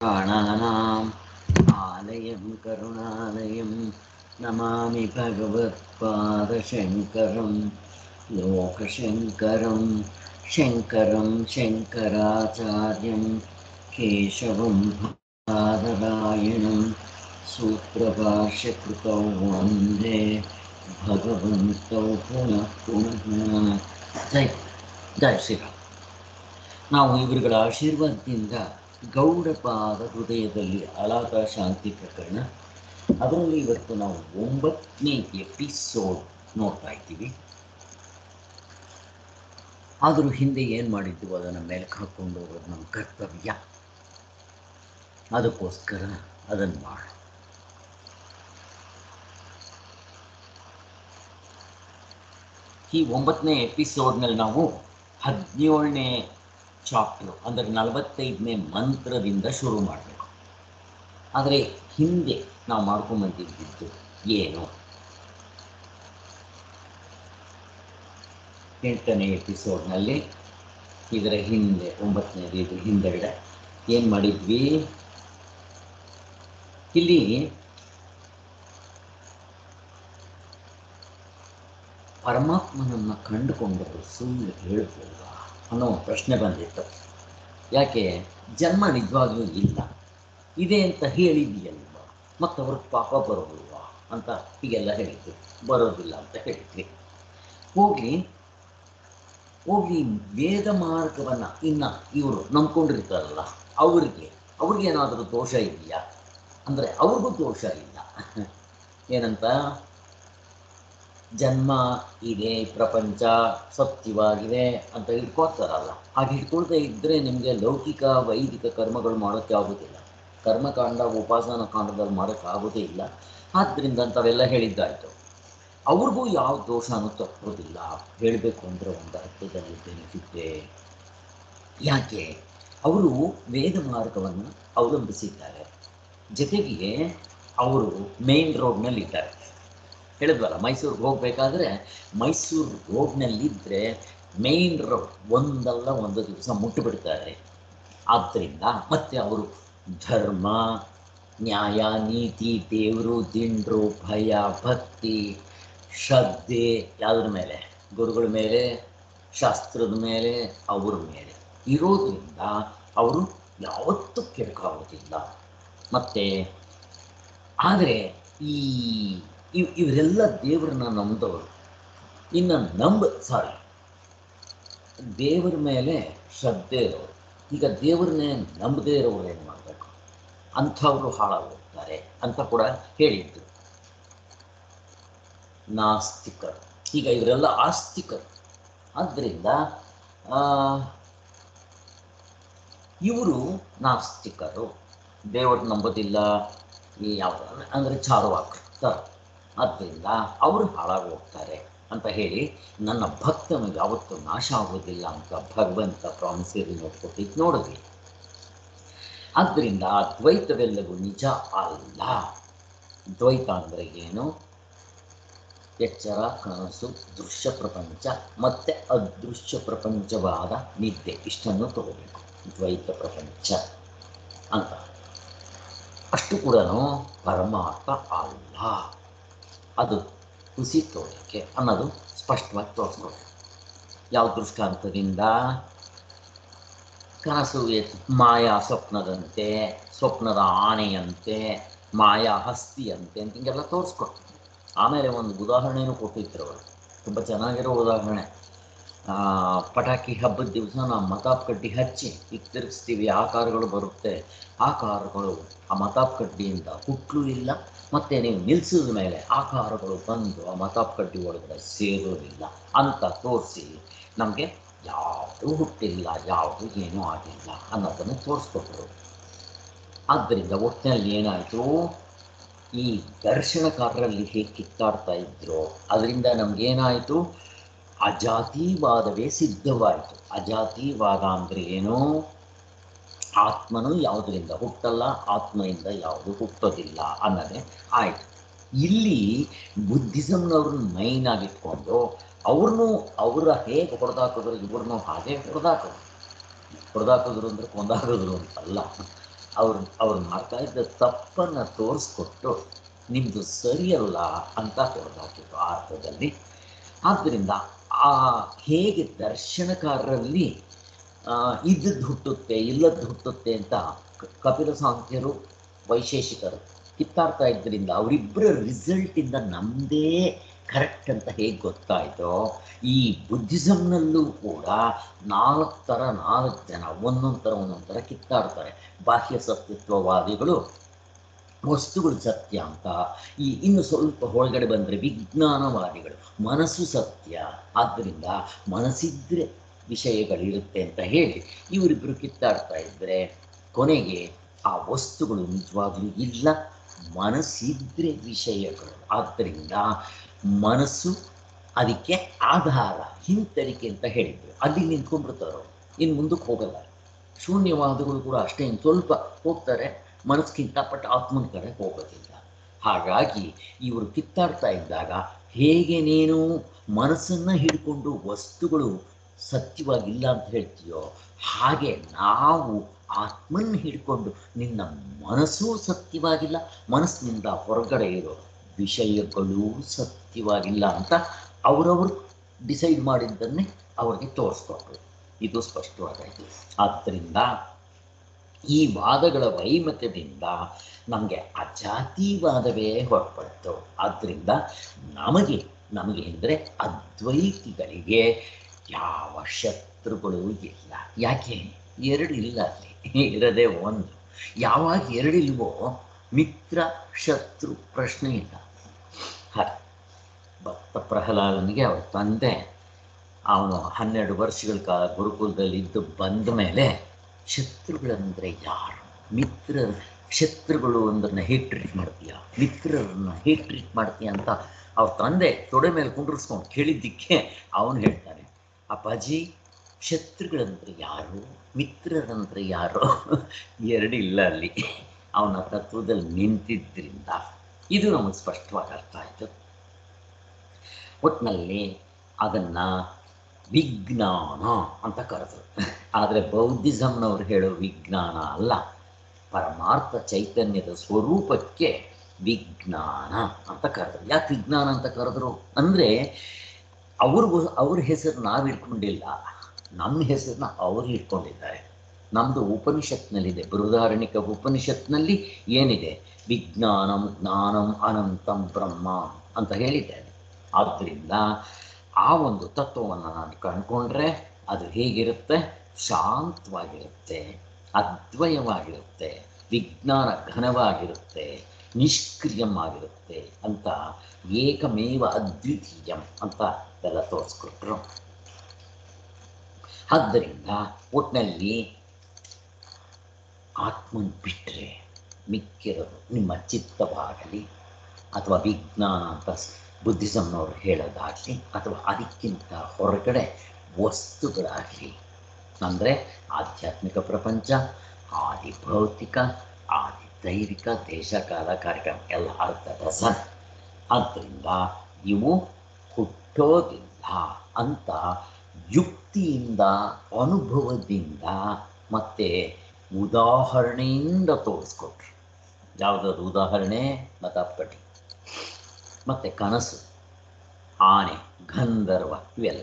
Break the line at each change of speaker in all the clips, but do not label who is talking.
प्राणानाम् आलयं करुणालयं नमामि भगवत्पादशङ्करं लोकशङ्करं शङ्करं शङ्कराचार्यं केशवं बादरायणं सूत्रभाष्यकृतौ वन्दे भगवन्तौ पुनः पुनः ಜೈ ಜೈ ಶ್ರೀರಾಮ್ ನಾವು ಇವರುಗಳ ಆಶೀರ್ವಾದದಿಂದ ಗೌಡಪಾದ ಹೃದಯದಲ್ಲಿ ಅಲಾತ ಶಾಂತಿ ಪ್ರಕರಣ ಅದರಲ್ಲಿ ಇವತ್ತು ನಾವು ಒಂಬತ್ತನೇ ಎಪಿಸೋಡ್ ನೋಡ್ತಾ ಇದ್ದೀವಿ ಆದರೂ ಹಿಂದೆ ಏನು ಮಾಡಿದ್ದು ಅದನ್ನು ಮೇಲಕ್ಕೆ ಹಾಕ್ಕೊಂಡು ಹೋಗೋದು ನಮ್ಮ ಕರ್ತವ್ಯ ಅದಕ್ಕೋಸ್ಕರ ಅದನ್ನು ಮಾಡ ಈ ಒಂಬತ್ತನೇ ಎಪಿಸೋಡ್ನಲ್ಲಿ ನಾವು ಹದಿನೇಳನೇ ಚಾಪ್ಟರ್ ಅಂದರೆ ನಲವತ್ತೈದನೇ ಮಂತ್ರದಿಂದ ಶುರು ಮಾಡಬೇಕು ಆದರೆ ಹಿಂದೆ ನಾವು ಮಾಡ್ಕೊಂಬಂದಿದ್ದು ಏನು ಎಂಟನೇ ಎಪಿಸೋಡ್ನಲ್ಲಿ ಇದರ ಹಿಂದೆ ಒಂಬತ್ತನೇದು ಇದು ಹಿಂದೆಗಡೆ ಏನು ಮಾಡಿದ್ವಿ ಇಲ್ಲಿ ಪರಮಾತ್ಮನನ್ನು ಕಂಡುಕೊಂಡವರು ಸುಳ್ಳು ಹೇಳ್ಬೋದಾ ಅನ್ನೋ ಪ್ರಶ್ನೆ ಬಂದಿತ್ತು ಯಾಕೆ ಜನ್ಮ ನಿಜವಾಗ್ಲೂ ಇಲ್ಲ ಇದೆ ಅಂತ ಹೇಳಿದ್ಯಲ್ವ ಮತ್ತು ಅವ್ರಿಗೆ ಪಾಪ ಬರೋದಿಲ್ವಾ ಅಂತ ಹೀಗೆಲ್ಲ ಹೇಳಿದ್ದು ಬರೋದಿಲ್ಲ ಅಂತ ಹೇಳಿದ್ವಿ ಹೋಗಿ ಹೋಗಿ ವೇದ ಮಾರ್ಗವನ್ನು ಇನ್ನು ಇವರು ನಂಬ್ಕೊಂಡಿರ್ತಾರಲ್ಲ ಅವರಿಗೆ ಅವ್ರಿಗೇನಾದರೂ ದೋಷ ಇದೆಯಾ ಅಂದರೆ ಅವ್ರಿಗೂ ದೋಷ ಇಲ್ಲ ಏನಂತ ಜನ್ಮ ಇದೆ ಪ್ರಪಂಚ ಸತ್ಯವಾಗಿದೆ ಅಂತ ಇಟ್ಕೊಳ್ತಾರಲ್ಲ ಹಾಗೆ ಇಟ್ಕೊಳ್ತಾ ಇದ್ದರೆ ನಿಮಗೆ ಲೌಕಿಕ ವೈದಿಕ ಕರ್ಮಗಳು ಮಾಡೋಕ್ಕೆ ಆಗೋದಿಲ್ಲ ಕರ್ಮಕಾಂಡ ಉಪಾಸನ ಕಾಂಡದಲ್ಲಿ ಮಾಡೋಕ್ಕೆ ಆಗೋದೇ ಇಲ್ಲ ಆದ್ದರಿಂದ ಅಂಥವೆಲ್ಲ ಹೇಳಿದ್ದಾಯಿತು ಅವ್ರಿಗೂ ಯಾವ ದೋಷನೂ ತಪ್ಪೋದಿಲ್ಲ ಹೇಳಬೇಕು ಅಂದರೆ ಒಂದು ಅರ್ಥದಲ್ಲಿ ಬೆನಿಫಿಟ್ಟೆ ಯಾಕೆ ಅವರು ವೇದ ಮಾರ್ಗವನ್ನು ಅವಲಂಬಿಸಿದ್ದಾರೆ ಜೊತೆಗೆ ಅವರು ಮೇನ್ ರೋಡ್ನಲ್ಲಿದ್ದಾರೆ ಹೇಳಿದ್ವಲ್ಲ ಮೈಸೂರಿಗೆ ಹೋಗಬೇಕಾದ್ರೆ ಮೈಸೂರು ರೋಡ್ನಲ್ಲಿದ್ದರೆ ಮೇನ್ ರೋಡ್ ಒಂದಲ್ಲ ಒಂದು ದಿವಸ ಮುಟ್ಟಿಬಿಡ್ತಾರೆ ಆದ್ದರಿಂದ ಮತ್ತೆ ಅವರು ಧರ್ಮ ನ್ಯಾಯ ನೀತಿ ದೇವರು ದಿಂಡ್ರು ಭಯ ಭಕ್ತಿ ಶ್ರದ್ಧೆ ಯಾವುದ್ರ ಮೇಲೆ ಗುರುಗಳ ಮೇಲೆ ಶಾಸ್ತ್ರದ ಮೇಲೆ ಅವ್ರ ಮೇಲೆ ಇರೋದ್ರಿಂದ ಅವರು ಯಾವತ್ತೂ ಕೆಡಕಾಗೋದಿಲ್ಲ ಮತ್ತು ಆದರೆ ಈ ಇವ್ ಇವರೆಲ್ಲ ದೇವರನ್ನ ನಂಬಿದವರು ಇನ್ನು ನಂಬ ಸಾರಿ ದೇವರ ಮೇಲೆ ಶ್ರದ್ಧೆ ಇರೋರು ಈಗ ದೇವ್ರನ್ನೇ ನಂಬದೇ ಇರೋರು ಏನು ಮಾಡಬೇಕು ಅಂಥವರು ಹಾಳಾಗೋಗ್ತಾರೆ ಅಂತ ಕೂಡ ಹೇಳಿದ್ದು ನಾಸ್ತಿಕರು ಈಗ ಇವರೆಲ್ಲ ಆಸ್ತಿಕರು ಆದ್ದರಿಂದ ಇವರು ನಾಸ್ತಿಕರು ದೇವರು ನಂಬೋದಿಲ್ಲ ಈ ಯಾವುದು ಅಂದರೆ ಚಾರುವಾಕರು ಆದ್ದರಿಂದ ಅವರು ಹಾಳಾಗಿ ಹೋಗ್ತಾರೆ ಅಂತ ಹೇಳಿ ನನ್ನ ಭಕ್ತನು ಯಾವತ್ತೂ ನಾಶ ಆಗೋದಿಲ್ಲ ಅಂತ ಭಗವಂತ ಪ್ರಾಮಿಸರಿ ನೋಡ್ಕೊಟ್ಟಿದ್ದು ನೋಡಿದ್ವಿ ಆದ್ದರಿಂದ ದ್ವೈತವೆಲ್ಲವೂ ನಿಜ ಅಲ್ಲ ದ್ವೈತ ಅಂದರೆ ಏನು ಎಚ್ಚರ ಕನಸು ದೃಶ್ಯ ಪ್ರಪಂಚ ಮತ್ತು ಅದೃಶ್ಯ ಪ್ರಪಂಚವಾದ ನಿದ್ದೆ ಇಷ್ಟನ್ನು ತಗೋಬೇಕು ದ್ವೈತ ಪ್ರಪಂಚ ಅಂತ ಅಷ್ಟು ಕೂಡ ಪರಮಾರ್ಥ ಅಲ್ಲ ಅದು ಹುಸಿ ತೋರಿಕೆ ಅನ್ನೋದು ಸ್ಪಷ್ಟವಾಗಿ ತೋರಿಸ್ಕೊಡಿ ಯಾವ ದೃಷ್ಟಾಂತದಿಂದ ಕನಸು ಮಾಯಾ ಸ್ವಪ್ನದಂತೆ ಸ್ವಪ್ನದ ಆನೆಯಂತೆ ಮಾಯಾ ಹಸ್ತಿಯಂತೆ ಅಂತ ಹಿಂಗೆಲ್ಲ ತೋರಿಸ್ಕೊಡ್ತೀನಿ ಆಮೇಲೆ ಒಂದು ಉದಾಹರಣೆನೂ ಕೊಟ್ಟಿದ್ರು ಅವರು ತುಂಬ ಚೆನ್ನಾಗಿರೋ ಉದಾಹರಣೆ ಪಟಾಕಿ ಹಬ್ಬದ ದಿವಸ ನಾವು ಮತಾಪ್ ಕಡ್ಡಿ ಹಚ್ಚಿ ಈಗ ತಿರುಗಿಸ್ತೀವಿ ಆಕಾರಗಳು ಬರುತ್ತೆ ಆಕಾರಗಳು ಆ ಮತಾಪ್ ಕಡ್ಡಿಯಿಂದ ಹುಟ್ಟಲು ಇಲ್ಲ ಮತ್ತು ನೀವು ನಿಲ್ಲಿಸಿದ ಮೇಲೆ ಆಕಾರಗಳು ಬಂದು ಆ ಮತಾಪ್ ಕಡ್ಡಿ ಒಳಗಡೆ ಸೇರೋದಿಲ್ಲ ಅಂತ ತೋರಿಸಿ ನಮಗೆ ಯಾವುದೂ ಹುಟ್ಟಿಲ್ಲ ಯಾವುದು ಏನೂ ಆಗಿಲ್ಲ ಅನ್ನೋದನ್ನು ತೋರಿಸ್ಕೊಟ್ರು ಆದ್ದರಿಂದ ಒಟ್ಟಿನಲ್ಲಿ ಏನಾಯಿತು ಈ ದರ್ಶನಕಾರರಲ್ಲಿ ಹೇಗೆ ಕಿತ್ತಾಡ್ತಾ ಇದ್ರು ಅದರಿಂದ ನಮಗೇನಾಯಿತು ಅಜಾತಿವಾದವೇ ಸಿದ್ಧವಾಯಿತು ಅಜಾತಿವಾದ ಅಂದರೆ ಏನು ಆತ್ಮನು ಯಾವುದರಿಂದ ಹುಟ್ಟಲ್ಲ ಆತ್ಮದಿಂದ ಯಾವುದು ಹುಟ್ಟೋದಿಲ್ಲ ಅನ್ನೋದೇ ಆಯಿತು ಇಲ್ಲಿ ಬುದ್ಧಿಸಮ್ನವ್ರನ್ನ ಮೈನ್ ಆಗಿಟ್ಕೊಂಡು ಅವ್ರನ್ನೂ ಅವರ ಹೇಗೆ ಹೊಡೆದಾಕಿದ್ರು ಇವ್ರನ್ನೂ ಹಾಗೆ ಹೊಡೆದಾಕಿದ್ರು ಹೊಡೆದಾಕಿದ್ರು ಅಂದರೆ ಕೊಂದಾಕಿದ್ರು ಅಂತಲ್ಲ ಅವ್ರು ಅವ್ರು ಮಾಡ್ತಾ ಇದ್ದ ತಪ್ಪನ್ನು ತೋರಿಸ್ಕೊಟ್ಟು ನಿಮ್ಮದು ಸರಿಯಲ್ಲ ಅಂತ ಹೊರದಾಕಿತ್ತು ಆ ಅರ್ಥದಲ್ಲಿ ಆದ್ದರಿಂದ ಆ ಹೇಗೆ ದರ್ಶನಕಾರರಲ್ಲಿ ಆ, ಇದ್ದದ್ದು ಹುಟ್ಟುತ್ತೆ ಇಲ್ಲದ್ದು ಹುಟ್ಟುತ್ತೆ ಅಂತ ಕ- ಕಪಿಲ ಸಾಂಖ್ಯರು ವೈಶೇಷಿಕರು ಕಿತ್ತಾಡ್ತಾ ಇದ್ದರಿಂದ ಅವರಿಬ್ಬರ ರಿಸಲ್ಟಿಂದ ನಮ್ಮದೇ ಕರೆಕ್ಟ್ ಅಂತ ಹೇಗೆ ಗೊತ್ತಾಯಿತೋ ಈ ಬುದ್ಧಿಸಮ್ನಲ್ಲೂ ಕೂಡ ನಾಲ್ಕು ಥರ ನಾಲ್ಕು ಜನ ಒಂದೊಂದು ಥರ ಒಂದೊಂದು ಥರ ಕಿತ್ತಾಡ್ತಾರೆ ಬಾಹ್ಯ ಸತ್ಯತ್ವವಾದಿಗಳು ವಸ್ತುಗಳು ಸತ್ಯ ಅಂತ ಈ ಇನ್ನು ಸ್ವಲ್ಪ ಒಳಗಡೆ ಬಂದರೆ ವಿಜ್ಞಾನವಾದಿಗಳು ಮನಸ್ಸು ಸತ್ಯ ಆದ್ದರಿಂದ ಮನಸ್ಸಿದ್ರೆ ವಿಷಯಗಳಿರುತ್ತೆ ಅಂತ ಹೇಳಿ ಇವರಿಬ್ಬರು ಕಿತ್ತಾಡ್ತಾ ಇದ್ದರೆ ಕೊನೆಗೆ ಆ ವಸ್ತುಗಳು ನಿಜವಾಗ್ಲೂ ಇಲ್ಲ ಮನಸ್ಸಿದ್ರೆ ವಿಷಯಗಳು ಆದ್ದರಿಂದ ಮನಸ್ಸು ಅದಕ್ಕೆ ಆಧಾರ ಹಿಂತರಿಕೆ ಅಂತ ಹೇಳಿದ್ರು ಅಲ್ಲಿ ನಿಂತ್ಕೊಂಡ್ಬಿಡ್ತಾರೆ ಅವ್ರು. ಇನ್ನು ಮುಂದಕ್ಕೆ ಹೋಗಲ್ಲ ಶೂನ್ಯವಾದಗಳು ಕೂಡ ಅಷ್ಟೇ ಇನ್ನು ಸ್ವಲ್ಪ ಹೋಗ್ತಾರೆ ಮನಸ್ಸಿಗಿಂತ ಪಟ್ಟು ಆತ್ಮನ ಕಡೆ ಹೋಗೋದಿಲ್ಲ ಹಾಗಾಗಿ ಇವರು ಕಿತ್ತಾಡ್ತಾ ಇದ್ದಾಗ ಹೇಗೆ ನೀನು ಮನಸ್ಸನ್ನು ಹಿಡ್ಕೊಂಡು ವಸ್ತುಗಳು ಸತ್ಯವಾಗಿಲ್ಲ ಅಂತ ಹೇಳ್ತೀಯೋ ಹಾಗೆ ನಾವು ಆತ್ಮನ್ನ ಹಿಡ್ಕೊಂಡು ನಿನ್ನ ಮನಸ್ಸೂ ಸತ್ಯವಾಗಿಲ್ಲ ಮನಸ್ಸಿನಿಂದ ಹೊರಗಡೆ ಇರೋ ವಿಷಯಗಳೂ ಸತ್ಯವಾಗಿಲ್ಲ ಅಂತ ಅವರವರು ಡಿಸೈಡ್ ಮಾಡಿದ್ದನ್ನೇ ಅವ್ರಿಗೆ ತೋರಿಸ್ಕೊಟ್ರು ಇದು ಸ್ಪಷ್ಟವಾಗಾಯಿತು ಆದ್ದರಿಂದ ಈ ವಾದಗಳ ವೈಮತ್ಯದಿಂದ ನಮಗೆ ಅಜಾತಿವಾದವೇ ಹೊರಪಡ್ತು ಆದ್ದರಿಂದ ನಮಗೆ ನಮಗೆ ಅಂದರೆ ಅದ್ವೈತಿಗಳಿಗೆ ಯಾವ ಶತ್ರುಗಳು ಇಲ್ಲ ಯಾಕೆ ಎರಡು ಇಲ್ಲ ಅಲ್ಲಿ ಇರದೇ ಒಂದು ಯಾವಾಗ ಎರಡಿಲ್ವೋ ಮಿತ್ರ ಶತ್ರು ಪ್ರಶ್ನೆ ಇಲ್ಲ ಹಾಗೆ ಭಕ್ತ ಪ್ರಹ್ಲಾದನಿಗೆ ಅವರ ತಂದೆ ಅವನು ಹನ್ನೆರಡು ವರ್ಷಗಳ ಕಾಲ ಗುರುಕುಲದಲ್ಲಿ ಇದ್ದು ಬಂದ ಮೇಲೆ ಶತ್ರುಗಳಂದರೆ ಯಾರು ಮಿತ್ರರು ಶತ್ರುಗಳು ಅಂದ್ರನ್ನ ಹೇಗೆ ಟ್ರೀಟ್ ಮಾಡ್ತೀಯ ಮಿತ್ರರನ್ನ ಹೇಗೆ ಟ್ರೀಟ್ ಮಾಡ್ತೀಯ ಅಂತ ಅವ್ರ ತಂದೆ ತೊಡೆ ಮೇಲೆ ಕುಂಡ್ರಿಸ್ಕೊಂಡು ಕೇಳಿದ್ದಕ್ಕೆ ಅವನು ಹೇಳ್ತಾನೆ ಅಪ್ಪಾಜಿ ಶತ್ರುಗಳಂದ್ರೆ ಯಾರು ಮಿತ್ರರಂದ್ರೆ ಯಾರು ಎರಡು ಇಲ್ಲ ಅಲ್ಲಿ ಅವನ ತತ್ವದಲ್ಲಿ ನಿಂತಿದ್ದರಿಂದ ಇದು ನಮಗೆ ಸ್ಪಷ್ಟವಾಗಿ ಅರ್ಥ ಆಯಿತು ಒಟ್ಟಿನಲ್ಲಿ ಅದನ್ನು ವಿಜ್ಞಾನ ಅಂತ ಕರೆದ್ರು ಆದರೆ ಬೌದ್ಧಿಸಮ್ನವ್ರು ಹೇಳೋ ವಿಜ್ಞಾನ ಅಲ್ಲ ಪರಮಾರ್ಥ ಚೈತನ್ಯದ ಸ್ವರೂಪಕ್ಕೆ ವಿಜ್ಞಾನ ಅಂತ ಕರೆದ್ರು ಯಾಕೆ ವಿಜ್ಞಾನ ಅಂತ ಕರೆದ್ರು ಅಂದರೆ ಅವ್ರಿಗೂ ಅವ್ರ ಹೆಸರು ನಾವು ಇಟ್ಕೊಂಡಿಲ್ಲ ನಮ್ಮ ಹೆಸರನ್ನ ಅವರು ಇಟ್ಕೊಂಡಿದ್ದಾರೆ ನಮ್ಮದು ಉಪನಿಷತ್ನಲ್ಲಿದೆ ಬೃಹದಾರಣಿಕ ಉಪನಿಷತ್ನಲ್ಲಿ ಏನಿದೆ ವಿಜ್ಞಾನಂ ಜ್ಞಾನಂ ಅನಂತಂ ಬ್ರಹ್ಮ ಅಂತ ಹೇಳಿದ್ದೇನೆ ಆದ್ದರಿಂದ ಆ ಒಂದು ತತ್ವವನ್ನು ನಾನು ಕಂಡುಕೊಂಡ್ರೆ ಅದು ಹೇಗಿರುತ್ತೆ ಶಾಂತವಾಗಿರುತ್ತೆ ಅದ್ವಯವಾಗಿರುತ್ತೆ ವಿಜ್ಞಾನ ಘನವಾಗಿರುತ್ತೆ ನಿಷ್ಕ್ರಿಯವಾಗಿರುತ್ತೆ ಅಂತ ಏಕಮೇವ ಅದ್ವಿತೀಯಂ ಅಂತ ಎಲ್ಲ ತೋರಿಸ್ಕೊಟ್ರು ಆದ್ದರಿಂದ ಒಟ್ಟಿನಲ್ಲಿ ಆತ್ಮನ್ ಬಿಟ್ಟರೆ ಮಿಕ್ಕಿರೋದು ನಿಮ್ಮ ಚಿತ್ತವಾಗಲಿ ಅಥವಾ ವಿಜ್ಞಾನ ಅಂತ ಬುದ್ಧಿಸಮ್ನವ್ರು ಹೇಳೋದಾಗಲಿ ಅಥವಾ ಅದಕ್ಕಿಂತ ಹೊರಗಡೆ ವಸ್ತುಗಳಾಗಲಿ ಅಂದರೆ ಆಧ್ಯಾತ್ಮಿಕ ಪ್ರಪಂಚ ಆದಿ ಭೌತಿಕ ಆದಿ ದೈವಿಕ ದೇಶ ಕಾಲ ಕಾರ್ಯಕ್ರಮ ಎಲ್ಲ ಅರ್ಥದ ಸರ್ ಆದ್ದರಿಂದ ಇವು ಹುಟ್ಟೋದಿಲ್ಲ ಅಂತ ಯುಕ್ತಿಯಿಂದ ಅನುಭವದಿಂದ ಮತ್ತು ಉದಾಹರಣೆಯಿಂದ ತೋರಿಸ್ಕೊಟ್ರು ಯಾವುದಾದ್ರು ಉದಾಹರಣೆ ಮತಾಪಟಿ ಮತ್ತು ಕನಸು ಆನೆ ಗಂಧರ್ವ ಇವೆಲ್ಲ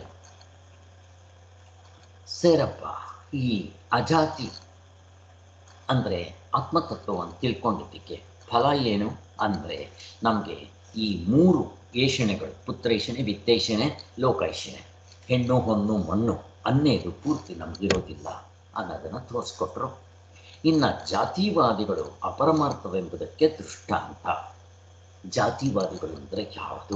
ಸೇರಪ್ಪ ಈ ಅಜಾತಿ ಅಂದರೆ ಆತ್ಮತತ್ವವನ್ನು ತಿಳ್ಕೊಂಡಿದ್ದಕ್ಕೆ ಫಲ ಏನು ಅಂದರೆ ನಮಗೆ ಈ ಮೂರು ಏಷಣೆಗಳು ಪುತ್ರೈಷಣೆ ವಿತ್ತೈಷಣೆ ಲೋಕೈಷಣೆ ಹೆಣ್ಣು ಹೊನ್ನು ಮಣ್ಣು ಅನ್ನೇದು ಪೂರ್ತಿ ನಮಗಿರೋದಿಲ್ಲ ಅನ್ನೋದನ್ನು ತೋರಿಸ್ಕೊಟ್ರು ಇನ್ನು ಜಾತಿವಾದಿಗಳು ಅಪರಮಾರ್ಥವೆಂಬುದಕ್ಕೆ ದೃಷ್ಟಾಂತ ಜಾತಿವಾದಿಗಳು ಅಂದರೆ ಯಾವುದು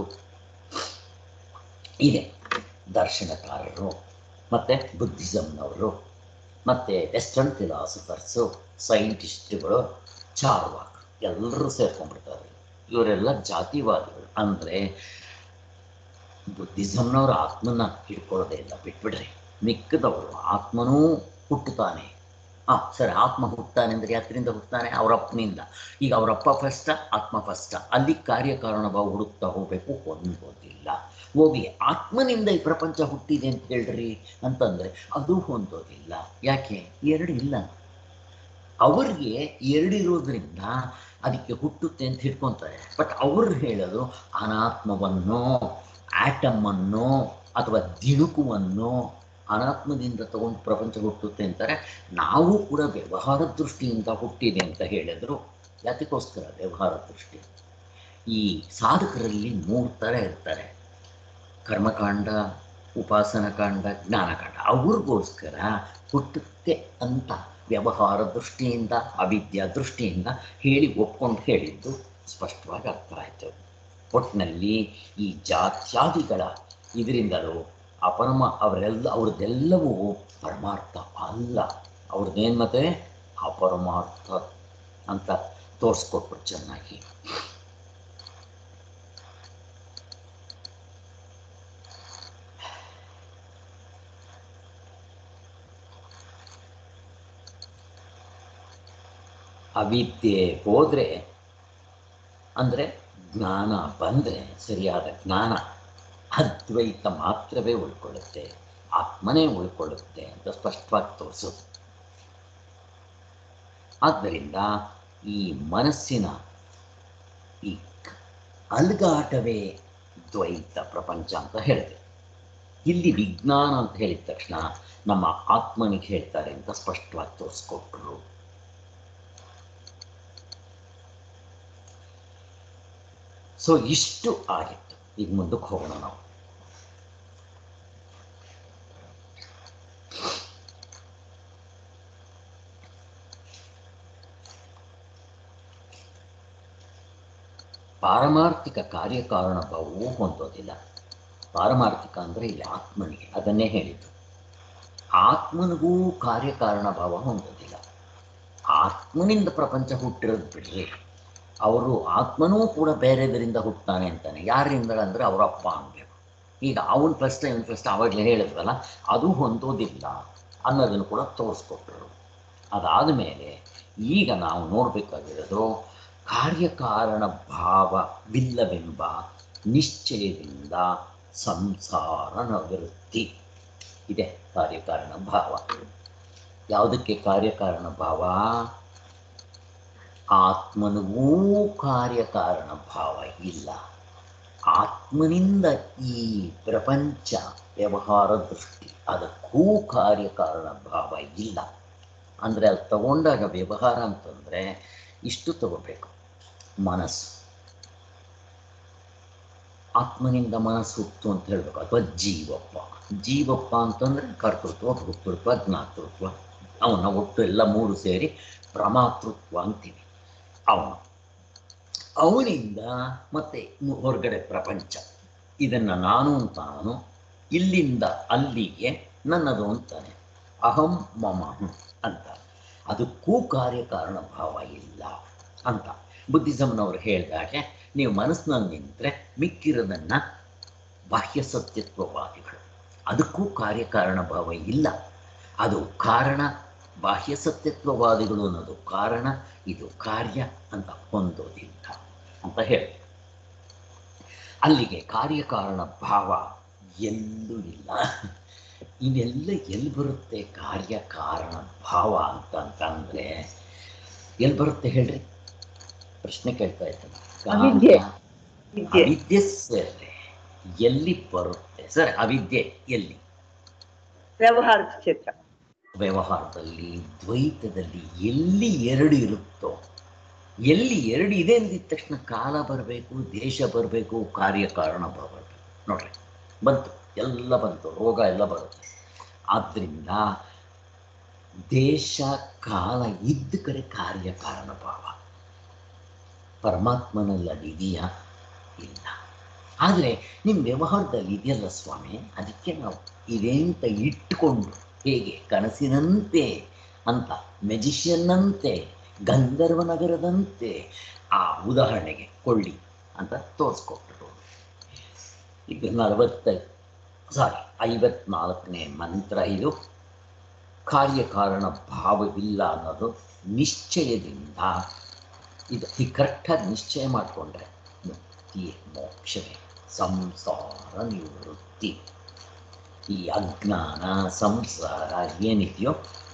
ಇದೆ ದರ್ಶನಕಾರರು ಮತ್ತು ಬುದ್ಧಿಸಮ್ನವರು ಮತ್ತು ವೆಸ್ಟರ್ನ್ ಫಿಲಾಸಫರ್ಸು ಸೈಂಟಿಸ್ಟ್ಗಳು ಚಾರ್ವಾಕ್ ಎಲ್ಲರೂ ಸೇರ್ಕೊಂಡ್ಬಿಡ್ತಾರೆ ಇವರೆಲ್ಲ ಜಾತಿವಾದಿಗಳು ಅಂದರೆ ಬುದ್ಧಿಸಮ್ನವರು ಆತ್ಮನ ಹಿಡ್ಕೊಳ್ಳೋದೇ ಇಲ್ಲ ಬಿಟ್ಬಿಡ್ರಿ ಮಿಕ್ಕದವರು ಆತ್ಮನೂ ಹುಟ್ಟುತ್ತಾನೆ ಹಾಂ ಸರಿ ಆತ್ಮ ಹುಟ್ಟುತ್ತಾನೆ ಅಂದರೆ ಯಾತ್ರಿಂದ ಹುಟ್ಟುತ್ತಾನೆ ಅವರ ಅಪ್ಪನಿಂದ ಈಗ ಅವರಪ್ಪ ಫಸ್ಟ ಆತ್ಮ ಫಸ್ಟ ಅಲ್ಲಿ ಕಾರ್ಯಕಾರಣ ಭಾವ ಹುಡುಕ್ತಾ ಹೋಗಬೇಕು ಹೊಂದೋದಿಲ್ಲ ಹೋಗಿ ಆತ್ಮನಿಂದ ಈ ಪ್ರಪಂಚ ಹುಟ್ಟಿದೆ ಅಂತ ಹೇಳ್ರಿ ಅಂತಂದರೆ ಅದು ಹೊಂದೋದಿಲ್ಲ ಯಾಕೆ ಎರಡು ಇಲ್ಲ ಅವ್ರಿಗೆ ಎರಡಿರೋದ್ರಿಂದ ಅದಕ್ಕೆ ಹುಟ್ಟುತ್ತೆ ಅಂತ ಹಿಡ್ಕೊತಾರೆ ಬಟ್ ಅವ್ರು ಹೇಳೋದು ಅನಾತ್ಮವನ್ನು ಆಟಮನ್ನು ಅಥವಾ ದಿಣುಕುವನ್ನು ಅನಾತ್ಮದಿಂದ ತಗೊಂಡು ಪ್ರಪಂಚ ಹುಟ್ಟುತ್ತೆ ಅಂತಾರೆ ನಾವು ಕೂಡ ವ್ಯವಹಾರ ದೃಷ್ಟಿಯಿಂದ ಹುಟ್ಟಿದೆ ಅಂತ ಹೇಳಿದ್ರು ಯಾತಕ್ಕೋಸ್ಕರ ವ್ಯವಹಾರ ದೃಷ್ಟಿ ಈ ಸಾಧಕರಲ್ಲಿ ಮೂರು ಥರ ಇರ್ತಾರೆ ಕರ್ಮಕಾಂಡ ಉಪಾಸನಕಾಂಡ ಜ್ಞಾನಕಾಂಡ ಅವ್ರಿಗೋಸ್ಕರ ಹುಟ್ಟುತ್ತೆ ಅಂತ ವ್ಯವಹಾರ ದೃಷ್ಟಿಯಿಂದ ಅವಿದ್ಯಾ ದೃಷ್ಟಿಯಿಂದ ಹೇಳಿ ಒಪ್ಕೊಂಡು ಹೇಳಿದ್ದು ಸ್ಪಷ್ಟವಾಗಿ ಅರ್ಥ ಆಯಿತು ಒಟ್ಟಿನಲ್ಲಿ ಈ ಜಾತ್ಯಾದಿಗಳ ಇದರಿಂದಲೂ ಅಪರಮ ಅವರೆಲ್ಲ ಅವ್ರದ್ದೆಲ್ಲವೂ ಪರಮಾರ್ಥ ಅಲ್ಲ ಅವ್ರದ್ದೇನು ಮತ್ತೆ ಅಪರಮಾರ್ಥ ಅಂತ ತೋರಿಸ್ಕೊಟ್ರು ಚೆನ್ನಾಗಿ ಅವಿದ್ಯೆ ಹೋದರೆ ಅಂದರೆ ಜ್ಞಾನ ಬಂದರೆ ಸರಿಯಾದ ಜ್ಞಾನ ಅದ್ವೈತ ಮಾತ್ರವೇ ಉಳ್ಕೊಳ್ಳುತ್ತೆ ಆತ್ಮನೇ ಉಳ್ಕೊಳ್ಳುತ್ತೆ ಅಂತ ಸ್ಪಷ್ಟವಾಗಿ ತೋರಿಸೋದು ಆದ್ದರಿಂದ ಈ ಮನಸ್ಸಿನ ಈ ಕ- ಅಲ್ಗಾಟವೇ ದ್ವೈತ ಪ್ರಪಂಚ ಅಂತ ಹೇಳಿದೆ ಇಲ್ಲಿ ವಿಜ್ಞಾನ ಅಂತ ಹೇಳಿದ ತಕ್ಷಣ ನಮ್ಮ ಆತ್ಮನಿಗೆ ಹೇಳ್ತಾರೆ ಅಂತ ಸ್ಪಷ್ಟವಾಗಿ ತೋರಿಸ್ಕೊಟ್ರು ಸೊ ಇಷ್ಟು ಆಗಿತ್ತು ಈಗ ಮುಂದಕ್ಕೆ ಹೋಗೋಣ ನಾವು ಪಾರಮಾರ್ಥಿಕ ಕಾರ್ಯಕಾರಣ ಭಾವವು ಹೊಂದೋದಿಲ್ಲ ಪಾರಮಾರ್ಥಿಕ ಅಂದರೆ ಇಲ್ಲಿ ಆತ್ಮನಿಗೆ ಅದನ್ನೇ ಹೇಳಿದ್ದು ಆತ್ಮನಿಗೂ ಕಾರ್ಯಕಾರಣ ಭಾವ ಹೊಂದೋದಿಲ್ಲ ಆತ್ಮನಿಂದ ಪ್ರಪಂಚ ಹುಟ್ಟಿರೋದು ಬಿಡ್ರಿ ಅವರು ಆತ್ಮನೂ ಕೂಡ ಬೇರೆದರಿಂದ ಹುಟ್ತಾನೆ ಅಂತಾನೆ ಯಾರಿಂದ ಅಂದರೆ ಅವರ ಅಪ್ಪ ಅನ್ಬೇಕು ಈಗ ಅವನ ಪ್ರಶ್ನೆ ಇವನ ಪ್ರಶ್ನೆ ಅವಾಗಲೇ ಹೇಳಿದ್ವಲ್ಲ ಅದು ಹೊಂದೋದಿಲ್ಲ ಅನ್ನೋದನ್ನು ಕೂಡ ತೋರಿಸ್ಕೊಟ್ರು ಅದಾದ ಮೇಲೆ ಈಗ ನಾವು ನೋಡಬೇಕಾಗಿರೋದು ಕಾರ್ಯಕಾರಣ ಭಾವವಿಲ್ಲವೆಂಬ ನಿಶ್ಚಯದಿಂದ ಸಂಸಾರ ನಿವೃತ್ತಿ ಇದೆ ಕಾರ್ಯಕಾರಣ ಭಾವ ಯಾವುದಕ್ಕೆ ಕಾರ್ಯಕಾರಣ ಭಾವ ಆತ್ಮನಿಗೂ ಕಾರ್ಯಕಾರಣ ಭಾವ ಇಲ್ಲ ಆತ್ಮನಿಂದ ಈ ಪ್ರಪಂಚ ವ್ಯವಹಾರ ದೃಷ್ಟಿ ಅದಕ್ಕೂ ಕಾರ್ಯಕಾರಣ ಭಾವ ಇಲ್ಲ ಅಂದರೆ ಅಲ್ಲಿ ತಗೊಂಡಾಗ ವ್ಯವಹಾರ ಅಂತಂದರೆ ಇಷ್ಟು ತಗೋಬೇಕು ಮನಸ್ಸು ಆತ್ಮನಿಂದ ಮನಸ್ಸು ಹುಟ್ಟು ಅಂತ ಹೇಳಬೇಕು ಅಥವಾ ಜೀವಪ್ಪ ಜೀವಪ್ಪ ಅಂತಂದರೆ ಕರ್ತೃತ್ವ ಭೋಕ್ತೃತ್ವ ಜ್ಞಾತೃತ್ವ ಅವನ ಒಟ್ಟು ಎಲ್ಲ ಮೂರು ಸೇರಿ ಪ್ರಮಾತೃತ್ವ ಅಂತೀವಿ ಅವನು ಅವನಿಂದ ಮತ್ತೆ ಮು- ಹೊರಗಡೆ ಪ್ರಪಂಚ ಇದನ್ನು ನಾನು ಅಂತಾನು ಇಲ್ಲಿಂದ ಅಲ್ಲಿಗೆ ನನ್ನದು ಅಂತಾನೆ ಅಹಂ ಮಮ ಅಂತ ಅದಕ್ಕೂ ಕಾರ್ಯಕಾರಣ ಭಾವ ಇಲ್ಲ ಅಂತ ಬುದ್ಧಿಸಮ್ನವ್ರು ಹೇಳಿದಾಗೆ ನೀವು ಮನಸ್ಸಿನಲ್ಲಿ ನಿಂತರೆ ಮಿಕ್ಕಿರೋದನ್ನು ಬಾಹ್ಯ ಸತ್ಯತ್ವವಾದಿಗಳು ಅದಕ್ಕೂ ಕಾರ್ಯಕಾರಣ ಭಾವ ಇಲ್ಲ ಅದು ಕಾರಣ ಬಾಹ್ಯ ಸತ್ಯತ್ವವಾದಿಗಳು ಅನ್ನೋದು ಕಾರಣ ಇದು ಕಾರ್ಯ ಅಂತ ಹೊಂದೋದಿಲ್ಲ ಅಂತ ಹೇಳಿ ಅಲ್ಲಿಗೆ ಕಾರ್ಯಕಾರಣ ಭಾವ ಎಲ್ಲೂ ಇಲ್ಲ ಇನ್ನೆಲ್ಲ ಎಲ್ಲಿ ಬರುತ್ತೆ ಕಾರ್ಯಕಾರಣ ಭಾವ ಅಂತ ಅಂತಂದ್ರೆ ಎಲ್ಲಿ ಬರುತ್ತೆ ಹೇಳ್ರಿ ಪ್ರಶ್ನೆ ಕೇಳ್ತಾ ಇದ್ದೀನಿ
ಅವಿದ್ಯೆ. ವಿದ್ಯೆ
ಅವಿದ್ಯೆ ಸರ್ ಎಲ್ಲಿ ಬರುತ್ತೆ ಸರ್ ಅವಿದ್ಯೆ ಎಲ್ಲಿ
ವ್ಯವಹಾರದ ಕ್ಷೇತ್ರ
ವ್ಯವಹಾರದಲ್ಲಿ ದ್ವೈತದಲ್ಲಿ ಎಲ್ಲಿ ಎರಡು ಇರುತ್ತೋ ಎಲ್ಲಿ ಎರಡು ಇದೆ ಅಂದಿದ ತಕ್ಷಣ ಕಾಲ ಬರಬೇಕು ದೇಶ ಬರಬೇಕು ಕಾರ್ಯಕಾರಣ ಬರಬೇಕು ನೋಡ್ರಿ ಬಂತು ಎಲ್ಲ ಬಂತು ರೋಗ ಎಲ್ಲ ಬರುತ್ತೆ ಆದ್ದರಿಂದ ದೇಶ ಕಾಲ ಇದ್ದ ಕಡೆ ಕಾರ್ಯಕಾರಣ ಭಾವ ಪರಮಾತ್ಮನಲ್ಲಿ ಅದಿದೆಯಾ ಇಲ್ಲ ಆದರೆ ನಿಮ್ಮ ವ್ಯವಹಾರದಲ್ಲಿ ಇದೆಯಲ್ಲ ಸ್ವಾಮಿ ಅದಕ್ಕೆ ನಾವು ಇದೆ ಅಂತ ಇಟ್ಟುಕೊಂಡು ಹೇಗೆ ಕನಸಿನಂತೆ ಅಂತ ಮೆಜಿಷಿಯನ್ನಂತೆ ಗಂಧರ್ವ ನಗರದಂತೆ ಆ ಉದಾಹರಣೆಗೆ ಕೊಳ್ಳಿ ಅಂತ ತೋರಿಸ್ಕೊಟ್ರು ಈಗ ನಲವತ್ತೈ ಸಾರಿ ಐವತ್ನಾಲ್ಕನೇ ಮಂತ್ರ ಇದು ಕಾರ್ಯಕಾರಣ ಭಾವವಿಲ್ಲ ಅನ್ನೋದು ನಿಶ್ಚಯದಿಂದ ಇದು ಈ ಕರೆಕ್ಟಾಗಿ ನಿಶ್ಚಯ ಮಾಡಿಕೊಂಡ್ರೆ ಮುಕ್ತಿಯೇ ಮೋಕ್ಷವೇ ಸಂಸಾರ ನಿವೃತ್ತಿ ಈ ಅಜ್ಞಾನ ಸಂಸಾರ ಏನಿದೆಯೋ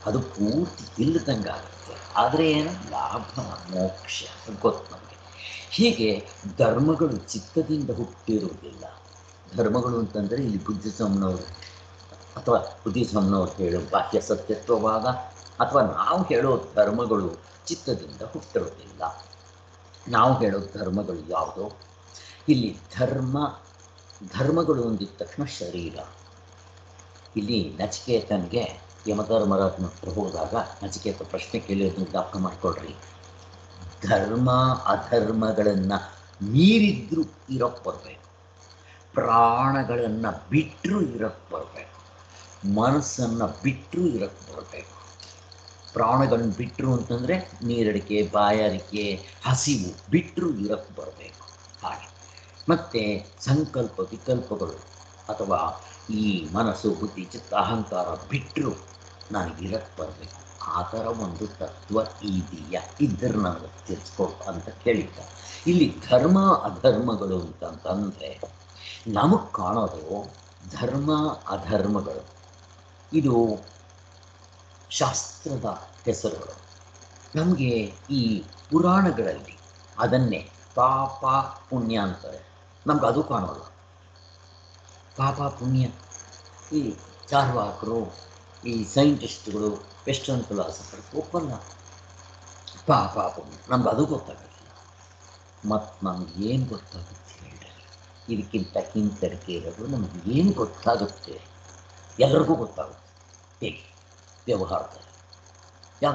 ಅದು ಪೂರ್ತಿ ಇಲ್ಲದಂಗೆ ಆಗುತ್ತೆ ಆದರೆ ಏನು ಲಾಭ ಮೋಕ್ಷ ಗೊತ್ತು ನಮಗೆ ಹೀಗೆ ಧರ್ಮಗಳು ಚಿತ್ತದಿಂದ ಹುಟ್ಟಿರುವುದಿಲ್ಲ ಧರ್ಮಗಳು ಅಂತಂದರೆ ಇಲ್ಲಿ ಬುದ್ಧಿಸಮ್ನವರು ಅಥವಾ ಬುದ್ಧಿಸಮ್ನವ್ರು ಹೇಳೋ ಬಾಹ್ಯ ಸತ್ಯತ್ವವಾದ ಅಥವಾ ನಾವು ಹೇಳೋ ಧರ್ಮಗಳು ಚಿತ್ತದಿಂದ ಹುಟ್ಟಿರೋದಿಲ್ಲ ನಾವು ಹೇಳೋ ಧರ್ಮಗಳು ಯಾವುದೋ ಇಲ್ಲಿ ಧರ್ಮ ಧರ್ಮಗಳು ಅಂದಿದ ತಕ್ಷಣ ಶರೀರ ಇಲ್ಲಿ ನಚಿಕೇತನಿಗೆ ಯಮಧರ್ಮರಾಜನ ಹತ್ರ ಹೋದಾಗ ನಚಿಕೇತ ಪ್ರಶ್ನೆ ಕೇಳಿರೋದನ್ನ ಜ್ಞಾಪಕ ಮಾಡ್ಕೊಳ್ರಿ ಧರ್ಮ ಅಧರ್ಮಗಳನ್ನು ಮೀರಿದ್ರೂ ಇರೋಕ್ಕೆ ಬರಬೇಕು ಪ್ರಾಣಗಳನ್ನು ಬಿಟ್ಟರೂ ಇರೋಕ್ಕೆ ಬರಬೇಕು ಮನಸ್ಸನ್ನು ಬಿಟ್ಟರೂ ಇರೋಕ್ಕೆ ಬರಬೇಕು ಪ್ರಾಣಗಳನ್ನು ಬಿಟ್ಟರು ಅಂತಂದರೆ ನೀರಡಿಕೆ ಬಾಯಾರಿಕೆ ಹಸಿವು ಬಿಟ್ಟರೂ ಇರೋಕ್ಕೆ ಬರಬೇಕು ಹಾಗೆ ಮತ್ತು ಸಂಕಲ್ಪ ವಿಕಲ್ಪಗಳು ಅಥವಾ ಈ ಮನಸ್ಸು ಬುದ್ಧಿ ಚಿತ್ತ ಅಹಂಕಾರ ಬಿಟ್ಟರು ನನಗೆ ಇರಕ್ಕೆ ಬರಬೇಕು ಆ ಥರ ಒಂದು ತತ್ವ ಇದೆಯಾ ಇದ್ದರೆ ನನಗೆ ತಿಳಿಸ್ಕೊಡು ಅಂತ ಕೇಳಿದ್ದ ಇಲ್ಲಿ ಧರ್ಮ ಅಧರ್ಮಗಳು ಅಂತಂತಂದರೆ ನಮಗೆ ಕಾಣೋದು ಧರ್ಮ ಅಧರ್ಮಗಳು ಇದು ಶಾಸ್ತ್ರದ ಹೆಸರುಗಳು ನಮಗೆ ಈ ಪುರಾಣಗಳಲ್ಲಿ ಅದನ್ನೇ ಪಾಪ ಪುಣ್ಯ ಅಂತಾರೆ ನಮ್ಗೆ ಅದು ಕಾಣೋಲ್ಲ ಪಾಪ ಪುಣ್ಯ ಈ ಚಾರ್ವಾಕರು ಈ ಸೈಂಟಿಸ್ಟ್ಗಳು ವೆಸ್ಟರ್ನ್ ಫಿಲಾಸಫರ್ ಒಪ್ಪಲ್ಲ ಪಾಪ ಪುಣ್ಯ ನಮ್ಗೆ ಅದು ಗೊತ್ತಾಗಲ್ಲ ಮತ್ತು ನಮ್ಗೆ ಏನು ಗೊತ್ತಾಗುತ್ತೆ ಹೇಳ್ರಿ ಇದಕ್ಕಿಂತ ಹಿಂತರಿಕೆ ಇರೋದು ನಮ್ಗೆ ಏನು ಗೊತ್ತಾಗುತ್ತೆ ಎಲ್ಲರಿಗೂ ಗೊತ್ತಾಗುತ್ತೆ ಹೇಗೆ ವ್ಯವಹಾರದಲ್ಲಿ ಯಾವ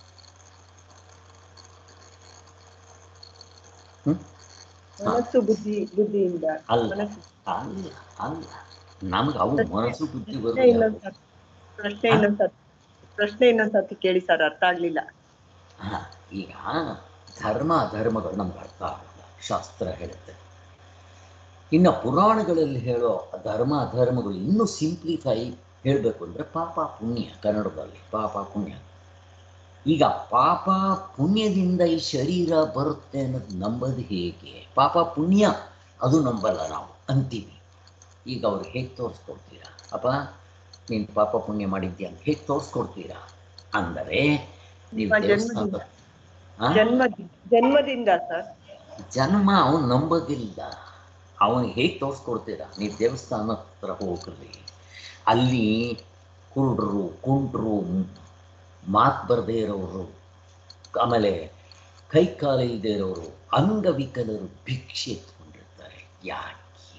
ಮನಸ್ಸು ಬುದ್ಧಿ ಬುದ್ಧಿಯಿಂದ
ಅಲ್ಲ
ಮನಸ್ಸು
ಅಲ್ಲ ಅಲ್ಲ ನಮ್ಗೆ ಅವು ಮನಸ್ಸು ಬುದ್ಧಿ
ಪ್ರಶ್ನೆ
ಬರೋದು
ಇನ್ನೊಂದ್ಸತಿ ಪ್ರಶ್ನೆ ಇನ್ನೊಂದ್ಸತಿ ಪ್ರಶ್ನೆ ಇನ್ನೊಂದ್ಸತಿ ಕೇಳಿ ಸರ್ ಅರ್ಥ ಆಗ್ಲಿಲ್ಲ
ಹಾ, ಈಗ ಧರ್ಮ ಅಧರ್ಮಗಳು ನಮ್ಗೆ ಅರ್ಥ ಆಗಲ್ಲ ಶಾಸ್ತ್ರ ಹೇಳುತ್ತೆ ಇನ್ನು ಪುರಾಣಗಳಲ್ಲಿ ಹೇಳೋ ಧರ್ಮ ಅಧರ್ಮಗಳು ಇನ್ನೂ ಸಿಂಪ್ಲಿಫೈ ಹೇಳಬೇಕು ಅಂದರೆ ಪಾಪ ಪುಣ್ಯ ಕನ್ನಡದಲ್ಲಿ ಪಾಪ ಪುಣ್ಯ ಈಗ ಪಾಪ ಪುಣ್ಯದಿಂದ ಈ ಶರೀರ ಬರುತ್ತೆ ಅನ್ನೋದು ನಂಬೋದು ಹೇಗೆ ಪಾಪ ಪುಣ್ಯ ಅದು ನಂಬಲ್ಲ ನಾವು ಅಂತೀವಿ ಈಗ ಅವ್ರು ಹೇಗೆ ತೋರಿಸ್ಕೊಡ್ತೀರಾ ಅಪ್ಪ ನೀನು ಪಾಪ ಪುಣ್ಯ ಮಾಡಿದ್ಯಾ ಅಂತ ಹೇಗೆ ತೋರಿಸ್ಕೊಡ್ತೀರಾ ಅಂದರೆ ನೀವು
ನಿಮ್ಮ
ದೇವಸ್ಥಾನದ ಆ?
ಜನ್ಮ ಜನ್ಮದಿಂದ ಸರ್
ಜನ್ಮ ಅವನು ನಂಬೋದಿಲ್ಲ ಅವನಿಗೆ ಹೇಗೆ ತೋರಿಸ್ಕೊಡ್ತೀರಾ ನೀವು ದೇವಸ್ಥಾನ ಹತ್ರ ಹೋಗ್ರಿ ಅಲ್ಲಿ ಕುರುಡರು ಕುಂಟ್ರು ಮಾತು ಬರದೇ ಇರೋರು ಆಮೇಲೆ ಕೈ ಕಾಲು ಇಲ್ಲದೆ ಇರೋರು ಅಂಗವಿಕಲರು ಭಿಕ್ಷೆ ಎತ್ಕೊಂಡಿರ್ತಾರೆ ಯಾಕೆ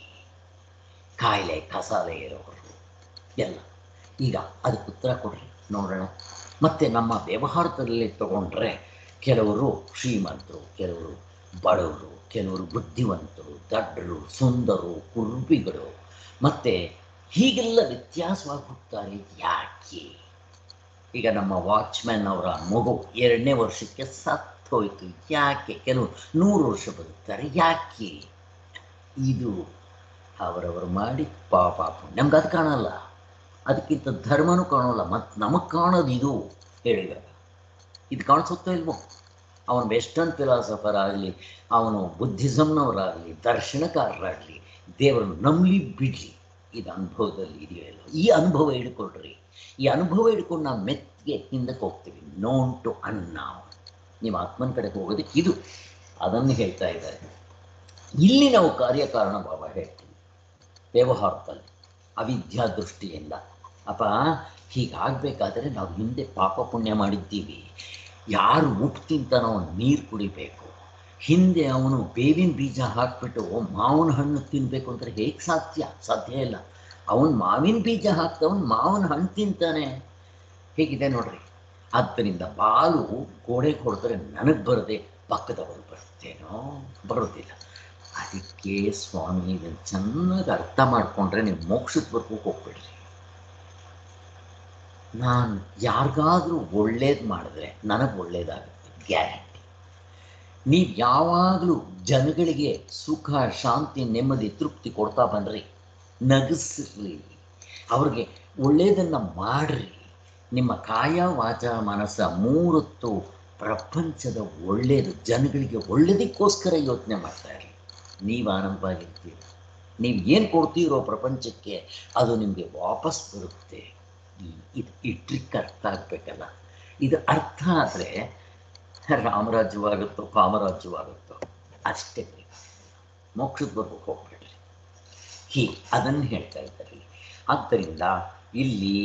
ಕಾಯಿಲೆ ಕಸಾಲೆ ಇರೋರು ಎಲ್ಲ ಈಗ ಅದಕ್ಕೆ ಉತ್ತರ ಕೊಡ್ರಿ ನೋಡೋಣ ಮತ್ತು ನಮ್ಮ ವ್ಯವಹಾರದಲ್ಲಿ ತಗೊಂಡ್ರೆ ಕೆಲವರು ಶ್ರೀಮಂತರು ಕೆಲವರು ಬಡವರು ಕೆಲವರು ಬುದ್ಧಿವಂತರು ದಡ್ಡರು ಸುಂದರು ಕುರುಬಿಗಳು ಮತ್ತು ಹೀಗೆಲ್ಲ ವ್ಯತ್ಯಾಸವಾಗಿ ಹೋಗ್ತಾರೆ ಯಾಕೆ ಈಗ ನಮ್ಮ ವಾಚ್ಮ್ಯಾನ್ ಅವರ ಮಗು ಎರಡನೇ ವರ್ಷಕ್ಕೆ ಸತ್ತು ಹೋಯ್ತು ಯಾಕೆ ಕೆಲವು ನೂರು ವರ್ಷ ಬದುಕ್ತಾರೆ ಯಾಕೆ ಇದು ಅವರವರು ಮಾಡಿ ಪಾಪ ಪುಣ್ಯ. ನಮ್ಗೆ ಅದು ಕಾಣಲ್ಲ ಅದಕ್ಕಿಂತ ಧರ್ಮನೂ ಕಾಣೋಲ್ಲ ಮತ್ತು ನಮಗೆ ಕಾಣೋದು ಇದು ಹೇಳಿದಾಗ ಇದು ಕಾಣಿಸುತ್ತೋ ಇಲ್ವೋ ಅವನು ವೆಸ್ಟರ್ನ್ ಫಿಲಾಸಫರ್ ಆಗಲಿ ಅವನು ಬುದ್ಧಿಸಮ್ನವರಾಗಲಿ ದರ್ಶನಕಾರರಾಗಲಿ ದೇವರನ್ನು ನಂಬಲಿ ಬಿಡಲಿ ಇದು ಅನುಭವದಲ್ಲಿ ಇದೆಯೋ ಇಲ್ಲೋ ಈ ಅನುಭವ ಹಿಡ್ಕೊಳ್ರಿ ಈ ಅನುಭವ ಹಿಡ್ಕೊಂಡು ನಾವು ಮೆತ್ತಿಗೆ ಹಿಂದಕ್ಕೆ ಹೋಗ್ತೀವಿ ನೋನ್ ಟು ಅನ್ನಾವ್ ನೀವು ಆತ್ಮನ ಕಡೆಗೆ ಹೋಗೋದಕ್ಕೆ ಇದು ಅದನ್ನು ಹೇಳ್ತಾ ಇದ್ದಾರೆ ಇಲ್ಲಿ ನಾವು ಕಾರ್ಯಕಾರಣ ಭಾವ ಹೇಳ್ತೀವಿ ವ್ಯವಹಾರದಲ್ಲಿ ಅವಿದ್ಯಾ ದೃಷ್ಟಿಯಿಂದ ಅಪ್ಪ ಹೀಗಾಗಬೇಕಾದ್ರೆ ನಾವು ಹಿಂದೆ ಪಾಪ ಪುಣ್ಯ ಮಾಡಿದ್ದೀವಿ ಯಾರು ಉಪ್ಪು ತಿಂತಾನೋ ಅವನು ನೀರು ಕುಡಿಬೇಕು ಹಿಂದೆ ಅವನು ಬೇವಿನ ಬೀಜ ಹಾಕ್ಬಿಟ್ಟು ಮಾವಿನ ಹಣ್ಣು ತಿನ್ನಬೇಕು ಅಂದರೆ ಹೇಗೆ ಸಾಧ್ಯ ಸಾಧ್ಯ ಇಲ್ಲ ಅವನು ಮಾವಿನ ಬೀಜ ಹಾಕ್ತವನು ಮಾವಿನ ಹಣ್ಣು ತಿಂತಾನೆ ಹೇಗಿದೆ ನೋಡ್ರಿ ಆದ್ದರಿಂದ ಬಾಲು ಗೋಡೆಗೆ ಹೊಡೆದ್ರೆ ನನಗೆ ಬರದೆ ಪಕ್ಕದವರು ಬರುತ್ತೇನೋ ಬರೋದಿಲ್ಲ ಅದಕ್ಕೆ ಸ್ವಾಮಿ ಇದನ್ನು ಚೆನ್ನಾಗಿ ಅರ್ಥ ಮಾಡಿಕೊಂಡ್ರೆ ನೀವು ಮೋಕ್ಷದವರೆಗೂ ಹೋಗ್ಬಿಡ್ರಿ ನಾನು ಯಾರಿಗಾದ್ರೂ ಒಳ್ಳೇದು ಮಾಡಿದ್ರೆ ನನಗೆ ಒಳ್ಳೇದಾಗುತ್ತೆ ಗ್ಯಾರಂಟಿ ನೀವು ಯಾವಾಗಲೂ ಜನಗಳಿಗೆ ಸುಖ ಶಾಂತಿ ನೆಮ್ಮದಿ ತೃಪ್ತಿ ಕೊಡ್ತಾ ಬನ್ನಿರಿ ನಗಿಸ್ರಿ ಅವ್ರಿಗೆ ಒಳ್ಳೆಯದನ್ನು ಮಾಡ್ರಿ ನಿಮ್ಮ ಕಾಯ ವಾಚ ಮನಸ್ಸ ಮೂರೊತ್ತು ಪ್ರಪಂಚದ ಒಳ್ಳೆಯದು ಜನಗಳಿಗೆ ಒಳ್ಳೆಯದಕ್ಕೋಸ್ಕರ ಯೋಚನೆ ಮಾಡ್ತಾ ಇರಿ ನೀವು ಆನಂದವಾಗಿರ್ತೀರಿ ನೀವು ಏನು ಕೊಡ್ತೀರೋ ಪ್ರಪಂಚಕ್ಕೆ ಅದು ನಿಮಗೆ ವಾಪಸ್ ಬರುತ್ತೆ ಇದು ಈ ಟ್ರಿಕ್ ಅರ್ಥ ಆಗ್ಬೇಕಲ್ಲ ಇದು ಅರ್ಥ ಆದರೆ ರಾಮರಾಜ್ಯವಾಗುತ್ತೋ ಕಾಮರಾಜ್ಯವಾಗುತ್ತೋ ಅಷ್ಟೇ ಮೋಕ್ಷದವರೆಗೂ ಹೋಗ್ಬೇಡ್ರಿ ಹೀಗೆ ಅದನ್ನು ಹೇಳ್ತಾ ಇದ್ದಾರೆ ಆದ್ದರಿಂದ ಇಲ್ಲಿ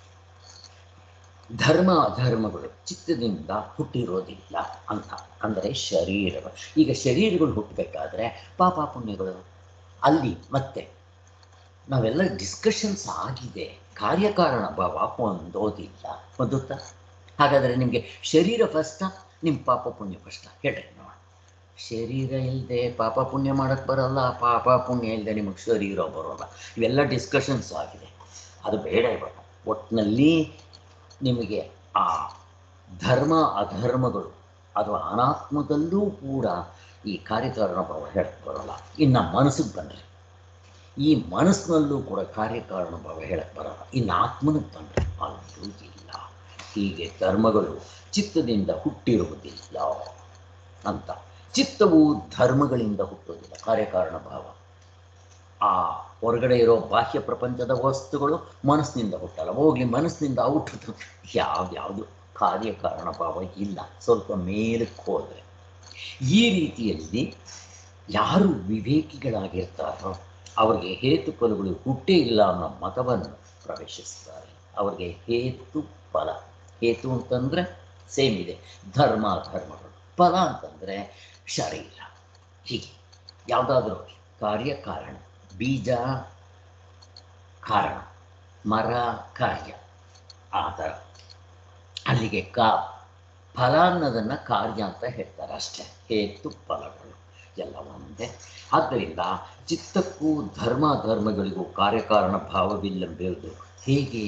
ಧರ್ಮ ಅಧರ್ಮಗಳು ಚಿತ್ತದಿಂದ ಹುಟ್ಟಿರೋದಿಲ್ಲ ಅಂತ ಅಂದರೆ ಶರೀರಗಳು ಈಗ ಶರೀರಗಳು ಹುಟ್ಟಬೇಕಾದ್ರೆ ಪಾಪ ಪುಣ್ಯಗಳು ಅಲ್ಲಿ ಮತ್ತೆ ನಾವೆಲ್ಲ ಡಿಸ್ಕಷನ್ಸ್ ಆಗಿದೆ ಕಾರ್ಯಕಾರಣ ಭಾವ ಹೊಂದೋದಿಲ್ಲ ಹೊಂದುತ್ತಾ ಹಾಗಾದರೆ ನಿಮಗೆ ಶರೀರ ಫಸ್ಟ ನಿಮ್ಮ ಪಾಪ ಪುಣ್ಯ ಫಸ್ಟ ಹೇಳ್ರಿ ನೋಡ ಶರೀರ ಇಲ್ಲದೆ ಪಾಪ ಪುಣ್ಯ ಮಾಡೋಕ್ಕೆ ಬರಲ್ಲ ಪಾಪ ಪುಣ್ಯ ಇಲ್ಲದೆ ನಿಮಗೆ ಶರೀರ ಬರೋಲ್ಲ ಇವೆಲ್ಲ ಡಿಸ್ಕಷನ್ಸ್ ಆಗಿದೆ ಅದು ಬೇಡ ಇವಾಗ ಒಟ್ಟಿನಲ್ಲಿ ನಿಮಗೆ ಆ ಧರ್ಮ ಅಧರ್ಮಗಳು ಅಥವಾ ಅನಾತ್ಮದಲ್ಲೂ ಕೂಡ ಈ ಕಾರ್ಯಕಾರಣ ಭಾವ ಹೇಳಕ್ಕೆ ಬರೋಲ್ಲ ಇನ್ನು ಮನಸ್ಸಿಗೆ ಬನ್ನಿರಿ ಈ ಮನಸ್ಸಿನಲ್ಲೂ ಕೂಡ ಕಾರ್ಯಕಾರಣ ಭಾವ ಹೇಳಕ್ಕೆ ಬರೋಲ್ಲ ಇನ್ನು ಆತ್ಮನಿಗೆ ಬಂದರೆ ಅದು ಇಲ್ಲ ಹೀಗೆ ಧರ್ಮಗಳು ಚಿತ್ತದಿಂದ ಹುಟ್ಟಿರುವುದಿಲ್ಲ ಅಂತ ಚಿತ್ತವು ಧರ್ಮಗಳಿಂದ ಹುಟ್ಟುವುದಿಲ್ಲ ಕಾರ್ಯಕಾರಣ ಭಾವ ಆ ಹೊರಗಡೆ ಇರೋ ಬಾಹ್ಯ ಪ್ರಪಂಚದ ವಸ್ತುಗಳು ಮನಸ್ಸಿನಿಂದ ಹುಟ್ಟಲ್ಲ ಹೋಗ್ಲಿ ಮನಸ್ಸಿನಿಂದ ಹುಟ್ಟಿದ್ರು ಯಾವ್ಯಾವುದು ಕಾರ್ಯಕಾರಣ ಭಾವ ಇಲ್ಲ ಸ್ವಲ್ಪ ಮೇಲಕ್ಕೆ ಹೋದರೆ ಈ ರೀತಿಯಲ್ಲಿ ಯಾರು ವಿವೇಕಿಗಳಾಗಿರ್ತಾರೋ ಅವರಿಗೆ ಹೇತು ಫಲಗಳು ಹುಟ್ಟೇ ಇಲ್ಲ ಅನ್ನೋ ಮತವನ್ನು ಪ್ರವೇಶಿಸ್ತಾರೆ ಅವರಿಗೆ ಹೇತು ಫಲ ಹೇತು ಅಂತಂದರೆ ಸೇಮ್ ಇದೆ ಧರ್ಮ ಧರ್ಮಗಳು ಫಲ ಅಂತಂದರೆ ಶರೀರ ಹೀಗೆ ಯಾವುದಾದ್ರೂ ಕಾರ್ಯ ಕಾರಣ ಬೀಜ ಕಾರಣ ಮರ ಕಾರ್ಯ ಆ ಥರ ಅಲ್ಲಿಗೆ ಕಾ ಫಲ ಅನ್ನೋದನ್ನು ಕಾರ್ಯ ಅಂತ ಹೇಳ್ತಾರೆ ಅಷ್ಟೇ ಹೇತು ಫಲಗಳು ಎಲ್ಲ ಒಂದೇ ಆದ್ದರಿಂದ ಚಿತ್ತಕ್ಕೂ ಧರ್ಮ ಧರ್ಮಗಳಿಗೂ ಕಾರ್ಯಕಾರಣ ಭಾವವಿಲ್ಲವೆಂಬುದು ಹೇಗೆ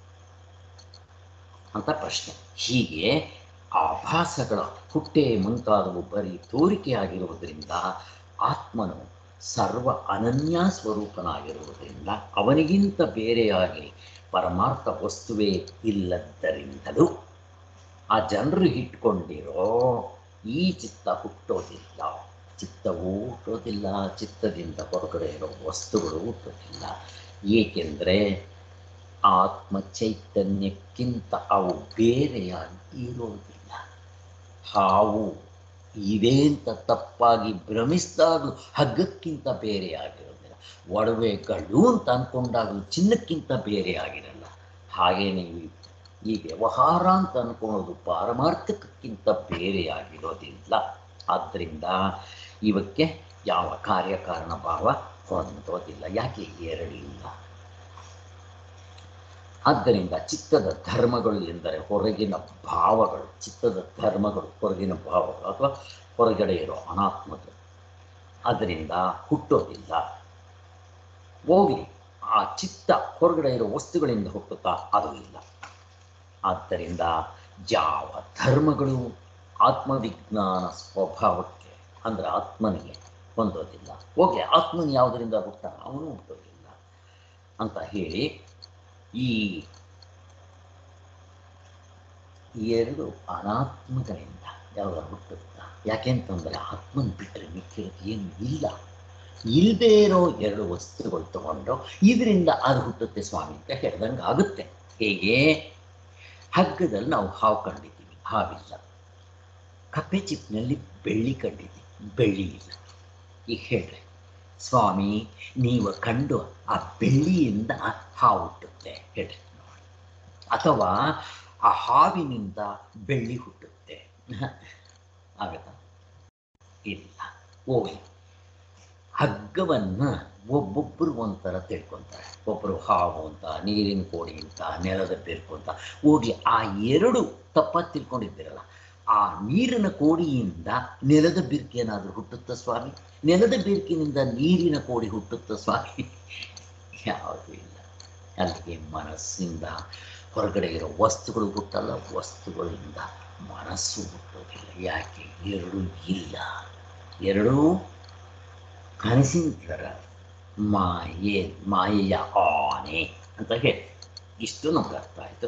ಅಂತ ಪ್ರಶ್ನೆ ಹೀಗೆ ಆಭಾಸಗಳ ಹುಟ್ಟೆ ಮುಂತಾದವು ಬರೀ ತೋರಿಕೆಯಾಗಿರುವುದರಿಂದ ಆತ್ಮನು ಸರ್ವ ಅನನ್ಯ ಸ್ವರೂಪನಾಗಿರುವುದರಿಂದ ಅವನಿಗಿಂತ ಬೇರೆಯಾಗಿ ಪರಮಾರ್ಥ ವಸ್ತುವೇ ಇಲ್ಲದ್ದರಿಂದಲೂ ಆ ಜನರು ಇಟ್ಕೊಂಡಿರೋ ಈ ಚಿತ್ತ ಹುಟ್ಟೋದಿಲ್ಲ ಚಿತ್ತವೂ ಹುಟ್ಟೋದಿಲ್ಲ ಚಿತ್ತದಿಂದ ಹೊರಗಡೆ ಇರೋ ವಸ್ತುಗಳು ಹುಟ್ಟೋದಿಲ್ಲ ಏಕೆಂದರೆ ಆತ್ಮ ಚೈತನ್ಯಕ್ಕಿಂತ ಅವು ಬೇರೆಯಾಗಿ ಇರೋದಿಲ್ಲ ಹಾವು ಇದೆ ಅಂತ ತಪ್ಪಾಗಿ ಭ್ರಮಿಸಿದಾಗಲೂ ಹಗ್ಗಕ್ಕಿಂತ ಬೇರೆಯಾಗಿರೋದಿಲ್ಲ ಒಡವೆಗಳು ಅಂತ ಅಂದ್ಕೊಂಡಾಗಲೂ ಚಿನ್ನಕ್ಕಿಂತ ಬೇರೆಯಾಗಿರಲ್ಲ ಹಾಗೇನೆ ಈ- ಈ ವ್ಯವಹಾರ ಅಂತ ಅನ್ಕೊಳ್ಳೋದು ಪಾರಮಾರ್ಥಕ್ಕಿಂತ ಬೇರೆಯಾಗಿರೋದಿಲ್ಲ ಆದ್ದರಿಂದ ಇವಕ್ಕೆ ಯಾವ ಕಾರ್ಯಕಾರಣ ಭಾವ ಹೊಂದೋದಿಲ್ಲ ಯಾಕೆ ಎರಡಿಲ್ಲ ಆದ್ದರಿಂದ ಚಿತ್ತದ ಧರ್ಮಗಳು ಎಂದರೆ ಹೊರಗಿನ ಭಾವಗಳು ಚಿತ್ತದ ಧರ್ಮಗಳು ಹೊರಗಿನ ಭಾವಗಳು ಅಥವಾ ಹೊರಗಡೆ ಇರೋ ಅನಾತ್ಮಗಳು ಅದರಿಂದ ಹುಟ್ಟೋದಿಲ್ಲ ಹೋಗಲಿ ಆ ಚಿತ್ತ ಹೊರಗಡೆ ಇರೋ ವಸ್ತುಗಳಿಂದ ಹುಟ್ಟುತ್ತಾ ಅದು ಇಲ್ಲ ಆದ್ದರಿಂದ ಯಾವ ಧರ್ಮಗಳು ಆತ್ಮವಿಜ್ಞಾನ ಸ್ವಭಾವಕ್ಕೆ ಅಂದರೆ ಆತ್ಮನಿಗೆ ಹೊಂದೋದಿಲ್ಲ ಹೋಗಲಿ ಆತ್ಮನ ಯಾವುದರಿಂದ ಹುಟ್ಟಾನ ಅವನು ಹುಟ್ಟೋದಿಲ್ಲ ಅಂತ ಹೇಳಿ ಈ ಎರಡು ಅನಾತ್ಮಗಳಿಂದ ಯಾವಾಗ ಹುಟ್ಟುತ್ತಾ ಯಾಕೆಂತಂದರೆ ಆತ್ಮನ ಬಿಟ್ಟರೆ ಮಿಕ್ಕಿರೋದು ಏನು ಇಲ್ಲ ಇಲ್ಲದೇ ಇರೋ ಎರಡು ವಸ್ತುಗಳು ತಗೊಂಡು ಇದರಿಂದ ಅದು ಹುಟ್ಟುತ್ತೆ ಸ್ವಾಮಿ ಅಂತ ಹೇಳ್ದಂಗೆ ಆಗುತ್ತೆ ಹೇಗೆ ಹಗ್ಗದಲ್ಲಿ ನಾವು ಹಾವು ಕಂಡಿದ್ದೀವಿ ಹಾವಿಲ್ಲ ಕಪ್ಪೆ ಚಿಪ್ಪಿನಲ್ಲಿ ಬೆಳ್ಳಿ ಕಂಡಿದ್ದೀವಿ ಬೆಳ್ಳಿ ಇಲ್ಲ ಈಗ ಹೇಳ್ರಿ ಸ್ವಾಮಿ ನೀವು ಕಂಡು ಆ ಬೆಳ್ಳಿಯಿಂದ ಹಾವು ಹುಟ್ಟುತ್ತೆ ಹೇಳ್ರಿ ಅಥವಾ ಆ ಹಾವಿನಿಂದ ಬೆಳ್ಳಿ ಹುಟ್ಟುತ್ತೆ ಆಗತ್ತಾ ಇಲ್ಲ ಹೋಗಿ ಹಗ್ಗವನ್ನು ಒಬ್ಬೊಬ್ಬರು ಒಂಥರ ತಿಳ್ಕೊತಾರೆ ಒಬ್ಬರು ಹಾವು ಅಂತ ನೀರಿನ ಕೋಡಿ ಅಂತ ನೆಲದ ಬೆರ್ಕು ಅಂತ ಹೋಗಿ ಆ ಎರಡು ತಪ್ಪಾಗಿ ತಿಳ್ಕೊಂಡಿದ್ದೀರಲ್ಲ ಆ ನೀರಿನ ಕೋಡಿಯಿಂದ ನೆಲದ ಬಿರ್ಕು ಏನಾದರೂ ಹುಟ್ಟುತ್ತಾ ಸ್ವಾಮಿ ನೆಲದ ಬಿರ್ಕಿನಿಂದ ನೀರಿನ ಕೋಡಿ ಹುಟ್ಟುತ್ತಾ ಸ್ವಾಮಿ ಯಾವುದೂ ಇಲ್ಲ ಅಲ್ಲಿಗೆ ಮನಸ್ಸಿಂದ ಹೊರಗಡೆ ಇರೋ ವಸ್ತುಗಳು ಹುಟ್ಟಲ್ಲ ವಸ್ತುಗಳಿಂದ ಮನಸ್ಸು ಹುಟ್ಟೋದಿಲ್ಲ ಯಾಕೆ ಎರಡೂ ಇಲ್ಲ ಎರಡೂ ಕನಸಿನ ಥರ ಮಾಯೆ ಮಾಯೆಯ ಆನೆ ಅಂತ ಹೇಳಿ ಇಷ್ಟು ನಮ್ಗೆ ಅರ್ಥ ಆಯಿತು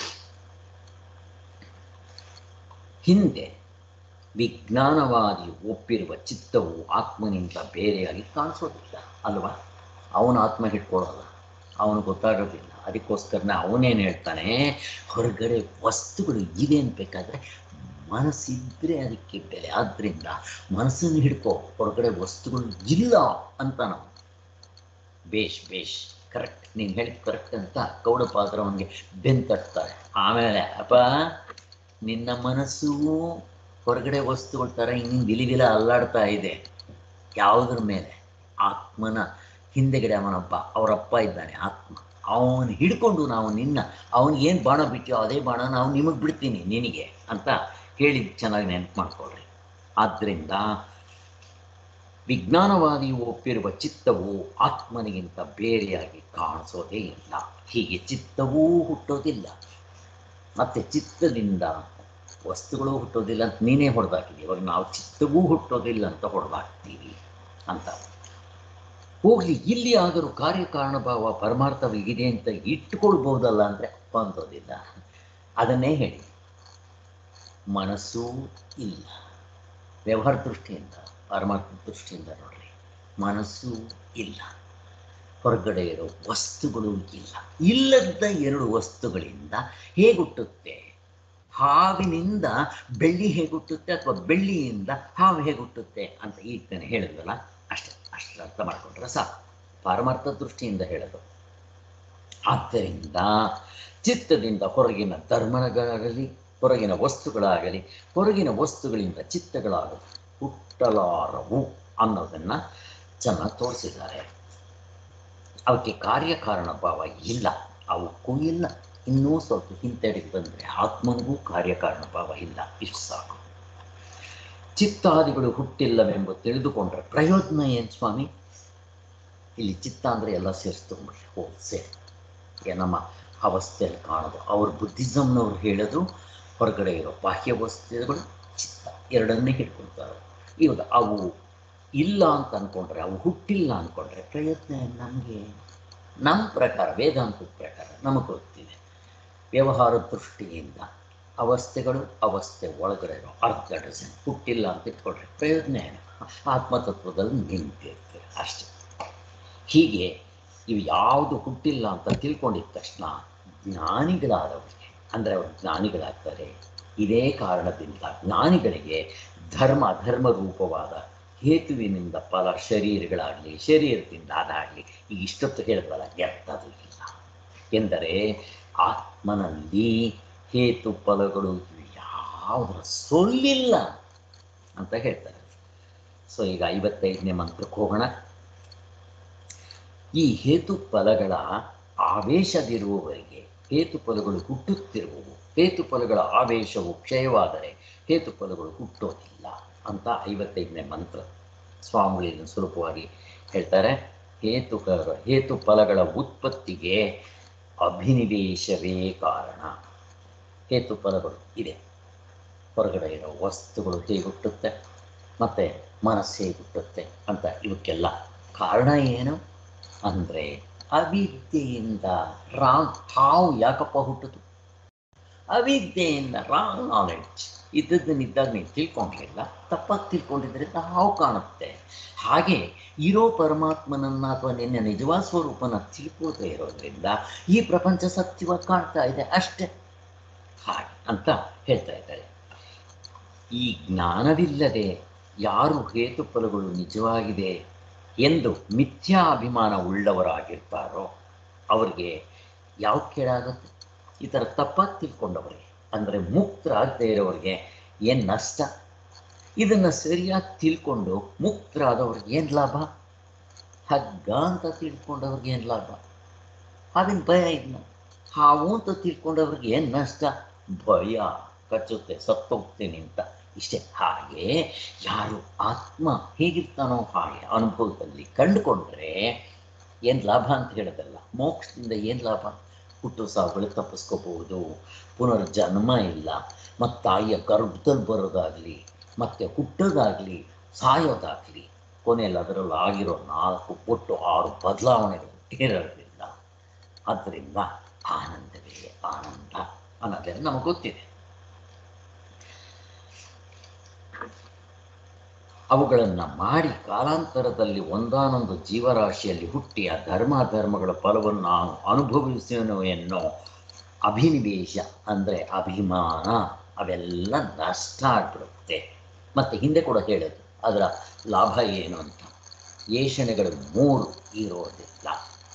ಹಿಂದೆ ವಿಜ್ಞಾನವಾದಿ ಒಪ್ಪಿರುವ ಚಿತ್ತವು ಆತ್ಮನಿಂದ ಬೇರೆಯಾಗಿ ಕಾಣಿಸೋದಿಲ್ಲ ಅಲ್ವಾ ಅವನ ಆತ್ಮ ಹಿಡ್ಕೊಳ್ಳೋಲ್ಲ ಅವನು ಗೊತ್ತಾಗೋದಿಲ್ಲ ಅದಕ್ಕೋಸ್ಕರನೇ ಅವನೇನು ಹೇಳ್ತಾನೆ ಹೊರಗಡೆ ವಸ್ತುಗಳು ಇವೆ ಅನ್ಬೇಕಾದ್ರೆ ಮನಸ್ಸಿದ್ರೆ ಅದಕ್ಕೆ ಬೆಲೆ ಆದ್ರಿಂದ ಮನಸ್ಸನ್ನು ಹಿಡ್ಕೋ ಹೊರಗಡೆ ವಸ್ತುಗಳು ಇಲ್ಲ ಅಂತ ನಾವು ಬೇಷ್ ಬೇಷ್ ಕರೆಕ್ಟ್ ನೀನು ಹೇಳಿದ ಕರೆಕ್ಟ್ ಅಂತ ಗೌಡಪಾತ್ರ ಅವನಿಗೆ ಬೆಂತಟ್ತಾರೆ ಆಮೇಲೆ ಅಪ್ಪ ನಿನ್ನ ಮನಸ್ಸು ಹೊರಗಡೆ ವಸ್ತುಗಳ ಥರ ಹಿಂಗೆ ವಿಲಿವಿಲ ಅಲ್ಲಾಡ್ತಾ ಇದೆ ಯಾವುದ್ರ ಮೇಲೆ ಆತ್ಮನ ಹಿಂದೆಗಡೆ ಅವನೊಬ್ಬ ಅವರಪ್ಪ ಇದ್ದಾನೆ ಆತ್ಮ ಅವನು ಹಿಡ್ಕೊಂಡು ನಾವು ನಿನ್ನ ಅವನಿಗೆ ಏನು ಬಾಣ ಬಿಟ್ಟಿಯೋ ಅದೇ ಬಾಣ ನಾವು ನಿಮಗೆ ಬಿಡ್ತೀನಿ ನಿನಗೆ ಅಂತ ಹೇಳಿದ್ ಚೆನ್ನಾಗಿ ನೆನಪು ಮಾಡ್ಕೊಳ್ರಿ ಆದ್ದರಿಂದ ವಿಜ್ಞಾನವಾದಿಯು ಒಪ್ಪಿರುವ ಚಿತ್ತವು ಆತ್ಮನಿಗಿಂತ ಬೇರೆಯಾಗಿ ಕಾಣಿಸೋದೇ ಇಲ್ಲ ಹೀಗೆ ಚಿತ್ತವೂ ಹುಟ್ಟೋದಿಲ್ಲ ಮತ್ತೆ ಚಿತ್ತದಿಂದ ವಸ್ತುಗಳು ಹುಟ್ಟೋದಿಲ್ಲ ಅಂತ ನೀನೇ ಹೊಡೆದಾಕಿದೆ ಇವಾಗ ನಾವು ಚಿತ್ತವೂ ಹುಟ್ಟೋದಿಲ್ಲ ಅಂತ ಹೊಡೆದಾಕ್ತೀವಿ ಅಂತ ಹೋಗ್ಲಿ ಇಲ್ಲಿ ಆದರೂ ಕಾರ್ಯಕಾರಣ ಭಾವ ಪರಮಾರ್ಥವಿದೆ ಅಂತ ಇಟ್ಟುಕೊಳ್ಬಹುದಲ್ಲ ಅಂದರೆ ಬಂದೋದಿಲ್ಲ ಅದನ್ನೇ ಹೇಳಿ ಮನಸ್ಸೂ ಇಲ್ಲ ವ್ಯವಹಾರ ದೃಷ್ಟಿಯಿಂದ ಪರಮಾರ್ಥ ದೃಷ್ಟಿಯಿಂದ ನೋಡ್ರಿ ಮನಸ್ಸು ಇಲ್ಲ ಹೊರಗಡೆ ಇರೋ ವಸ್ತುಗಳು ಇಲ್ಲ ಇಲ್ಲದ ಎರಡು ವಸ್ತುಗಳಿಂದ ಹೇಗುಟ್ಟುತ್ತೆ ಹಾವಿನಿಂದ ಬೆಳ್ಳಿ ಹೇಗುಟ್ಟುತ್ತೆ ಅಥವಾ ಬೆಳ್ಳಿಯಿಂದ ಹಾವು ಹೇಗುಟ್ಟುತ್ತೆ ಅಂತ ಈಗ ತಾನೆ ಹೇಳಿದ್ವಲ್ಲ ಅಷ್ಟೇ ಅಷ್ಟು ಅರ್ಥ ಮಾಡಿಕೊಂಡ್ರೆ ಸಾಕು ಪಾರಮಾರ್ಥ ದೃಷ್ಟಿಯಿಂದ ಹೇಳೋದು ಆದ್ದರಿಂದ ಚಿತ್ತದಿಂದ ಹೊರಗಿನ ಧರ್ಮಗಳಾಗಲಿ ಹೊರಗಿನ ವಸ್ತುಗಳಾಗಲಿ ಹೊರಗಿನ ವಸ್ತುಗಳಿಂದ ಚಿತ್ತಗಳಾಗಲಿ ಹುಟ್ಟಲಾರವು ಅನ್ನೋದನ್ನು ಚೆನ್ನಾಗಿ ತೋರಿಸಿದ್ದಾರೆ ಅವಕ್ಕೆ ಕಾರ್ಯಕಾರಣ ಭಾವ ಇಲ್ಲ ಅವಕ್ಕೂ ಇಲ್ಲ ಇನ್ನೂ ಸ್ವಲ್ಪ ಹಿಂತೆಡೆಗೆ ಬಂದರೆ ಆತ್ಮನಿಗೂ ಕಾರ್ಯಕಾರಣ ಭಾವ ಇಲ್ಲ ಇಷ್ಟು ಸಾಕು ಚಿತ್ತಾದಿಗಳು ಹುಟ್ಟಿಲ್ಲವೆಂಬ ತಿಳಿದುಕೊಂಡ್ರೆ ಪ್ರಯೋಜನ ಏನು ಸ್ವಾಮಿ ಇಲ್ಲಿ ಚಿತ್ತ ಅಂದರೆ ಎಲ್ಲ ಸೇರಿಸ್ಕೊಂಡ್ಬಿಟ್ರೆ ಓ ಸೇರಿ ನಮ್ಮ ಅವಸ್ಥೆಯಲ್ಲಿ ಕಾಣೋದು ಅವ್ರ ಬುದ್ಧಿಸಮ್ನವ್ರು ಹೇಳೋದು ಹೊರಗಡೆ ಇರೋ ಬಾಹ್ಯ ವಸ್ತುಗಳು ಚಿತ್ತ ಎರಡನ್ನೇ ಹಿಡ್ಕೊಳ್ತಾರೆ ಇವಾಗ ಅವು ಇಲ್ಲ ಅಂತ ಅಂದ್ಕೊಂಡ್ರೆ ಅವು ಹುಟ್ಟಿಲ್ಲ ಅಂದ್ಕೊಂಡ್ರೆ ಪ್ರಯತ್ನ ನಮಗೆ ನಮ್ಮ ಪ್ರಕಾರ ವೇದಾಂತದ ಪ್ರಕಾರ ನಮಗೆ ಗೊತ್ತಿದೆ ವ್ಯವಹಾರ ದೃಷ್ಟಿಯಿಂದ ಅವಸ್ಥೆಗಳು ಅವಸ್ಥೆ ಒಳಗಡೆ ಇರೋ ಅರ್ಧ ಡಜನ್ ಹುಟ್ಟಿಲ್ಲ ಅಂತ ಇಟ್ಕೊಂಡ್ರೆ ಪ್ರಯೋಜನ ಏನು ಆತ್ಮತತ್ವದಲ್ಲಿ ನಿಂತಿರ್ತದೆ ಅಷ್ಟೇ ಹೀಗೆ ಇವು ಯಾವುದು ಹುಟ್ಟಿಲ್ಲ ಅಂತ ತಿಳ್ಕೊಂಡಿದ ತಕ್ಷಣ ಜ್ಞಾನಿಗಳಾದವರಿಗೆ ಅಂದರೆ ಅವರು ಜ್ಞಾನಿಗಳಾಗ್ತಾರೆ ಇದೇ ಕಾರಣದಿಂದ ಜ್ಞಾನಿಗಳಿಗೆ ಧರ್ಮ ಧರ್ಮ ರೂಪವಾದ ಹೇತುವಿನಿಂದ ಫಲ ಶರೀರಗಳಾಗಲಿ ಶರೀರದಿಂದ ಅದಾಗಲಿ ಈಗ ಇಷ್ಟೊತ್ತು ಹೇಳಿದ್ವಲ್ಲ ವ್ಯರ್ಥದು ಇಲ್ಲ ಎಂದರೆ ಆತ್ಮನಲ್ಲಿ ಹೇತು ಫಲಗಳು ಇವು ಯಾವುದರ ಸೊಲ್ಲಿಲ್ಲ ಅಂತ ಹೇಳ್ತಾರೆ ಸೊ ಈಗ ಐವತ್ತೈದನೇ ಮಂತ್ರಕ್ಕೆ ಹೋಗೋಣ ಈ ಹೇತು ಫಲಗಳ ಆವೇಶದಿರುವವರಿಗೆ ಹೇತು ಫಲಗಳು ಹುಟ್ಟುತ್ತಿರುವವು ಹೇತು ಫಲಗಳ ಆವೇಶವು ಕ್ಷಯವಾದರೆ ಹೇತು ಫಲಗಳು ಹುಟ್ಟೋದಿಲ್ಲ ಅಂತ ಐವತ್ತೈದನೇ ಮಂತ್ರ ಸ್ವಾಮಿಗಳು ಸುಲಭವಾಗಿ ಹೇಳ್ತಾರೆ ಹೇತು ಹೇತು ಫಲಗಳ ಉತ್ಪತ್ತಿಗೆ ಅಭಿನಿವೇಶವೇ ಕಾರಣ ಹೇತು ಫಲಗಳು ಇದೆ ಹೊರಗಡೆ ಇರೋ ವಸ್ತುಗಳು ಹೇಗೆ ಹುಟ್ಟುತ್ತೆ ಮತ್ತು ಮನಸ್ಸು ಹೇಗೆ ಹುಟ್ಟುತ್ತೆ ಅಂತ ಇವಕ್ಕೆಲ್ಲ ಕಾರಣ ಏನು ಅಂದರೆ ಅವಿದ್ಯೆಯಿಂದ ರಾಂಗ್ ಹಾವು ಯಾಕಪ್ಪ ಹುಟ್ಟಿತು ಅವಿದ್ಯೆಯಿಂದ ರಾಂಗ್ ನಾಲೆಡ್ಜ್ ಇದ್ದದ್ದನ್ನಿದ್ದಾಗ ನೀವು ತಿಳ್ಕೊಂಡಿರಲಿಲ್ಲ ತಪ್ಪಾಗಿ ತಿಳ್ಕೊಂಡಿದ್ದರಿಂದ ಹಾವು ಕಾಣುತ್ತೆ ಹಾಗೆ ಇರೋ ಪರಮಾತ್ಮನನ್ನ ಅಥವಾ ನಿನ್ನ ನಿಜವಾದ ಸ್ವರೂಪನ ತಿಳ್ಕೋದೇ ಇರೋದ್ರಿಂದ ಈ ಪ್ರಪಂಚ ಸತ್ಯವಾಗಿ ಕಾಣ್ತಾ ಇದೆ ಅಷ್ಟೇ ಹಾಗೆ ಅಂತ ಹೇಳ್ತಾ ಇದ್ದಾರೆ ಈ ಜ್ಞಾನವಿಲ್ಲದೆ ಯಾರು ಹೇತು ಫಲಗಳು ನಿಜವಾಗಿದೆ ಎಂದು ಮಿಥ್ಯಾ ಅಭಿಮಾನ ಉಳ್ಳವರಾಗಿರ್ತಾರೋ ಅವರಿಗೆ ಯಾವ ಕೇಳಾಗುತ್ತೆ ಈ ಥರ ತಪ್ಪಾಗಿ ತಿಳ್ಕೊಂಡವರಿಗೆ ಅಂದರೆ ಮುಕ್ತರಾಗದೇ ಇರೋರಿಗೆ ಏನು ನಷ್ಟ ಇದನ್ನು ಸರಿಯಾಗಿ ತಿಳ್ಕೊಂಡು ಮುಕ್ತರಾದವ್ರಿಗೆ ಏನು ಲಾಭ ಹಗ್ಗ ಅಂತ ತಿಳ್ಕೊಂಡವ್ರಿಗೆ ಏನು ಲಾಭ ಅದನ್ನ ಭಯ ಇದನ್ನ ಹಾವು ಅಂತ ತಿಳ್ಕೊಂಡವ್ರಿಗೆ ಏನು ನಷ್ಟ ಭಯ ಕಚ್ಚುತ್ತೆ ಸತ್ತೋಗ್ತೀನಿ ಅಂತ ಇಷ್ಟೇ ಹಾಗೆ ಯಾರು ಆತ್ಮ ಹೇಗಿರ್ತಾನೋ ಹಾಗೆ ಅನುಭವದಲ್ಲಿ ಕಂಡುಕೊಂಡ್ರೆ ಏನು ಲಾಭ ಅಂತ ಹೇಳೋದಲ್ಲ ಮೋಕ್ಷದಿಂದ ಏನು ಲಾಭ ಹುಟ್ಟು ಸಾವುಗಳು ತಪ್ಪಿಸ್ಕೋಬಹುದು ಪುನರ್ಜನ್ಮ ಇಲ್ಲ ಮತ್ತು ತಾಯಿಯ ಗರ್ಭದಲ್ಲಿ ಬರೋದಾಗಲಿ ಮತ್ತು ಹುಟ್ಟೋದಾಗಲಿ ಸಾಯೋದಾಗಲಿ ಕೊನೆಯಲ್ಲಿ ಅದರಲ್ಲಿ ಆಗಿರೋ ನಾಲ್ಕು ಒಟ್ಟು ಆರು ಬದಲಾವಣೆಗಳು ಇರೋದ್ರಿಂದ ಆದ್ದರಿಂದ ಆನಂದವೇ ಆನಂದ ಅನ್ನೋದೆಲ್ಲ ನಮಗೆ ಗೊತ್ತಿದೆ ಅವುಗಳನ್ನು ಮಾಡಿ ಕಾಲಾಂತರದಲ್ಲಿ ಒಂದಾನೊಂದು ಜೀವರಾಶಿಯಲ್ಲಿ ಹುಟ್ಟಿ ಆ ಧರ್ಮ ಧರ್ಮಗಳ ಫಲವನ್ನು ನಾನು ಅನುಭವಿಸುವನು ಎನ್ನೋ ಅಭಿನಿವೇಶ ಅಂದರೆ ಅಭಿಮಾನ ಅವೆಲ್ಲ ನಷ್ಟ ಆಗ್ಬಿಡುತ್ತೆ ಮತ್ತು ಹಿಂದೆ ಕೂಡ ಹೇಳಿದ್ರು ಅದರ ಲಾಭ ಏನು ಅಂತ ಏಷಣೆಗಳು ಮೂರು ಇರೋದಿಲ್ಲ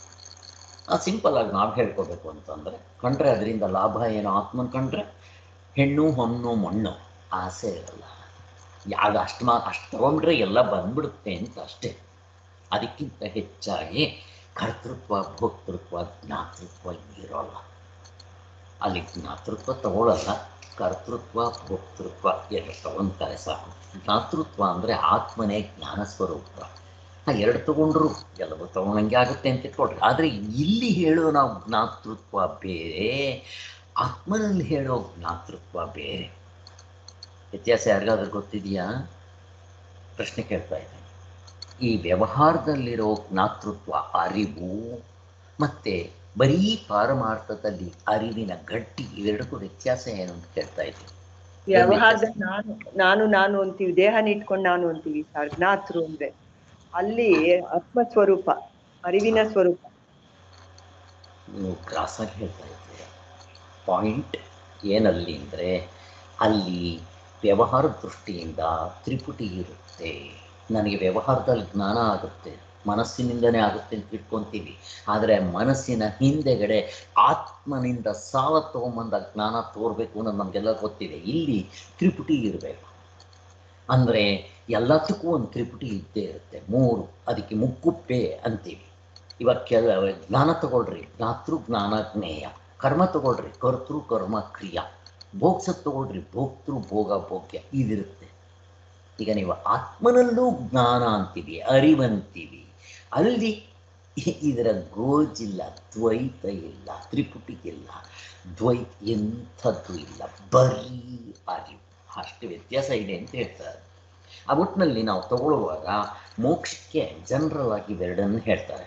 ಸಿಂಪಲ್ ಆಗಿ ನಾವು ಹೇಳ್ಕೋಬೇಕು ಅಂತಂದರೆ ಕಂಡ್ರೆ ಅದರಿಂದ ಲಾಭ ಏನು ಆತ್ಮನ್ ಕಂಡ್ರೆ ಹೆಣ್ಣು ಹೊನ್ನು ಮಣ್ಣು ಆಸೆ ಇರಲ್ಲ ಯಾಗ ಅಷ್ಟು ಮಾ ಅಷ್ಟು ತಗೊಂಡ್ರೆ ಎಲ್ಲ ಬಂದ್ಬಿಡುತ್ತೆ ಅಂತ ಅಷ್ಟೇ ಅದಕ್ಕಿಂತ ಹೆಚ್ಚಾಗಿ ಕರ್ತೃತ್ವ ಭೋಕ್ತೃತ್ವ ಜ್ಞಾತೃತ್ವ ಇರೋಲ್ಲ ಅಲ್ಲಿ ಜ್ಞಾತೃತ್ವ ತಗೊಳ್ಳಲ್ಲ ಕರ್ತೃತ್ವ ಭೋಕ್ತೃತ್ವ ಎರಡು ತಗೊಂತಾರೆ ಸಾಕು ಜ್ಞಾತೃತ್ವ ಅಂದರೆ ಆತ್ಮನೇ ಜ್ಞಾನ ಸ್ವರೂಪ ಆ ಎರಡು ತಗೊಂಡ್ರು ಎಲ್ಲವೂ ತಗೊಂಡಂಗೆ ಆಗುತ್ತೆ ಅಂತ ಇಟ್ಕೊಳ್ರಿ ಆದರೆ ಇಲ್ಲಿ ಹೇಳೋ ನಾವು ಜ್ಞಾತೃತ್ವ ಬೇರೆ ಆತ್ಮನಲ್ಲಿ ಹೇಳೋ ಜ್ಞಾತೃತ್ವ ಬೇರೆ ವ್ಯತ್ಯಾಸ ಯಾರಿಗಾದ್ರೂ ಗೊತ್ತಿದೆಯಾ ಪ್ರಶ್ನೆ ಕೇಳ್ತಾ ಇದ್ದೇನೆ ಈ ವ್ಯವಹಾರದಲ್ಲಿರೋ ಜ್ಞಾತೃತ್ವ ಅರಿವು ಮತ್ತು ಬರೀ ಪಾರಮಾರ್ಥದಲ್ಲಿ ಅರಿವಿನ ಗಟ್ಟಿ ಇವೆರಡಕ್ಕೂ ವ್ಯತ್ಯಾಸ ಏನು ಅಂತ ಕೇಳ್ತಾ ಇದ್ದೀನಿ
ವ್ಯವಹಾರದಲ್ಲಿ ನಾನು ನಾನು ನಾನು ಅಂತೀವಿ ದೇಹನ ಇಟ್ಕೊಂಡು ನಾನು ಅಂತೀವಿ ಸರ್ ಜ್ಞಾತೃ ಅಂದ್ರೆ ಅಲ್ಲಿ ಆತ್ಮ ಸ್ವರೂಪ ಅರಿವಿನ ಸ್ವರೂಪ
ನೀವು ಕ್ರಾಸಾಗಿ ಹೇಳ್ತಾ ಇದ್ದೀರ ಪಾಯಿಂಟ್ ಏನಲ್ಲಿ ಅಂದರೆ ಅಲ್ಲಿ ವ್ಯವಹಾರ ದೃಷ್ಟಿಯಿಂದ ತ್ರಿಪುಟಿ ಇರುತ್ತೆ ನನಗೆ ವ್ಯವಹಾರದಲ್ಲಿ ಜ್ಞಾನ ಆಗುತ್ತೆ ಮನಸ್ಸಿನಿಂದನೇ ಆಗುತ್ತೆ ಅಂತ ಇಟ್ಕೊತೀವಿ ಆದರೆ ಮನಸ್ಸಿನ ಹಿಂದೆಗಡೆ ಆತ್ಮನಿಂದ ಸಾಲ ತೊಗೊಂಬಂದ ಜ್ಞಾನ ತೋರಬೇಕು ಅನ್ನೋದು ನಮಗೆಲ್ಲ ಗೊತ್ತಿದೆ ಇಲ್ಲಿ ತ್ರಿಪುಟಿ ಇರಬೇಕು ಅಂದರೆ ಎಲ್ಲದಕ್ಕೂ ಒಂದು ತ್ರಿಪುಟಿ ಇದ್ದೇ ಇರುತ್ತೆ ಮೂರು ಅದಕ್ಕೆ ಮುಕ್ಕುಪ್ಪೆ ಅಂತೀವಿ ಇವಾಗ ಕೆಲ ಜ್ಞಾನ ತಗೊಳ್ರಿ ಜ್ಞಾತೃ ಜ್ಞಾನ ಜ್ಞೇಯ ಕರ್ಮ ತಗೊಳ್ರಿ ಕರ್ತೃ ಕರ್ಮ ಕ್ರಿಯಾ ಭೋಗ್ಸ ತಗೊಳ್ರಿ ಭೋಕ್ತೃ ಭೋಗ ಭೋಗ್ಯ ಇದಿರುತ್ತೆ ಈಗ ನೀವು ಆತ್ಮನಲ್ಲೂ ಜ್ಞಾನ ಅಂತೀವಿ ಅರಿವಂತೀವಿ ಅಲ್ಲಿ ಇದರ ಗೋಜಿಲ್ಲ ದ್ವೈತ ಇಲ್ಲ ತ್ರಿಪುಟಿ ಇಲ್ಲ ದ್ವೈತ ಎಂಥದ್ದು ಇಲ್ಲ ಬರೀ ಅರಿವು ಅಷ್ಟು ವ್ಯತ್ಯಾಸ ಇದೆ ಅಂತ ಹೇಳ್ತಾರೆ ಆ ಒಟ್ಟಿನಲ್ಲಿ ನಾವು ತಗೊಳ್ಳುವಾಗ ಮೋಕ್ಷಕ್ಕೆ ಜನರಲ್ ಆಗಿ ಇವೆರಡನ್ನು ಹೇಳ್ತಾರೆ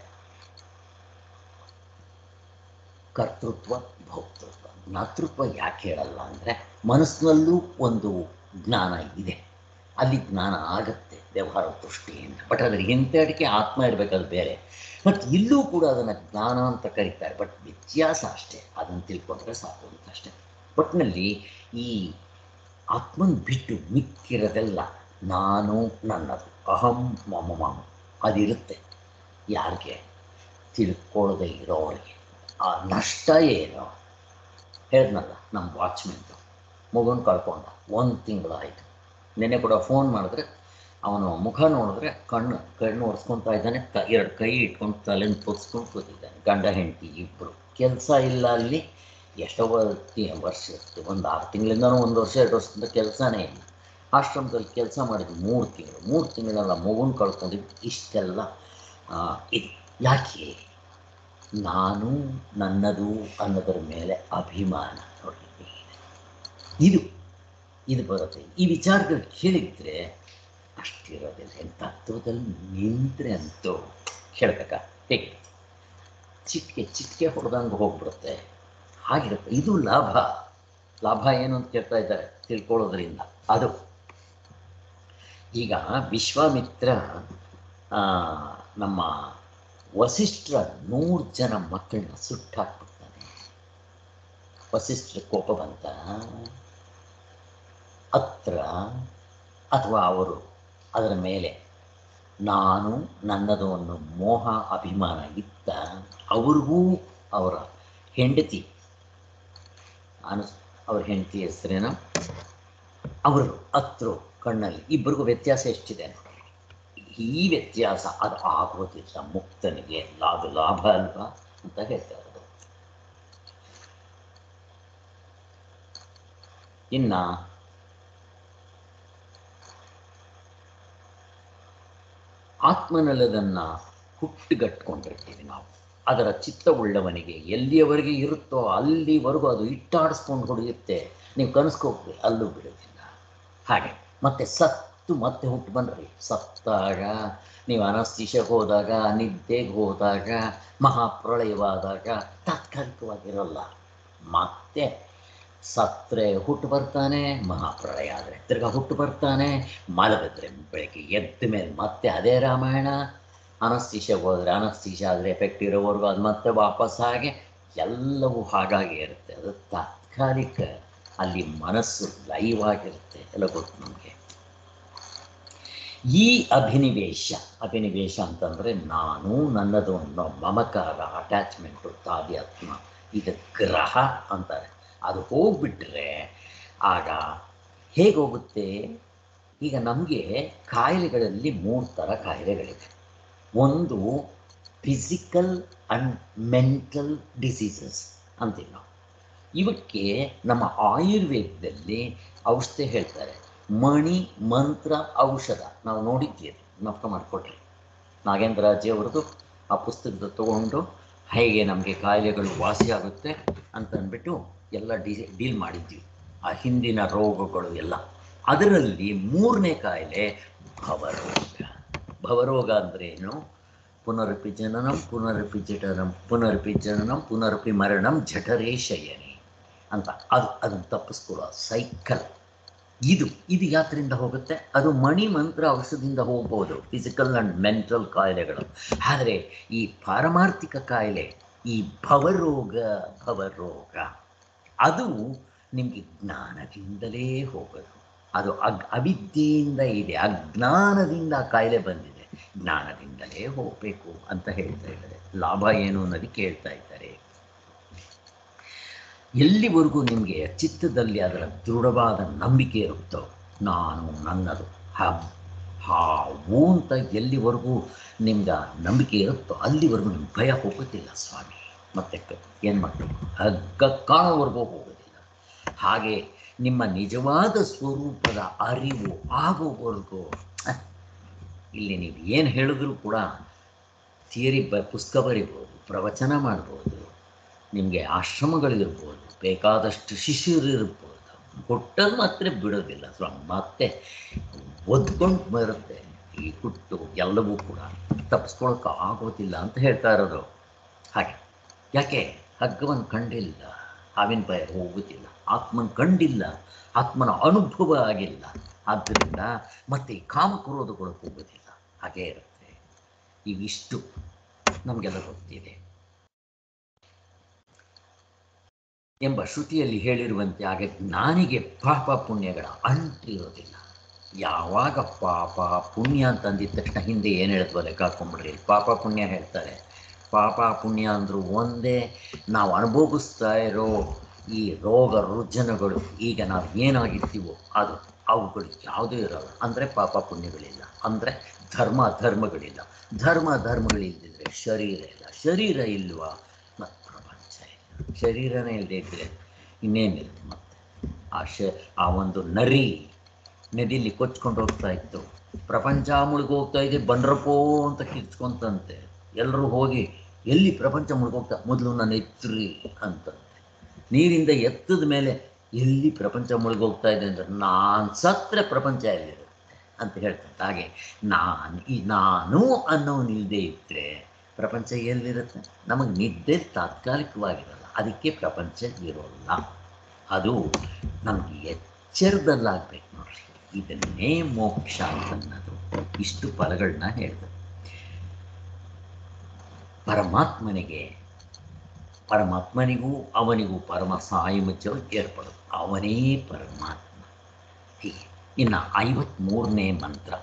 ಕರ್ತೃತ್ವ ಭೋಕ್ತೃತ್ವ ಜ್ಞಾತೃತ್ವ ಯಾಕೆ ಹೇಳಲ್ಲ ಅಂದರೆ ಮನಸ್ಸಿನಲ್ಲೂ ಒಂದು ಜ್ಞಾನ ಇದೆ ಅಲ್ಲಿ ಜ್ಞಾನ ಆಗತ್ತೆ ವ್ಯವಹಾರ ದೃಷ್ಟಿಯಿಂದ ಬಟ್ ಅದರ ಹಿಂತೆಡಿಕೆ ಆತ್ಮ ಇರಬೇಕದು ಬೇರೆ ಮತ್ತು ಇಲ್ಲೂ ಕೂಡ ಅದನ್ನು ಜ್ಞಾನ ಅಂತ ಕರೀತಾರೆ ಬಟ್ ವ್ಯತ್ಯಾಸ ಅಷ್ಟೇ ಅದನ್ನು ತಿಳ್ಕೊಂಡ್ರೆ ಸಾಕು ಅಂತ ಅಷ್ಟೇ ಒಟ್ಟಿನಲ್ಲಿ ಈ ಆತ್ಮನ್ ಬಿಟ್ಟು ಮಿಕ್ಕಿರೋದೆಲ್ಲ ನಾನು ನನ್ನದು ಅಹಂ ಮಮ ಮಮ ಅದಿರುತ್ತೆ ಯಾರಿಗೆ ತಿಳ್ಕೊಳ್ಳದೆ ಇರೋರಿಗೆ ಆ ನಷ್ಟ ಏನು ಹೇಳಿದ್ನಲ್ಲ ನಮ್ಮ ವಾಚ್ಮೆನ್ದು ಮಗುನ ಕಳ್ಕೊಂಡ ಒಂದು ತಿಂಗಳಾಯಿತು ನೆನ್ನೆ ಕೂಡ ಫೋನ್ ಮಾಡಿದ್ರೆ ಅವನು ಮುಖ ನೋಡಿದ್ರೆ ಕಣ್ಣು ಕಣ್ಣು ಒರೆಸ್ಕೊತಾ ಇದ್ದಾನೆ ಕ ಎರಡು ಕೈ ಇಟ್ಕೊಂಡು ತಲೆನ ತೋರಿಸ್ಕೊಂಡು ಕೂತಿದ್ದಾನೆ ಗಂಡ ಹೆಂಡತಿ ಇಬ್ಬರು ಕೆಲಸ ಇಲ್ಲ ಅಲ್ಲಿ ಎಷ್ಟೋ ತಿ- ವರ್ಷ ಒಂದು ಆರು ತಿಂಗಳಿಂದನೂ ಒಂದು ವರ್ಷ ಎರಡು ವರ್ಷದಿಂದ ಕೆಲಸನೇ ಇಲ್ಲ ಆಶ್ರಮದಲ್ಲಿ ಕೆಲಸ ಮಾಡಿದ್ವಿ ಮೂರು ತಿಂಗಳು ಮೂರು ತಿಂಗಳೆಲ್ಲ ಮಗುನ ಕಳ್ಕೊಂಡಿದ್ದು ಇಷ್ಟೆಲ್ಲ ಆ, ಇದು ಯಾಕೆ ನಾನು ನನ್ನದು ಅನ್ನೋದರ ಮೇಲೆ ಅಭಿಮಾನ ನೋಡಿ ಇದು ಇದು ಬರುತ್ತೆ ಈ ವಿಚಾರಗಳು ಕೇಳಿದ್ರೆ ಅಷ್ಟಿರೋದಿಲ್ಲ ಏನು ತತ್ವದಲ್ಲಿ ನಿಂತ್ರೆ ಅಂತೂ ಹೇಳ್ಬೇಕಾ ಹೇಗೆ ಚಿಟ್ಕೆ ಚಿಟ್ಕೆ ಹೊಡೆದಂಗೆ ಹೋಗ್ಬಿಡುತ್ತೆ ಹಾಗಿರುತ್ತೆ ಇದು ಲಾಭ ಲಾಭ ಏನು ಅಂತ ಕೇಳ್ತಾ ಇದ್ದಾರೆ ತಿಳ್ಕೊಳ್ಳೋದ್ರಿಂದ ಅದು ಈಗ ವಿಶ್ವಾಮಿತ್ರ ಆ, ನಮ್ಮ ವಸಿಷ್ಠರ ನೂರು ಜನ ಮಕ್ಕಳನ್ನ ಸುಟ್ಟಾಕ್ಬಿಡ್ತಾನೆ ವಸಿಷ್ಠರ ಕೋಪ ಬಂತ ಹತ್ರ ಅಥವಾ ಅವರು ಅದರ ಮೇಲೆ ನಾನು ನನ್ನದು ಅನ್ನೋ ಮೋಹ ಅಭಿಮಾನ ಇತ್ತ ಅವ್ರಿಗೂ ಅವರ ಹೆಂಡತಿ ಅನು ಅವ್ರ ಹೆಂಡತಿ ಹೆಸರೇನು ಅವರು ಹತ್ರು ಕಣ್ಣಲ್ಲಿ ಇಬ್ಬರಿಗೂ ವ್ಯತ್ಯಾಸ ಎಷ್ಟಿದೆ ನೋಡಿ ಈ ವ್ಯತ್ಯಾಸ ಅದು ಆಗೋದಿಲ್ಲ ಮುಕ್ತನಿಗೆ ಲಾಭ ಲಾಭ ಅಲ್ವಾ ಅಂತ ಹೇಳ್ತಾ ಇರೋದು ಇನ್ನ ಆತ್ಮನಲ್ಲದನ್ನು ಹುಟ್ಟುಗಟ್ಕೊಂಡಿರ್ತೀವಿ ನಾವು ಅದರ ಚಿತ್ತವುಳ್ಳವನಿಗೆ ಎಲ್ಲಿಯವರೆಗೆ ಇರುತ್ತೋ ಅಲ್ಲಿವರೆಗೂ ಅದು ಇಟ್ಟಾಡಿಸ್ಕೊಂಡು ಹೊಡೆಯುತ್ತೆ ನೀವು ಕನಸ್ಕೋಗ್ರಿ ಅಲ್ಲೂ ಬಿಡೋದಿಲ್ಲ ಹಾಗೆ ಮತ್ತೆ ಸತ್ತು ಮತ್ತೆ ಹುಟ್ಟು ಬಂದ್ರಿ ಸತ್ತಾಗ ನೀವು ಅನಸ್ತಿಷಕ್ಕೆ ಹೋದಾಗ ನಿದ್ದೆಗೆ ಹೋದಾಗ ಮಹಾಪ್ರಳಯವಾದಾಗ ತಾತ್ಕಾಲಿಕವಾಗಿರಲ್ಲ ಮತ್ತೆ ಸತ್ರೆ ಹುಟ್ಟು ಬರ್ತಾನೆ ಮಹಾಪ್ರಳಯ ಆದರೆ ತಿರ್ಗಾ ಹುಟ್ಟು ಬರ್ತಾನೆ ಮಲಗಿದ್ರೆ ಬೆಳಗ್ಗೆ ಎದ್ದ ಮೇಲೆ ಮತ್ತೆ ಅದೇ ರಾಮಾಯಣ ಅನಸ್ತೀಶಕ್ಕೆ ಹೋದರೆ ಅನಸ್ತೀಶ ಆದರೆ ಎಫೆಕ್ಟ್ ಇರೋವರೆಗೂ ಅದು ಮತ್ತೆ ವಾಪಸ್ ಹಾಗೆ ಎಲ್ಲವೂ ಹಾಗಾಗಿ ಇರುತ್ತೆ ಅದು ತಾತ್ಕಾಲಿಕ ಅಲ್ಲಿ ಮನಸ್ಸು ಲೈವ್ ಆಗಿರುತ್ತೆ ಎಲ್ಲ ಗೊತ್ತು ನಮಗೆ ಈ ಅಭಿನಿವೇಶ ಅಭಿನಿವೇಶ ಅಂತಂದರೆ ನಾನು ನನ್ನದು ಅನ್ನೋ ಮಮಕಾರ ಅಟ್ಯಾಚ್ಮೆಂಟು ತಾದ್ಯಾತ್ಮ ಇದು ಗ್ರಹ ಅಂತಾರೆ ಅದು ಹೋಗ್ಬಿಟ್ರೆ ಆಗ ಹೇಗೆ ಹೋಗುತ್ತೆ ಈಗ ನಮಗೆ ಕಾಯಿಲೆಗಳಲ್ಲಿ ಮೂರು ಥರ ಕಾಯಿಲೆಗಳಿವೆ ಒಂದು ಫಿಸಿಕಲ್ ಆ್ಯಂಡ್ ಮೆಂಟಲ್ ಡಿಸೀಸಸ್ ಅಂತೀವಿ ನಾವು ಇವಕ್ಕೆ ನಮ್ಮ ಆಯುರ್ವೇದದಲ್ಲಿ ಔಷಧಿ ಹೇಳ್ತಾರೆ ಮಣಿ ಮಂತ್ರ ಔಷಧ ನಾವು ನೋಡಿದ್ದೀರಿ ಜ್ಞಾಪಕ ಮಾಡಿಕೊಟ್ರಿ ನಾಗೇಂದ್ರಾಜಿ ಅವ್ರದ್ದು ಆ ಪುಸ್ತಕದ ತಗೊಂಡು ಹೇಗೆ ನಮಗೆ ಕಾಯಿಲೆಗಳು ವಾಸಿ ಆಗುತ್ತೆ ಅಂತ ಅಂದ್ಬಿಟ್ಟು ಎಲ್ಲ ಡಿ ಡೀಲ್ ಮಾಡಿದ್ವಿ ಆ ಹಿಂದಿನ ರೋಗಗಳು ಎಲ್ಲ ಅದರಲ್ಲಿ ಮೂರನೇ ಕಾಯಿಲೆ ಭವರೋಗ ಭವರೋಗ ಅಂದ್ರೇನು ಪುನರಪಿ ಜನನಂ ಪುನರಪಿ ಜಠರಂ ಪುನರಪಿ ಜನನಂ ಪುನರಪಿ ಮರಣಂ ಜಠರೇ ಶಯನಿ ಅಂತ ಅದು ಅದನ್ನು ತಪ್ಪಿಸ್ಕೊಳ್ಳೋ ಸೈಕಲ್ ಇದು ಇದು ಯಾತ್ರಿಂದ ಹೋಗುತ್ತೆ ಅದು ಮಣಿ ಮಂತ್ರ ಔಷಧಿಯಿಂದ ಹೋಗ್ಬೋದು ಫಿಸಿಕಲ್ ಆ್ಯಂಡ್ ಮೆಂಟಲ್ ಕಾಯಿಲೆಗಳು ಆದರೆ ಈ ಪಾರಮಾರ್ಥಿಕ ಕಾಯಿಲೆ ಈ ಭವರೋಗ ಭವರೋಗ ಅದು ನಿಮಗೆ ಜ್ಞಾನದಿಂದಲೇ ಹೋಗೋದು ಅದು ಅಗ್ ಅವಿದ್ಯೆಯಿಂದ ಇದೆ ಅಜ್ಞಾನದಿಂದ ಆ ಕಾಯಿಲೆ ಬಂದಿದೆ ಜ್ಞಾನದಿಂದಲೇ ಹೋಗಬೇಕು ಅಂತ ಹೇಳ್ತಾ ಇದ್ದಾರೆ ಲಾಭ ಏನು ಅನ್ನೋದು ಕೇಳ್ತಾ ಇದ್ದಾರೆ ಎಲ್ಲಿವರೆಗೂ ನಿಮಗೆ ಚಿತ್ತದಲ್ಲಿ ಅದರ ದೃಢವಾದ ನಂಬಿಕೆ ಇರುತ್ತೋ ನಾನು ನನ್ನದು ಹಬ್ ಹಾವು ಅಂತ ಎಲ್ಲಿವರೆಗೂ ನಿಮ್ಗೆ ಆ ನಂಬಿಕೆ ಇರುತ್ತೋ ಅಲ್ಲಿವರೆಗೂ ನಿಮ್ಗೆ ಭಯ ಹೋಗೋದಿಲ್ಲ ಸ್ವಾಮಿ ಮತ್ತೆ ಏನು ಮಾಡಬೇಕು ಹಗ್ಗ ಕಾಣೋವರೆಗೂ ಹೋಗೋದಿಲ್ಲ ಹಾಗೆ ನಿಮ್ಮ ನಿಜವಾದ ಸ್ವರೂಪದ ಅರಿವು ಆಗೋವರೆಗೂ ಅಹ್, ಇಲ್ಲಿ ನೀವು ಏನು ಹೇಳಿದ್ರು ಕೂಡ ಥಿಯರಿ ಬ ಪುಸ್ತಕ ಬರಿಬೋದು ಪ್ರವಚನ ಮಾಡ್ಬೋದು ನಿಮಗೆ ಆಶ್ರಮಗಳಿರ್ಬೋದು ಬೇಕಾದಷ್ಟು ಶಿಷ್ಯರು ಇರ್ಬೋದು ಕೊಟ್ಟದ್ದು ಮಾತ್ರ ಬಿಡೋದಿಲ್ಲ ಸ್ವಾಮಿ ಮತ್ತೆ ಒದ್ಕೊಂಡು ಬರುತ್ತೆ ಈ ಹುಟ್ಟು ಎಲ್ಲವೂ ಕೂಡ ತಪ್ಪಿಸ್ಕೊಳಕ್ಕೆ ಆಗೋದಿಲ್ಲ ಅಂತ ಹೇಳ್ತಾ ಇರೋದು ಹಾಗೆ ಯಾಕೆ ಹಗ್ಗವನ್ನು ಕಂಡಿಲ್ಲ ಹಾವಿನ ಭಯ ಹೋಗುತ್ತಿಲ್ಲ ಆತ್ಮನ ಕಂಡಿಲ್ಲ ಆತ್ಮನ ಅನುಭವ ಆಗಿಲ್ಲ ಆದ್ದರಿಂದ ಮತ್ತೆ ಈ ಕಾಮಕ್ರೋಧಗಳು ಹೋಗೋದಿಲ್ಲ ಹಾಗೇ ಇರುತ್ತೆ ಇವಿಷ್ಟು ನಮಗೆಲ್ಲ ಗೊತ್ತಿದೆ ಎಂಬ ಶ್ರುತಿಯಲ್ಲಿ ಹೇಳಿರುವಂತೆ ಹಾಗೆ ಜ್ಞಾನಿಗೆ ಪಾಪ ಪುಣ್ಯಗಳ ಅಂಟಿರೋದಿಲ್ಲ ಯಾವಾಗ ಪಾಪ ಪುಣ್ಯ ಅಂತ ಅಂದಿದ ತಕ್ಷಣ ಹಿಂದೆ ಏನು ಹೇಳಿದ್ವೋ ಲೆಕ್ಕ ಹಾಕೊಂಡ್ಬಿಡ್ರಿ ಪಾಪ ಪುಣ್ಯ ಹೇಳ್ತಾರೆ ಪಾಪ ಪುಣ್ಯ ಅಂದರೂ ಒಂದೇ ನಾವು ಅನುಭವಿಸ್ತಾ ಇರೋ ಈ ರೋಗ ರುಜಿನಗಳು ಈಗ ನಾವು ಏನಾಗಿರ್ತೀವೋ ಅದು ಅವುಗಳು ಯಾವುದೂ ಇರೋಲ್ಲ ಅಂದರೆ ಪಾಪ ಪುಣ್ಯಗಳಿಲ್ಲ ಅಂದರೆ ಧರ್ಮ ಧರ್ಮಗಳಿಲ್ಲ ಧರ್ಮ ಧರ್ಮಗಳಿಲ್ಲದಿದ್ರೆ ಶರೀರ ಇಲ್ಲ ಶರೀರ ಇಲ್ವಾ ಮತ್ತು ಪ್ರಪಂಚ ಇಲ್ಲ ಶರೀರನೇ ಇಲ್ಲದೆ ಇದ್ದರೆ ಇನ್ನೇನಿಲ್ಲ ಮತ್ತೆ ಆ ಶ ಆ ಒಂದು ನರಿ ನದಿಯಲ್ಲಿ ಕೊಚ್ಕೊಂಡು ಹೋಗ್ತಾ ಇತ್ತು ಪ್ರಪಂಚ ಮುಳುಗೋಗ್ತಾ ಇದೆ ಬಂಡ್ರಪ್ಪೋ ಅಂತ ಕಿರ್ಚ್ಕೊಂತಂತೆ ಎಲ್ಲರೂ ಹೋಗಿ ಎಲ್ಲಿ ಪ್ರಪಂಚ ಮುಳುಗೋಗ್ತಾ ಮೊದಲು ನಾನು ಎತ್ತರಿ ಅಂತಂತೆ ನೀರಿಂದ ಎತ್ತದ ಮೇಲೆ ಎಲ್ಲಿ ಪ್ರಪಂಚ ಮುಳುಗೋಗ್ತಾ ಇದೆ ಅಂದ್ರೆ ನಾನು ಸತ್ರೆ ಪ್ರಪಂಚ ಎಲ್ಲಿರುತ್ತೆ ಅಂತ ಹೇಳ್ತಾರೆ ಹಾಗೆ ನಾನು ಈ ನಾನು ಅನ್ನೋನಿಲ್ಲದೆ ಇದ್ದರೆ ಪ್ರಪಂಚ ಎಲ್ಲಿರುತ್ತೆ ನಮಗೆ ನಿದ್ದೆ ತಾತ್ಕಾಲಿಕವಾಗಿರಲ್ಲ ಅದಕ್ಕೆ ಪ್ರಪಂಚ ಇರೋಲ್ಲ ಅದು ನಮಗೆ ಎಚ್ಚರದಲ್ಲಾಗಬೇಕು ನೋಡ್ರಿ ಇದನ್ನೇ ಮೋಕ್ಷ ಅಂತನ್ನೋದು ಇಷ್ಟು ಫಲಗಳನ್ನ ಹೇಳಿದೆ ಪರಮಾತ್ಮನಿಗೆ ಪರಮಾತ್ಮನಿಗೂ ಅವನಿಗೂ ಪರಮ ಸಾಯುಮುಚ್ಚ ಏರ್ಪಡೋದು ಅವನೇ ಪರಮಾತ್ಮ ಹೀಗೆ ಇನ್ನು ಐವತ್ಮೂರನೇ ಮಂತ್ರ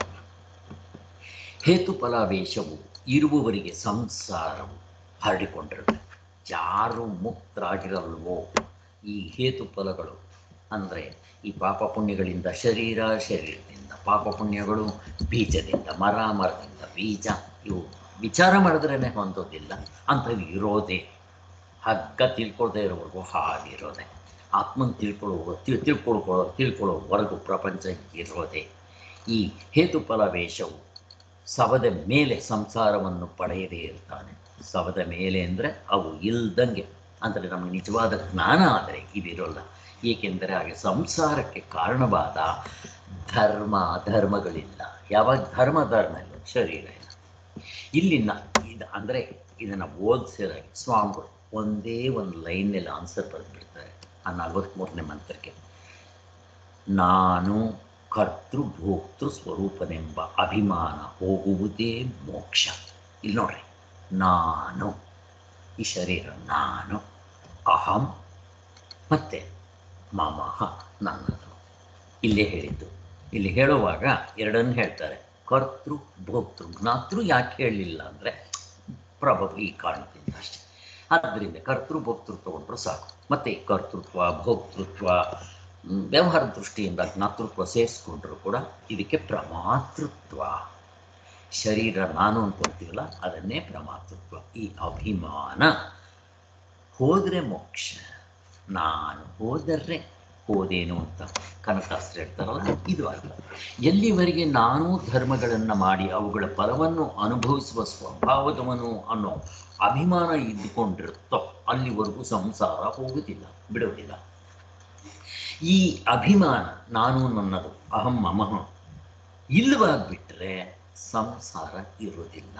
ಹೇತುಫಲಾವೇಶವು ಇರುವವರಿಗೆ ಸಂಸಾರವು ಹರಡಿಕೊಂಡಿರುತ್ತೆ ಯಾರು ಮುಕ್ತರಾಗಿರಲ್ವೋ ಈ ಹೇತುಫಲಗಳು ಅಂದರೆ ಈ ಪಾಪ ಪುಣ್ಯಗಳಿಂದ ಶರೀರ ಶರೀರದಿಂದ ಪಾಪ ಪುಣ್ಯಗಳು ಬೀಜದಿಂದ ಮರ ಮರದಿಂದ ಬೀಜ ಇವು ವಿಚಾರ ಮಾಡಿದ್ರೇ ಹೊಂದೋದಿಲ್ಲ ಅಂಥವು ಇರೋದೇ ಹಗ್ಗ ತಿಳ್ಕೊಳ್ದೇ ಇರೋವರೆಗೂ ಹಾಗಿರೋದೆ ಆತ್ಮನ ತಿಳ್ಕೊಳ್ಳೋ ತಿಳ್ ತಿಳ್ಕೊಳ್ಕೊಳ್ಳೋ ತಿಳ್ಕೊಳ್ಳೋವರೆಗೂ ಪ್ರಪಂಚ ಇರೋದೆ ಈ ಹೇತುಫಲ ವೇಷವು ಸವದ ಮೇಲೆ ಸಂಸಾರವನ್ನು ಪಡೆಯದೇ ಇರ್ತಾನೆ ಸವದ ಮೇಲೆ ಅಂದರೆ ಅವು ಇಲ್ದಂಗೆ ಅಂದರೆ ನಮಗೆ ನಿಜವಾದ ಜ್ಞಾನ ಆದರೆ ಇದಿರೋಲ್ಲ ಏಕೆಂದರೆ ಹಾಗೆ ಸಂಸಾರಕ್ಕೆ ಕಾರಣವಾದ ಧರ್ಮ ಅಧರ್ಮಗಳಿಲ್ಲ ಯಾವಾಗ ಧರ್ಮ ಧರ್ಮ ಇಲ್ಲ ಶರೀರ ಇಲ್ಲ ಇಲ್ಲಿನ ಇದು ಅಂದರೆ ಇದನ್ನು ಓದಿಸಿದಾಗೆ ಸ್ವಾಮಿಗಳು ಒಂದೇ ಒಂದು ಲೈನಲ್ಲಿ ಆನ್ಸರ್ ಬರೆದ್ಬಿಡ್ತಾರೆ ಆ ನಲವತ್ತ್ಮೂರನೇ ಮಂತ್ರಕ್ಕೆ ನಾನು ಕರ್ತೃ ಭೋಕ್ತೃ ಸ್ವರೂಪನೆಂಬ ಅಭಿಮಾನ ಹೋಗುವುದೇ ಮೋಕ್ಷ ಇಲ್ಲಿ ನೋಡ್ರಿ ನಾನು ಈ ಶರೀರ ನಾನು ಅಹಂ ಮತ್ತೆ ಮಮಃ ನನ್ನದು ಇಲ್ಲೇ ಹೇಳಿದ್ದು ಇಲ್ಲಿ ಹೇಳುವಾಗ ಎರಡನ್ನು ಹೇಳ್ತಾರೆ ಕರ್ತೃ ಭೋಕ್ತೃ ಜ್ಞಾತೃ ಯಾಕೆ ಹೇಳಲಿಲ್ಲ ಅಂದರೆ ಪ್ರಭು ಈ ಕಾರಣದಿಂದ ಅಷ್ಟೇ ಆದ್ದರಿಂದ ಕರ್ತೃ ಭೋಕ್ತೃ ತಗೊಂಡ್ರು ಸಾಕು ಮತ್ತೆ ಕರ್ತೃತ್ವ ಭೋಕ್ತೃತ್ವ ಮ್, ವ್ಯವಹಾರ ದೃಷ್ಟಿಯಿಂದ ಜ್ಞಾತೃತ್ವ ಸೇರಿಸ್ಕೊಂಡ್ರು ಕೂಡ ಇದಕ್ಕೆ ಪ್ರಮಾತೃತ್ವ ಶರೀರ ನಾನು ಅನ್ಕೊಂತೀವಲ್ಲ ಅದನ್ನೇ ಪ್ರಮಾತೃತ್ವ ಈ ಅಭಿಮಾನ ಹೋದರೆ ಮೋಕ್ಷ ನಾನು ಹೋದರೆ ಹೋದೇನು ಅಂತ ಕನಕಾಸ್ತ್ರ ಹೇಳ್ತಾರಲ್ಲ ಇದು ಅಲ್ಲ ಎಲ್ಲಿವರೆಗೆ ನಾನು ಧರ್ಮಗಳನ್ನು ಮಾಡಿ ಅವುಗಳ ಫಲವನ್ನು ಅನುಭವಿಸುವ ಸ್ವಭಾವದವನು ಅನ್ನೋ ಅಭಿಮಾನ ಇದ್ದುಕೊಂಡಿರುತ್ತೋ ಅಲ್ಲಿವರೆಗೂ ಸಂಸಾರ ಹೋಗುತ್ತಿಲ್ಲ ಬಿಡುವುದಿಲ್ಲ ಈ ಅಭಿಮಾನ ನಾನು ನನ್ನದು ಅಹಂ ಮಮಃ ಇಲ್ಲವಾಗ್ಬಿಟ್ರೆ ಸಂಸಾರ ಇರುವುದಿಲ್ಲ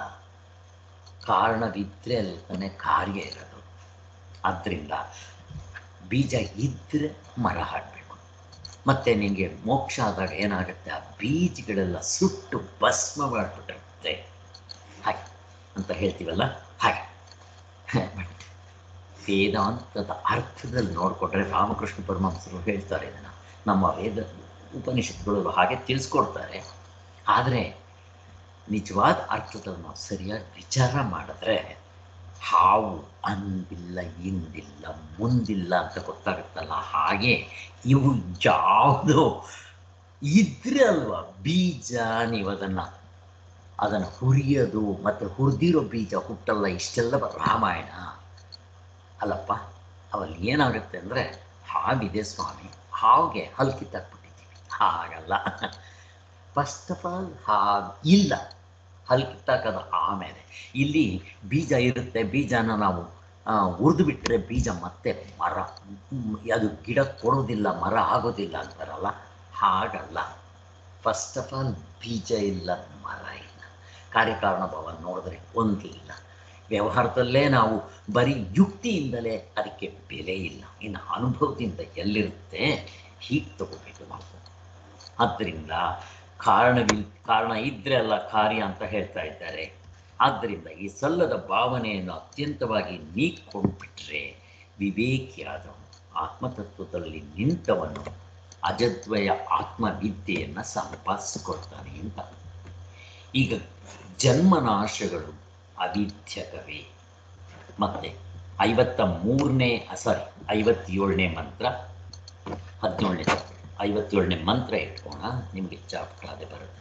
ಕಾರಣವಿದ್ರೆ ಅಲ್ಲಿ ತಾನೇ ಕಾರ್ಯ ಇರೋದು ಆದ್ದರಿಂದ ಬೀಜ ಇದ್ದರೆ ಮರ ಹಾಡಬೇಕು ಮತ್ತೆ ನಿಮಗೆ ಮೋಕ್ಷ ಆದಾಗ ಏನಾಗುತ್ತೆ ಆ ಬೀಜಗಳೆಲ್ಲ ಸುಟ್ಟು ಭಸ್ಮ ಮಾಡಿಬಿಟ್ಟಿರುತ್ತೆ ಹಾಗೆ ಅಂತ ಹೇಳ್ತೀವಲ್ಲ ಹಾಗೆ ಬಟ್ ವೇದಾಂತದ ಅರ್ಥದಲ್ಲಿ ನೋಡಿಕೊಂಡ್ರೆ ರಾಮಕೃಷ್ಣ ಪರಮಹಂಸರು ಹೇಳ್ತಾರೆ ಇದನ್ನು ನಮ್ಮ ವೇದ ಉಪನಿಷತ್ಗಳು ಹಾಗೆ ತಿಳಿಸ್ಕೊಡ್ತಾರೆ ಆದರೆ ನಿಜವಾದ ಅರ್ಥದಲ್ಲಿ ನಾವು ಸರಿಯಾಗಿ ವಿಚಾರ ಮಾಡಿದ್ರೆ ಹಾವು ಅಂದಿಲ್ಲ ಇಂದಿಲ್ಲ ಮುಂದಿಲ್ಲ ಅಂತ ಗೊತ್ತಾಗುತ್ತಲ್ಲ ಹಾಗೆ ಇವು ಯಾವುದು ಇದ್ರೆ ಅಲ್ವಾ ಬೀಜ ನೀವು ಅದನ್ನು ಅದನ್ನು ಹುರಿಯೋದು ಮತ್ತು ಹುರಿದಿರೋ ಬೀಜ ಹುಟ್ಟಲ್ಲ ಇಷ್ಟೆಲ್ಲ ಬ- ರಾಮಾಯಣ ಅಲ್ಲಪ್ಪ ಅವಲ್ಲಿ ಏನಾಗುತ್ತೆ ಅಂದರೆ ಹಾವಿದೆ ಸ್ವಾಮಿ ಹಾವಿಗೆ ಹಲ್ಕಿ ತಕ್ಬಿಟ್ಟಿದ್ದೀವಿ ಹಾಗಲ್ಲ ಫಸ್ಟ್ ಆಫ್ ಆಲ್ ಹಾವು ಇಲ್ಲ ಹಲ್ಕಿತ್ತಾಕದು ಆಮೇಲೆ ಇಲ್ಲಿ ಬೀಜ ಇರುತ್ತೆ ಬೀಜನ ನಾವು ಉರಿದು ಬಿಟ್ಟರೆ ಬೀಜ ಮತ್ತೆ ಮರ ಮ್, ಅದು ಗಿಡ ಕೊಡೋದಿಲ್ಲ ಮರ ಆಗೋದಿಲ್ಲ ಅಂತಾರಲ್ಲ ಹಾಗಲ್ಲ ಫಸ್ಟ್ ಆಫ್ ಆಲ್ ಬೀಜ ಇಲ್ಲ ಮರ ಇಲ್ಲ ಕಾರ್ಯಕಾರಣ ಭಾವ ನೋಡಿದ್ರೆ ಒಂದಿಲ್ಲ ವ್ಯವಹಾರದಲ್ಲೇ ನಾವು ಬರೀ ಯುಕ್ತಿಯಿಂದಲೇ ಅದಕ್ಕೆ ಬೆಲೆ ಇಲ್ಲ ಇನ್ನು ಅನುಭವದಿಂದ ಎಲ್ಲಿರುತ್ತೆ ಹೀಗೆ ತಗೋಬೇಕು ನಾವು ಆದ್ದರಿಂದ ಕಾರಣವಿಲ್ ಕಾರಣ ಇದ್ರೆ ಅಲ್ಲ ಕಾರ್ಯ ಅಂತ ಹೇಳ್ತಾ ಇದ್ದಾರೆ ಆದ್ದರಿಂದ ಈ ಸಲ್ಲದ ಭಾವನೆಯನ್ನು ಅತ್ಯಂತವಾಗಿ ನೀಕೊಂಡ್ಬಿಟ್ರೆ ವಿವೇಕಿಯಾದವನು ಆತ್ಮತತ್ವದಲ್ಲಿ ನಿಂತವನು ಅಜದ್ವಯ ಆತ್ಮವಿದ್ಯೆಯನ್ನು ಸಂಪಾದಿಸಿಕೊಳ್ತಾನೆ ಅಂತ ಈಗ ಜನ್ಮನಾಶಗಳು ಅವಿದ್ಯಕವೇ ಮತ್ತೆ ಐವತ್ತ ಮೂರನೇ ಸಾರಿ ಐವತ್ತೇಳನೇ ಮಂತ್ರ ಹದಿನೇಳನೇ ಐವತ್ತೇಳನೇ ಮಂತ್ರ ಇಟ್ಕೋಣ ನಿಮಗೆ ಚಾಪ್ಟರ್ ಅದೇ ಬರುತ್ತೆ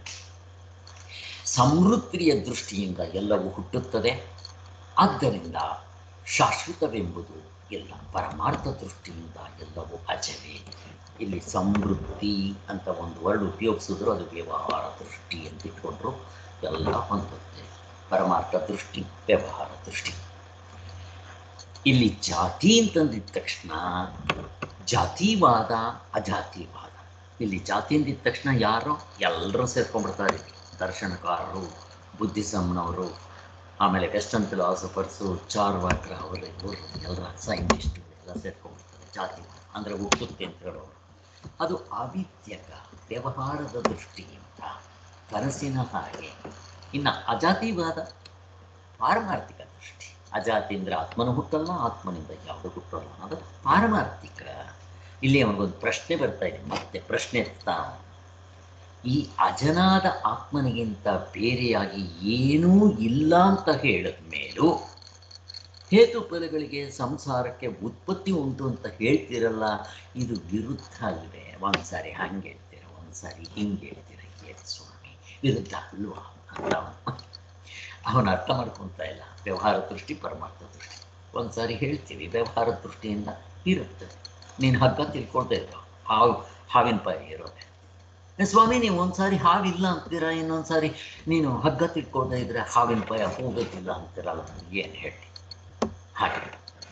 ಸಮೃದ್ಧಿಯ ದೃಷ್ಟಿಯಿಂದ ಎಲ್ಲವೂ ಹುಟ್ಟುತ್ತದೆ ಆದ್ದರಿಂದ ಶಾಶ್ವತವೆಂಬುದು ಎಲ್ಲ ಪರಮಾರ್ಥ ದೃಷ್ಟಿಯಿಂದ ಎಲ್ಲವೂ ಅಜವೇ ಇಲ್ಲಿ ಸಮೃದ್ಧಿ ಅಂತ ಒಂದು ವರ್ಡ್ ಉಪಯೋಗಿಸಿದ್ರು ಅದು ವ್ಯವಹಾರ ದೃಷ್ಟಿ ಅಂತ ಇಟ್ಕೊಂಡ್ರು ಎಲ್ಲ ಹೊಂದುತ್ತೆ ಪರಮಾರ್ಥ ದೃಷ್ಟಿ ವ್ಯವಹಾರ ದೃಷ್ಟಿ ಇಲ್ಲಿ ಜಾತಿ ಅಂತಂದಿದ ತಕ್ಷಣ ಜಾತಿವಾದ ಅಜಾತಿವಾದ ಇಲ್ಲಿ ಜಾತಿ ಅಂದಿದ ತಕ್ಷಣ ಯಾರೋ ಎಲ್ಲರೂ ಸೇರ್ಕೊಂಡ್ಬಿಡ್ತಾರೆ ಇಲ್ಲಿ. ದರ್ಶನಕಾರರು ಬುದ್ಧಿಸಮ್ನವರು ಆಮೇಲೆ ವೆಸ್ಟರ್ನ್ ಫಿಲಾಸಫರ್ಸು ಚಾರ್ವಾಕ್ರ ಅವರು ಇವರು ಎಲ್ಲ ಸೈಂಟಿಸ್ಟು ಎಲ್ಲ ಸೇರ್ಕೊಂಡ್ಬಿಡ್ತಾರೆ ಜಾತಿವಾದ ಅಂದರೆ ಹುಟ್ಟುತ್ತೆ ಅಂತ ಹೇಳೋರು ಅದು ಅವಿದ್ಯಕ ವ್ಯವಹಾರದ ದೃಷ್ಟಿಯಿಂದ ಕನಸಿನ ಹಾಗೆ ಇನ್ನು ಅಜಾತಿವಾದ ಪಾರಮಾರ್ಥಿಕ ದೃಷ್ಟಿ ಅಜಾತಿ ಅಂದರೆ ಆತ್ಮನ ಹುಟ್ಟಲ್ಲ ಆತ್ಮನಿಂದ ಯಾವುದು ಹುಟ್ಟಲ್ಲ ಅದು ಪಾರಮಾರ್ಥಿಕ ಇಲ್ಲಿ ಅವನಿಗೊಂದು ಪ್ರಶ್ನೆ ಬರ್ತಾ ಇದೆ ಮತ್ತೆ ಪ್ರಶ್ನೆ ಎತ್ತಾ ಈ ಅಜನಾದ ಆತ್ಮನಿಗಿಂತ ಬೇರೆಯಾಗಿ ಏನೂ ಇಲ್ಲ ಅಂತ ಹೇಳಿದ ಮೇಲೂ ಹೇತು ಫಲಗಳಿಗೆ ಸಂಸಾರಕ್ಕೆ ಉತ್ಪತ್ತಿ ಉಂಟು ಅಂತ ಹೇಳ್ತೀರಲ್ಲ ಇದು ವಿರುದ್ಧ ಅಲ್ವೇ ಒಂದ್ಸಾರಿ ಹಂಗೆ ಹೇಳ್ತೀರ ಒಂದ್ಸಾರಿ ಹಿಂಗೆ ಹೇಳ್ತೀರ ಏನು ಸ್ವಾಮಿ ವಿರುದ್ಧ ಅಲ್ವಾ ಅಂತ ಅವನು ಅವನು ಅರ್ಥ ಮಾಡ್ಕೊತಾ ಇಲ್ಲ ವ್ಯವಹಾರ ದೃಷ್ಟಿ ಪರಮಾರ್ಥ ದೃಷ್ಟಿ ಒಂದ್ಸಾರಿ ಹೇಳ್ತೀವಿ ವ್ಯವಹಾರ ದೃಷ್ಟಿಯಿಂದ ಇರುತ್ತೆ ನೀನು ಹಗ್ಗ ತಿಳ್ಕೊಳ್ತಾ ಇರೋ ಹಾವು ಹಾವಿನ ಪಾಯಿ ಇರೋದೆ ಏ ಸ್ವಾಮಿ ನೀವು ಒಂದ್ಸಾರಿ ಹಾವಿಲ್ಲ ಅಂತೀರಾ ಇನ್ನೊಂದ್ಸಾರಿ ನೀನು ಹಗ್ಗ ತಿಳ್ಕೊಳ್ತಾ ಇದ್ರೆ ಹಾವಿನ ಪಾಯ ಹೋಗೋದಿಲ್ಲ ಅಂತೀರಲ್ಲ ಏನು ಹೇಳಿ ಹಾಗೆ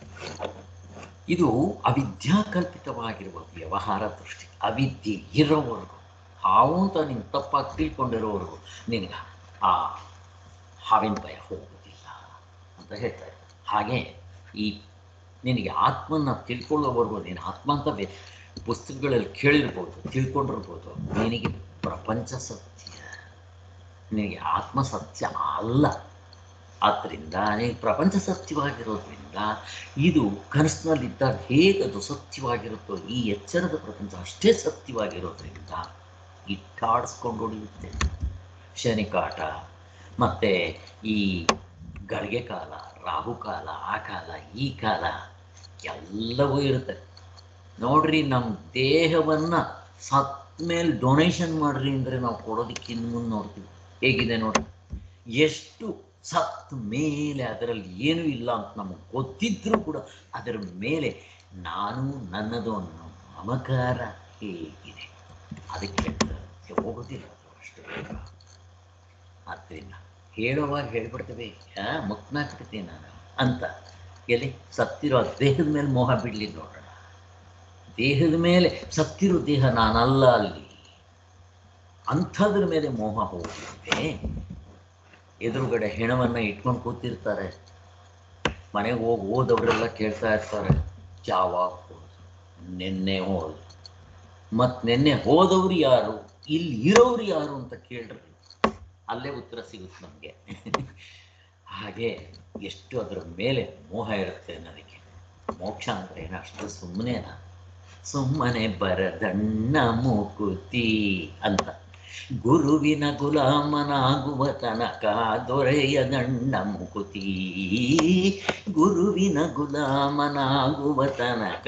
ಇದು ಅವಿದ್ಯಾಕಲ್ಪಿತವಾಗಿರುವ ವ್ಯವಹಾರ ದೃಷ್ಟಿ ಅವಿದ್ಯೆ ಇರೋವರೆಗೂ ಹಾವು ಅಂತ ನೀನು ತಪ್ಪಾಗಿ ತಿಳ್ಕೊಂಡಿರೋವರೆಗೂ ನಿನಗೆ ಆ ಹಾವಿನ ಭಯ ಹೋಗುವುದಿಲ್ಲ ಅಂತ ಹೇಳ್ತಾರೆ ಹಾಗೆ ಈ ನಿನಗೆ ಆತ್ಮನ ತಿಳ್ಕೊಳ್ಳೋವರೆಗೂ ನೀನು ಆತ್ಮ ಅಂತ ಬೇ ಪುಸ್ತಕಗಳಲ್ಲಿ ಕೇಳಿರ್ಬೋದು ತಿಳ್ಕೊಂಡಿರ್ಬೋದು ನಿನಗೆ ಪ್ರಪಂಚ ಸತ್ಯ ನಿನಗೆ ಆತ್ಮ ಸತ್ಯ ಅಲ್ಲ ಆದ್ದರಿಂದ ನಿನಗೆ ಪ್ರಪಂಚ ಸತ್ಯವಾಗಿರೋದ್ರಿಂದ ಇದು ಕನಸಿನಲ್ಲಿದ್ದಾಗ ಹೇಗೆ ಅದು ಸತ್ಯವಾಗಿರುತ್ತೋ ಈ ಎಚ್ಚರದ ಪ್ರಪಂಚ ಅಷ್ಟೇ ಸತ್ಯವಾಗಿರೋದ್ರಿಂದ ಇಟ್ಟಾಡಿಸ್ಕೊಂಡು ಹೊಡೆಯುತ್ತೆ ಶನಿಕಾಟ ಮತ್ತು ಈ ಗಡಿಗೆ ಕಾಲ ರಾಹುಕಾಲ ಆ ಕಾಲ ಈ ಕಾಲ ಎಲ್ಲವೂ ಇರುತ್ತೆ ನೋಡ್ರಿ ನಮ್ಮ ದೇಹವನ್ನು ಸತ್ ಮೇಲೆ ಡೊನೇಷನ್ ಮಾಡ್ರಿ ಅಂದರೆ ನಾವು ಕೊಡೋದಕ್ಕೆ ಇನ್ನು ಮುಂದೆ ನೋಡ್ತೀವಿ ಹೇಗಿದೆ ನೋಡ್ರಿ ಎಷ್ಟು ಸತ್ ಮೇಲೆ ಅದರಲ್ಲಿ ಏನೂ ಇಲ್ಲ ಅಂತ ನಮಗೆ ಗೊತ್ತಿದ್ರೂ ಕೂಡ ಅದರ ಮೇಲೆ ನಾನು ನನ್ನದು ಅನ್ನೋ ಮಮಕಾರ ಹೇಗಿದೆ ಅದಕ್ಕೆ ಹೋಗೋದಿಲ್ಲ ಅದು ಅಷ್ಟು ಬೇಗ ಆದ್ದರಿಂದ ಹೇಳುವಾಗ ಹೇಳ್ಬಿಡ್ತೇವೆ ಆ ಮುಕ್ನಾಗ್ಬಿಡ್ತೀನಿ ನಾನು ಅಂತ ಎಲ್ಲಿ ಸತ್ತಿರೋ ದೇಹದ ಮೇಲೆ ಮೋಹ ಬಿಡಲಿ ನೋಡೋಣ ದೇಹದ ಮೇಲೆ ಸತ್ತಿರೋ ದೇಹ ನಾನಲ್ಲ ಅಲ್ಲಿ ಅಂಥದ್ರ ಮೇಲೆ ಮೋಹ ಹೋಗುತ್ತೆ ಎದುರುಗಡೆ ಹೆಣವನ್ನು ಇಟ್ಕೊಂಡು ಕೂತಿರ್ತಾರೆ ಮನೆಗೆ ಹೋಗಿ ಓದವರೆಲ್ಲ ಕೇಳ್ತಾ ಇರ್ತಾರೆ ಯಾವಾಗ ಹೋದ್ರು ನಿನ್ನೆ ಹೋದ್ರು ಮತ್ತು ನಿನ್ನೆ ಹೋದವ್ರು ಯಾರು ಇಲ್ಲಿ ಇರೋರು ಯಾರು ಅಂತ ಕೇಳ್ರಿ ಅಲ್ಲೇ ಉತ್ತರ ಸಿಗುತ್ತೆ ನಮಗೆ ಹಾಗೆ ಎಷ್ಟು ಅದರ ಮೇಲೆ ಮೋಹ ಇರುತ್ತೆ ಅನ್ನೋದಕ್ಕೆ ಮೋಕ್ಷ ಅಂದರೆ ಏನು ಅಷ್ಟು ಸುಮ್ಮನೆನಾ ಸುಮ್ಮನೆ ಬರದಣ್ಣ ಮೂಕುತಿ ಅಂತ ಗುರುವಿನ ಗುಲಾಮನಾಗುವ ತನಕ ದೊರೆಯದಣ್ಣ ಮುಕುತಿ ಗುರುವಿನ ಗುಲಾಮನಾಗುವ ತನಕ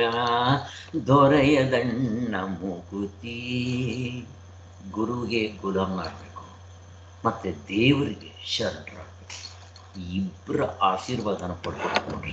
ದೊರೆಯದಣ್ಣ ಮುಕುತಿ ಗುರುವಿಗೆ ಗುಲಾಮನಾಗಬೇಕು ಮತ್ತು ದೇವರಿಗೆ ಶರಣರಾಗಬೇಕು ಇಬ್ಬರ ಆಶೀರ್ವಾದನ ಪಡ್ಬೇಕು ನೋಡ್ರಿ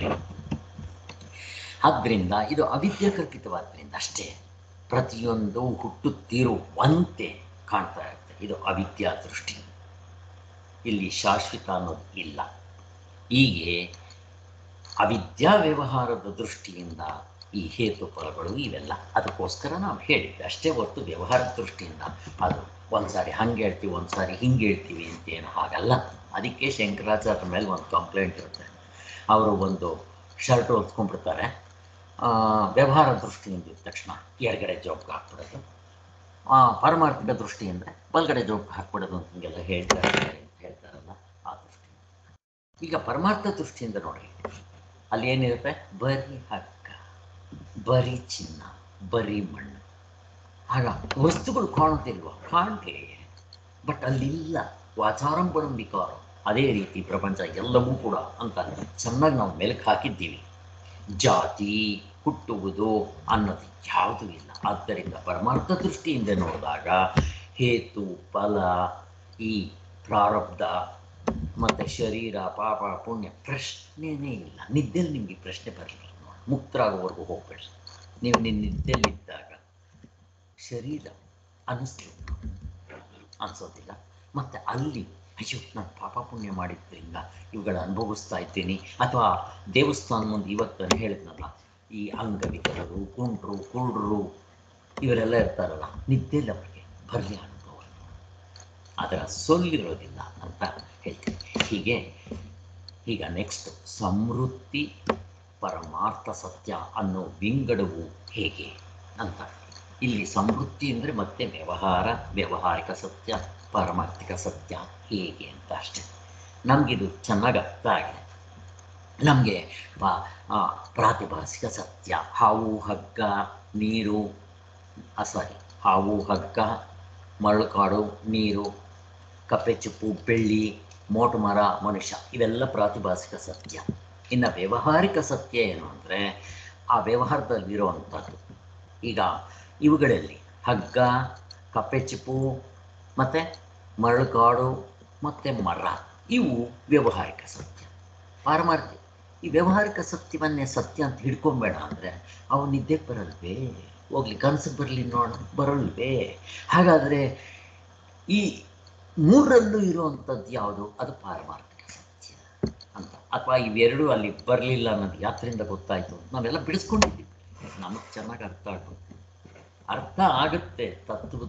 ಆದ್ದರಿಂದ ಇದು ಅವಿದ್ಯಾ ಕಲ್ಪಿತವಾದ್ರಿಂದ ಅಷ್ಟೇ ಪ್ರತಿಯೊಂದು ಹುಟ್ಟುತ್ತಿರುವಂತೆ ಕಾಣ್ತಾ ಇರುತ್ತೆ ಇದು ಅವಿದ್ಯಾ ದೃಷ್ಟಿ ಇಲ್ಲಿ ಶಾಶ್ವತ ಅನ್ನೋದು ಇಲ್ಲ ಹೀಗೆ ಅವಿದ್ಯಾ ವ್ಯವಹಾರದ ದೃಷ್ಟಿಯಿಂದ ಈ ಹೇತು ಫಲಗಳು ಇವೆಲ್ಲ ಅದಕ್ಕೋಸ್ಕರ ನಾವು ಹೇಳಿದ್ವಿ ಅಷ್ಟೇ ಹೊರತು ವ್ಯವಹಾರದ ದೃಷ್ಟಿಯಿಂದ ಅದು ಒಂದು ಸಾರಿ ಹಂಗೆ ಹೇಳ್ತೀವಿ ಒಂದು ಸಾರಿ ಹಿಂಗೆ ಹೇಳ್ತೀವಿ ಅಂತೇನು ಹಾಗಲ್ಲ ಅದಕ್ಕೆ ಶಂಕರಾಚಾರ್ಯ ಮೇಲೆ ಒಂದು ಕಂಪ್ಲೇಂಟ್ ಇರುತ್ತೆ ಅವರು ಒಂದು ಶರ್ಟ್ ಹೊತ್ಕೊಂಡ್ಬಿಡ್ತಾರೆ ಆ, ವ್ಯವಹಾರ ದೃಷ್ಟಿಯಿಂದ ಇದ್ದ ತಕ್ಷಣ ಎಡಗಡೆ ಜೋಬ್ಗೆ ಹಾಕ್ಬಿಡೋದು ಆ, ಪಾರಮಾರ್ಥಿಕ ದೃಷ್ಟಿಯಿಂದ ಬಲಗಡೆ ಜೋಬ್ಗೆ ಹಾಕ್ಬಿಡೋದು ಅಂತ ಹಿಂಗೆಲ್ಲ ಹೇಳ್ತಾರೆ ಅಂತ ಹೇಳ್ತಾರಲ್ಲ ಆ ದೃಷ್ಟಿ ಈಗ ಪರಮಾರ್ಥ ದೃಷ್ಟಿಯಿಂದ ನೋಡಿ ಅಲ್ಲಿ ಏನಿರುತ್ತೆ ಬರೀ ಹಗ್ಗ ಬರೀ ಚಿನ್ನ ಬರೀ ಮಣ್ಣು ಆಗ ವಸ್ತುಗಳು ಕಾಣೋದಿಲ್ವಾ ಕಾಣ್ತೇ ಬಟ್ ಅಲ್ಲಿಲ್ಲ ವಾಚಾರಂಭಣಂ ವಿಕಾರ ಅದೇ ರೀತಿ ಪ್ರಪಂಚ ಎಲ್ಲವೂ ಕೂಡ ಅಂತ ಚೆನ್ನಾಗಿ ನಾವು ಮೆಲುಕು ಹಾಕಿದ್ದೀವಿ ಜಾತಿ ಹುಟ್ಟುವುದು ಅನ್ನೋದು ಯಾವುದೂ ಇಲ್ಲ ಆದ್ದರಿಂದ ಪರಮಾರ್ಥ ದೃಷ್ಟಿಯಿಂದ ನೋಡಿದಾಗ ಹೇತು ಫಲ ಈ ಪ್ರಾರಬ್ಧ ಮತ್ತು ಶರೀರ ಪಾಪ ಪುಣ್ಯ ಪ್ರಶ್ನೆನೇ ಇಲ್ಲ ನಿದ್ದೆಯಲ್ಲಿ ನಿಮಗೆ ಪ್ರಶ್ನೆ ಬರಲಿಲ್ಲ ನೋಡಿ ಮುಕ್ತರಾಗೋವರೆಗೂ ಹೋಗ್ಬೇಡಿ ನೀವು ನಿನ್ನ ನಿದ್ದೆಯಲ್ಲಿದ್ದಾಗ ಶರೀರ ಅನ್ನಿಸ್ತು ಅನಿಸೋದಿಲ್ಲ ಮತ್ತು ಅಲ್ಲಿ ಅಯ್ಯೋ ನಾನು ಪಾಪ ಪುಣ್ಯ ಮಾಡಿದ್ರಿಂದ ಇವುಗಳ ಅನುಭವಿಸ್ತಾ ಇದ್ದೀನಿ ಅಥವಾ ದೇವಸ್ಥಾನ ಮುಂದೆ ಇವತ್ತು ನಾನು ಹೇಳಿದ್ನಲ್ಲ ಈ ಅಂಗವಿಕಲರು ಕುಂಡ್ರು ಕುರುಡ್ರು ಇವರೆಲ್ಲ ಇರ್ತಾರಲ್ಲ ನಿದ್ದೆಲ್ಲ ಅವರಿಗೆ ಬರಲಿ ಅನುಭವ ಅದರ ಸೊಲ್ಲಿರೋದಿಲ್ಲ ಅಂತ ಹೇಳ್ತೀನಿ ಹೀಗೆ ಈಗ ನೆಕ್ಸ್ಟ್ ಸಮೃದ್ಧಿ ಪರಮಾರ್ಥ ಸತ್ಯ ಅನ್ನೋ ವಿಂಗಡವು ಹೇಗೆ ಅಂತ ಇಲ್ಲಿ ಸಮೃದ್ಧಿ ಅಂದರೆ ಮತ್ತೆ ವ್ಯವಹಾರ ವ್ಯಾವಹಾರಿಕ ಸತ್ಯ ಪಾರಮಾರ್ಥಿಕ ಸತ್ಯ ಹೇಗೆ ಅಂತ ಅಷ್ಟೆ ನಮಗಿದು ಚೆನ್ನಾಗಿ ಅರ್ಥ ಆಗಿದೆ ನಮಗೆ ಪ್ರಾತಿಭಾಸಿಕ ಸತ್ಯ ಹಾವು ಹಗ್ಗ ನೀರು ಸಾರಿ ಹಾವು ಹಗ್ಗ ಮರಳುಕಾಡು ನೀರು ಕಪ್ಪೆ ಚಿಪ್ಪು ಬೆಳ್ಳಿ ಮೋಟು ಮರ ಮನುಷ್ಯ ಇವೆಲ್ಲ ಪ್ರಾತಿಭಾಸಿಕ ಸತ್ಯ ಇನ್ನು ವ್ಯಾವಹಾರಿಕ ಸತ್ಯ ಏನು ಅಂದರೆ ಆ ವ್ಯವಹಾರದಲ್ಲಿರುವಂಥದ್ದು ಈಗ ಇವುಗಳಲ್ಲಿ ಹಗ್ಗ ಕಪ್ಪೆ ಚಿಪ್ಪು ಮತ್ತು ಮರಳುಕಾಡು ಮತ್ತು ಮರ ಇವು ವ್ಯಾವಹಾರಿಕ ಸತ್ಯ ಪಾರಮಾರ್ಥಿ ಈ ವ್ಯಾವಹಾರಿಕ ಸತ್ಯವನ್ನೇ ಸತ್ಯ ಅಂತ ಹಿಡ್ಕೊಂಬೇಡ ಅಂದರೆ ಅವು ನಿದ್ದೆಗೆ ಬರಲ್ವೇ ಹೋಗ್ಲಿ ಕನಸಿಗೆ ಬರಲಿ ನೋಡ ಬರಲ್ವೇ ಹಾಗಾದರೆ ಈ ಮೂರರಲ್ಲೂ ಇರುವಂಥದ್ದು ಯಾವುದು ಅದು ಪಾರಮಾರ್ಥಿಕ ಸತ್ಯ ಅಂತ ಅಥವಾ ಇವೆರಡೂ ಅಲ್ಲಿ ಬರಲಿಲ್ಲ ಅನ್ನೋದು ಯಾತ್ರೆಯಿಂದ ಗೊತ್ತಾಯಿತು ನಾವೆಲ್ಲ ಬಿಡಿಸ್ಕೊಂಡಿದ್ದೀವಿ ನಮಗೆ ಚೆನ್ನಾಗಿ ಅರ್ಥ ಆಗುತ್ತೆ ಅರ್ಥ ಆಗುತ್ತೆ ತತ್ವ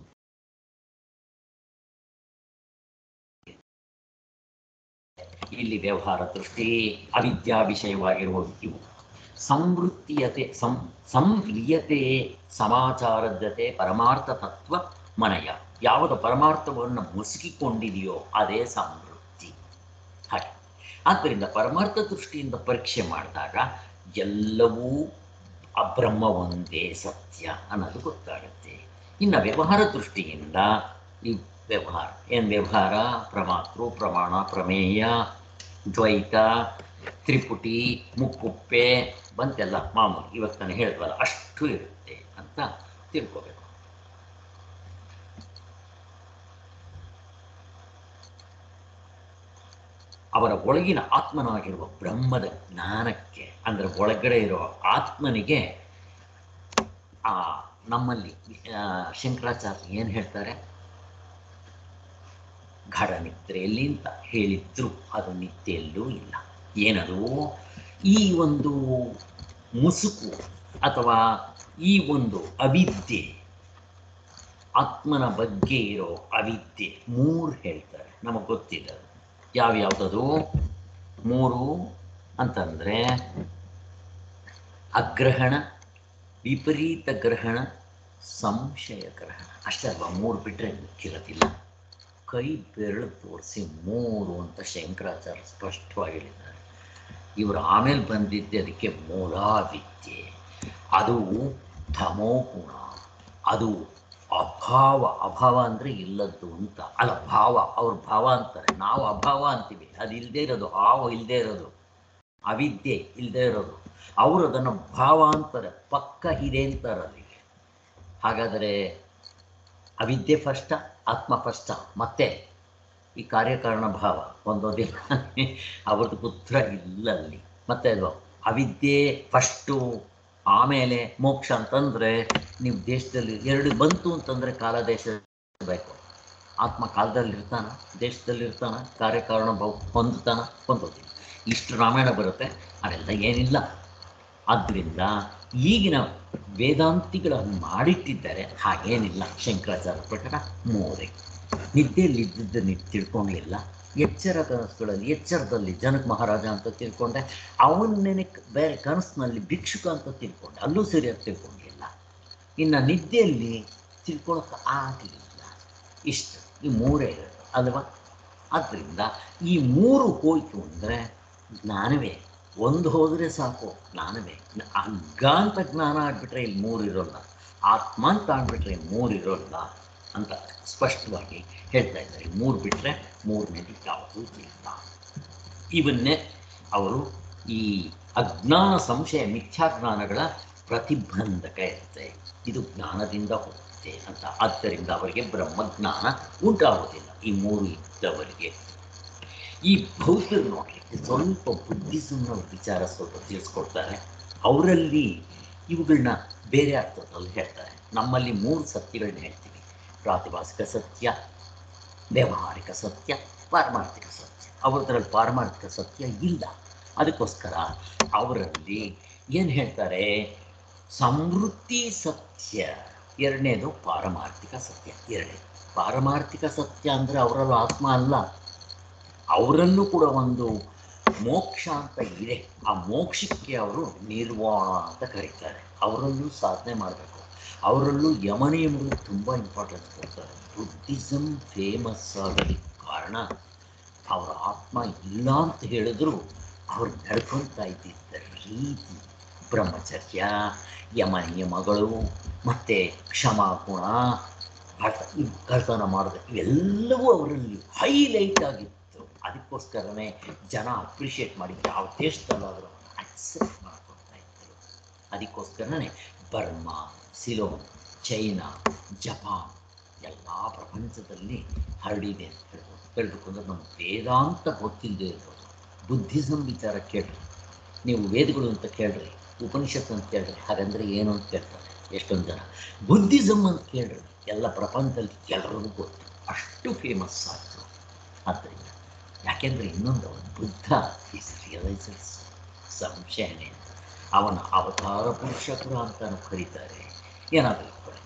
ಇಲ್ಲಿ ವ್ಯವಹಾರ ದೃಷ್ಟಿ ಅವಿದ್ಯಾ ವಿಷಯವಾಗಿರುವುದು ಇವು ಸಂವೃತ್ತಿಯತೆ ಸಂ ಸಂವ್ರಿಯತೆ ಸಮಾಚಾರದ್ಯತೆ ಪರಮಾರ್ಥ ತತ್ವ ಮನಯ ಯಾವುದು ಪರಮಾರ್ಥವನ್ನು ಮುಸುಕಿಕೊಂಡಿದೆಯೋ ಅದೇ ಸಂವೃತ್ತಿ ಹಾಗೆ ಆದ್ದರಿಂದ ಪರಮಾರ್ಥ ದೃಷ್ಟಿಯಿಂದ ಪರೀಕ್ಷೆ ಮಾಡಿದಾಗ ಎಲ್ಲವೂ ಅಬ್ರಹ್ಮ ಒಂದೇ ಸತ್ಯ ಅನ್ನೋದು ಗೊತ್ತಾಗುತ್ತೆ ಇನ್ನು ವ್ಯವಹಾರ ದೃಷ್ಟಿಯಿಂದ ಈ ವ್ಯವಹಾರ ಏನು ವ್ಯವಹಾರ ಪ್ರಮಾತೃ ಪ್ರಮಾಣ ಪ್ರಮೇಯ ದ್ವೈತ ತ್ರಿಪುಟಿ ಮುಕ್ಕುಪ್ಪೆ ಬಂತೆಲ್ಲ ಮಾಮೂಲಿ ಇವತ್ತು ನಾನು ಹೇಳಿದ್ವಲ್ಲ ಅಷ್ಟು ಇರುತ್ತೆ ಅಂತ ತಿಳ್ಕೋಬೇಕು ಅವರ ಒಳಗಿನ ಆತ್ಮನಾಗಿರುವ ಬ್ರಹ್ಮದ ಜ್ಞಾನಕ್ಕೆ ಅಂದರೆ ಒಳಗಡೆ ಇರುವ ಆತ್ಮನಿಗೆ ಆ ನಮ್ಮಲ್ಲಿ ಆ, ಶಂಕರಾಚಾರ್ಯ ಏನು ಹೇಳ್ತಾರೆ ಘಡ ನಿದ್ರೆಯಲ್ಲಿ ಅಂತ ಹೇಳಿದ್ರು ಅದು ನಿದ್ದೆಯಲ್ಲೂ ಇಲ್ಲ ಏನದು ಈ ಒಂದು ಮುಸುಕು ಅಥವಾ ಈ ಒಂದು ಅವಿದ್ಯೆ ಆತ್ಮನ ಬಗ್ಗೆ ಇರೋ ಅವಿದ್ಯೆ ಮೂರು ಹೇಳ್ತಾರೆ ನಮಗೆ ಗೊತ್ತಿದೆ ಅದು ಯಾವ್ಯಾವ್ದದು ಮೂರು ಅಂತಂದರೆ ಅಗ್ರಹಣ ವಿಪರೀತ ಗ್ರಹಣ ಸಂಶಯ ಗ್ರಹಣ ಅಷ್ಟೇ ಅಲ್ವಾ ಮೂರು ಬಿಟ್ಟರೆ ಮಿಕ್ಕಿರೋದಿಲ್ಲ ಕೈ ಬೆರಳು ತೋರಿಸಿ ಮೂರು ಅಂತ ಶಂಕರಾಚಾರ್ಯ ಸ್ಪಷ್ಟವಾಗಿ ಹೇಳಿದ್ದಾರೆ ಇವರು ಆಮೇಲೆ ಬಂದಿದ್ದೆ ಅದಕ್ಕೆ ಮೂಲಾವಿದ್ಯೆ ಅದು ತಮೋಗುಣ ಅದು ಅಭಾವ ಅಭಾವ ಅಂದರೆ ಇಲ್ಲದ್ದು ಅಂತ ಅಲ್ಲ ಭಾವ ಅವ್ರ ಭಾವ ಅಂತಾರೆ ನಾವು ಅಭಾವ ಅಂತೀವಿ ಅದು ಇಲ್ಲದೆ ಇರೋದು ಹಾವ ಇಲ್ಲದೆ ಇರೋದು ಅವಿದ್ಯೆ ಇಲ್ಲದೆ ಇರೋದು ಅವರು ಅದನ್ನು ಭಾವ ಅಂತಾರೆ ಪಕ್ಕ ಇದೆ ಅಂತಾರೆ ಅಲ್ಲಿಗೆ ಹಾಗಾದರೆ ಅವಿದ್ಯೆ ಫಸ್ಟ ಆತ್ಮ ಫಸ್ಟ ಮತ್ತೆ ಈ ಕಾರ್ಯಕಾರಣ ಭಾವ ಒಂದೋದಿಲ್ಲ ಅವ್ರದ್ದು ಪುತ್ರ ಇಲ್ಲ ಅಲ್ಲಿ ಮತ್ತೆ ಅದು ಅವಿದ್ಯೆ ಫಸ್ಟು ಆಮೇಲೆ ಮೋಕ್ಷ ಅಂತಂದರೆ ನೀವು ದೇಶದಲ್ಲಿ ಎರಡು ಬಂತು ಅಂತಂದರೆ ಕಾಲ ದೇಶ ಬೇಕು ಆತ್ಮ ಕಾಲದಲ್ಲಿ ಇರ್ತಾನ ದೇಶದಲ್ಲಿ ಇರ್ತಾನ ಕಾರ್ಯಕಾರಣ ಭಾವ ಹೊಂದುತ್ತಾನ ಹೊಂದೋದಿಲ್ಲ ಇಷ್ಟು ರಾಮಾಯಣ ಬರುತ್ತೆ ಅದೆಲ್ಲ ಏನಿಲ್ಲ ಆದ್ದರಿಂದ ಈಗಿನ ವೇದಾಂತಿಗಳನ್ನು ಮಾಡಿಟ್ಟಿದ್ದಾರೆ ಹಾಗೇನಿಲ್ಲ ಶಂಕರಾಚಾರ್ಯ ಪ್ರಕಾರ ಮೋರೆ ನಿದ್ದೆಯಲ್ಲಿ ಇದ್ದದ್ದನ್ನು ತಿಳ್ಕೊಂಡಿಲ್ಲ ಎಚ್ಚರ ಕನಸುಗಳಲ್ಲಿ ಎಚ್ಚರದಲ್ಲಿ ಜನಕ ಮಹಾರಾಜ ಅಂತ ತಿಳ್ಕೊಂಡೆ ಅವನ್ನೇನೆ ಬೇರೆ ಕನಸಿನಲ್ಲಿ ಭಿಕ್ಷುಕ ಅಂತ ತಿಳ್ಕೊಂಡೆ ಅಲ್ಲೂ ಸರಿಯಾಗಿ ತಿಳ್ಕೊಂಡಿಲ್ಲ ಇನ್ನು ನಿದ್ದೆಯಲ್ಲಿ ತಿಳ್ಕೊಳಕ್ಕೆ ಆಗಲಿಲ್ಲ ಇಷ್ಟು ಈ ಮೂರೇ ಇರೋದು ಅಲ್ವಾ ಆದ್ದರಿಂದ ಈ ಮೂರು ಹೋಯ್ತು ಅಂದರೆ ಜ್ಞಾನವೇ ಒಂದು ಹೋದರೆ ಸಾಕು ಜ್ಞಾನವೇ ಅಗ್ಗ ಅಂತ ಜ್ಞಾನ ಆಗ್ಬಿಟ್ರೆ ಇಲ್ಲಿ ಮೂರು ಇರೋಲ್ಲ ಆತ್ಮ ಅಂತ ಆಗ್ಬಿಟ್ರೆ ಮೂರು ಇರೋಲ್ಲ ಅಂತ ಸ್ಪಷ್ಟವಾಗಿ ಹೇಳ್ತಾ ಇದ್ದಾರೆ ಮೂರು ಬಿಟ್ಟರೆ ಮೂರನೇದು ಯಾವುದೂ ಇಲ್ಲ ಇವನ್ನೇ ಅವರು ಈ ಅಜ್ಞಾನ ಸಂಶಯ ಮಿಥ್ಯಾಜ್ಞಾನಗಳ ಪ್ರತಿಬಂಧಕ ಇರುತ್ತೆ ಇದು ಜ್ಞಾನದಿಂದ ಹೋಗುತ್ತೆ ಅಂತ ಆದ್ದರಿಂದ ಅವರಿಗೆ ಬ್ರಹ್ಮಜ್ಞಾನ ಉಂಟಾಗೋದಿಲ್ಲ ಈ ಮೂರು ಇದ್ದವರಿಗೆ ಈ ಬೌದ್ಧರು ನೋಡ್ರಿ ಸ್ವಲ್ಪ ಬುದ್ಧಿಸಮ್ನ ವಿಚಾರ ಸ್ವಲ್ಪ ತಿಳಿಸ್ಕೊಡ್ತಾರೆ ಅವರಲ್ಲಿ ಇವುಗಳನ್ನ ಬೇರೆ ಅರ್ಥದಲ್ಲಿ ಹೇಳ್ತಾರೆ ನಮ್ಮಲ್ಲಿ ಮೂರು ಸತ್ಯಗಳನ್ನ ಹೇಳ್ತೀವಿ ಪ್ರಾತಿಭಾಸಿಕ ಸತ್ಯ ವ್ಯಾವಹಾರಿಕ ಸತ್ಯ ಪಾರಮಾರ್ಥಿಕ ಸತ್ಯ ಅವ್ರದ್ರಲ್ಲಿ ಪಾರಮಾರ್ಥಿಕ ಸತ್ಯ ಇಲ್ಲ ಅದಕ್ಕೋಸ್ಕರ ಅವರಲ್ಲಿ ಏನು ಹೇಳ್ತಾರೆ ಸಮೃದ್ಧಿ ಸತ್ಯ ಎರಡನೇದು ಪಾರಮಾರ್ಥಿಕ ಸತ್ಯ ಎರಡನೇದು ಪಾರಮಾರ್ಥಿಕ ಸತ್ಯ ಅಂದರೆ ಅವರಲ್ಲಿ ಆತ್ಮ ಅಲ್ಲ ಅವರಲ್ಲೂ ಕೂಡ ಒಂದು ಮೋಕ್ಷ ಅಂತ ಇದೆ ಆ ಮೋಕ್ಷಕ್ಕೆ ಅವರು ನಿರ್ವಾಣ ಅಂತ ಕರೀತಾರೆ ಅವರಲ್ಲೂ ಸಾಧನೆ ಮಾಡಬೇಕು ಅವರಲ್ಲೂ ಯಮನಿಯಮಗಳು ತುಂಬ ಇಂಪಾರ್ಟೆನ್ಸ್ ಕೊಡ್ತಾರೆ ಬುದ್ಧಿಸಮ್ ಫೇಮಸ್ ಆಗಲಿಕ್ಕೆ ಕಾರಣ ಅವರ ಆತ್ಮ ಇಲ್ಲ ಅಂತ ಹೇಳಿದ್ರು ಅವ್ರು ನಡ್ಕೊತಾ ಇದ್ದಿದ್ದ ರೀತಿ ಬ್ರಹ್ಮಚರ್ಯ ಯಮ ನಿಯಮಗಳು ಮತ್ತು ಕ್ಷಮಾಗುಣ ಕಳ್ತ- ಇವ್ ಕಳ್ತನ ಮಾಡೋದು ಇವೆಲ್ಲವೂ ಅವರಲ್ಲಿ ಹೈಲೈಟ್ ಆಗಿತ್ತು ಅದಕ್ಕೋಸ್ಕರನೇ ಜನ ಅಪ್ರಿಷಿಯೇಟ್ ಮಾಡಿ ಯಾವ ದೇಶದಲ್ಲಾದರೂ ಅಕ್ಸೆಪ್ಟ್ ಮಾಡ್ಕೊಳ್ತಾ ಇದ್ದರು ಅದಕ್ಕೋಸ್ಕರನೇ ಬರ್ಮಾ ಸಿಲೋನ್ ಚೈನಾ ಜಪಾನ್ ಎಲ್ಲ ಪ್ರಪಂಚದಲ್ಲಿ ಹರಡಿದೆ ಅಂತ ಹೇಳ್ಬೋದು ಹೇಳಬೇಕು ಅಂದ್ರೆ ನಮ್ಮ ವೇದಾಂತ ಗೊತ್ತಿಲ್ಲದೆ ಇರ್ಬೋದು ಬುದ್ಧಿಸಮ್ ವಿಚಾರ ಕೇಳ್ರಿ ನೀವು ವೇದಗಳು ಅಂತ ಕೇಳ್ರಿ ಉಪನಿಷತ್ತು ಅಂತ ಕೇಳ್ರಿ ಹಾಗಂದ್ರೆ ಏನು ಅಂತ ಕೇಳ್ತಾರೆ ಎಷ್ಟೊಂದು ಜನ ಬುದ್ಧಿಸಮ್ ಅಂತ ಕೇಳ್ರಿ ಎಲ್ಲ ಪ್ರಪಂಚದಲ್ಲಿ ಎಲ್ಲರಿಗೂ ಗೊತ್ತು ಅಷ್ಟು ಫೇಮಸ್ ಆಯಿತು ಆದ್ದರಿಂದ ಯಾಕೆಂದರೆ ಇನ್ನೊಂದು ಅವನು ಬುದ್ಧ ಈಸ್ ರಿಯಲೈಸರ್ಸ್ ಸಂಶಯನೇ ಇಲ್ಲ. ಅವನ ಅವತಾರ ಪುರುಷಕರು ಅಂತಾನು ಕರೀತಾರೆ ಏನಾದರೂ ಇಟ್ಕೊಳ್ಳಿ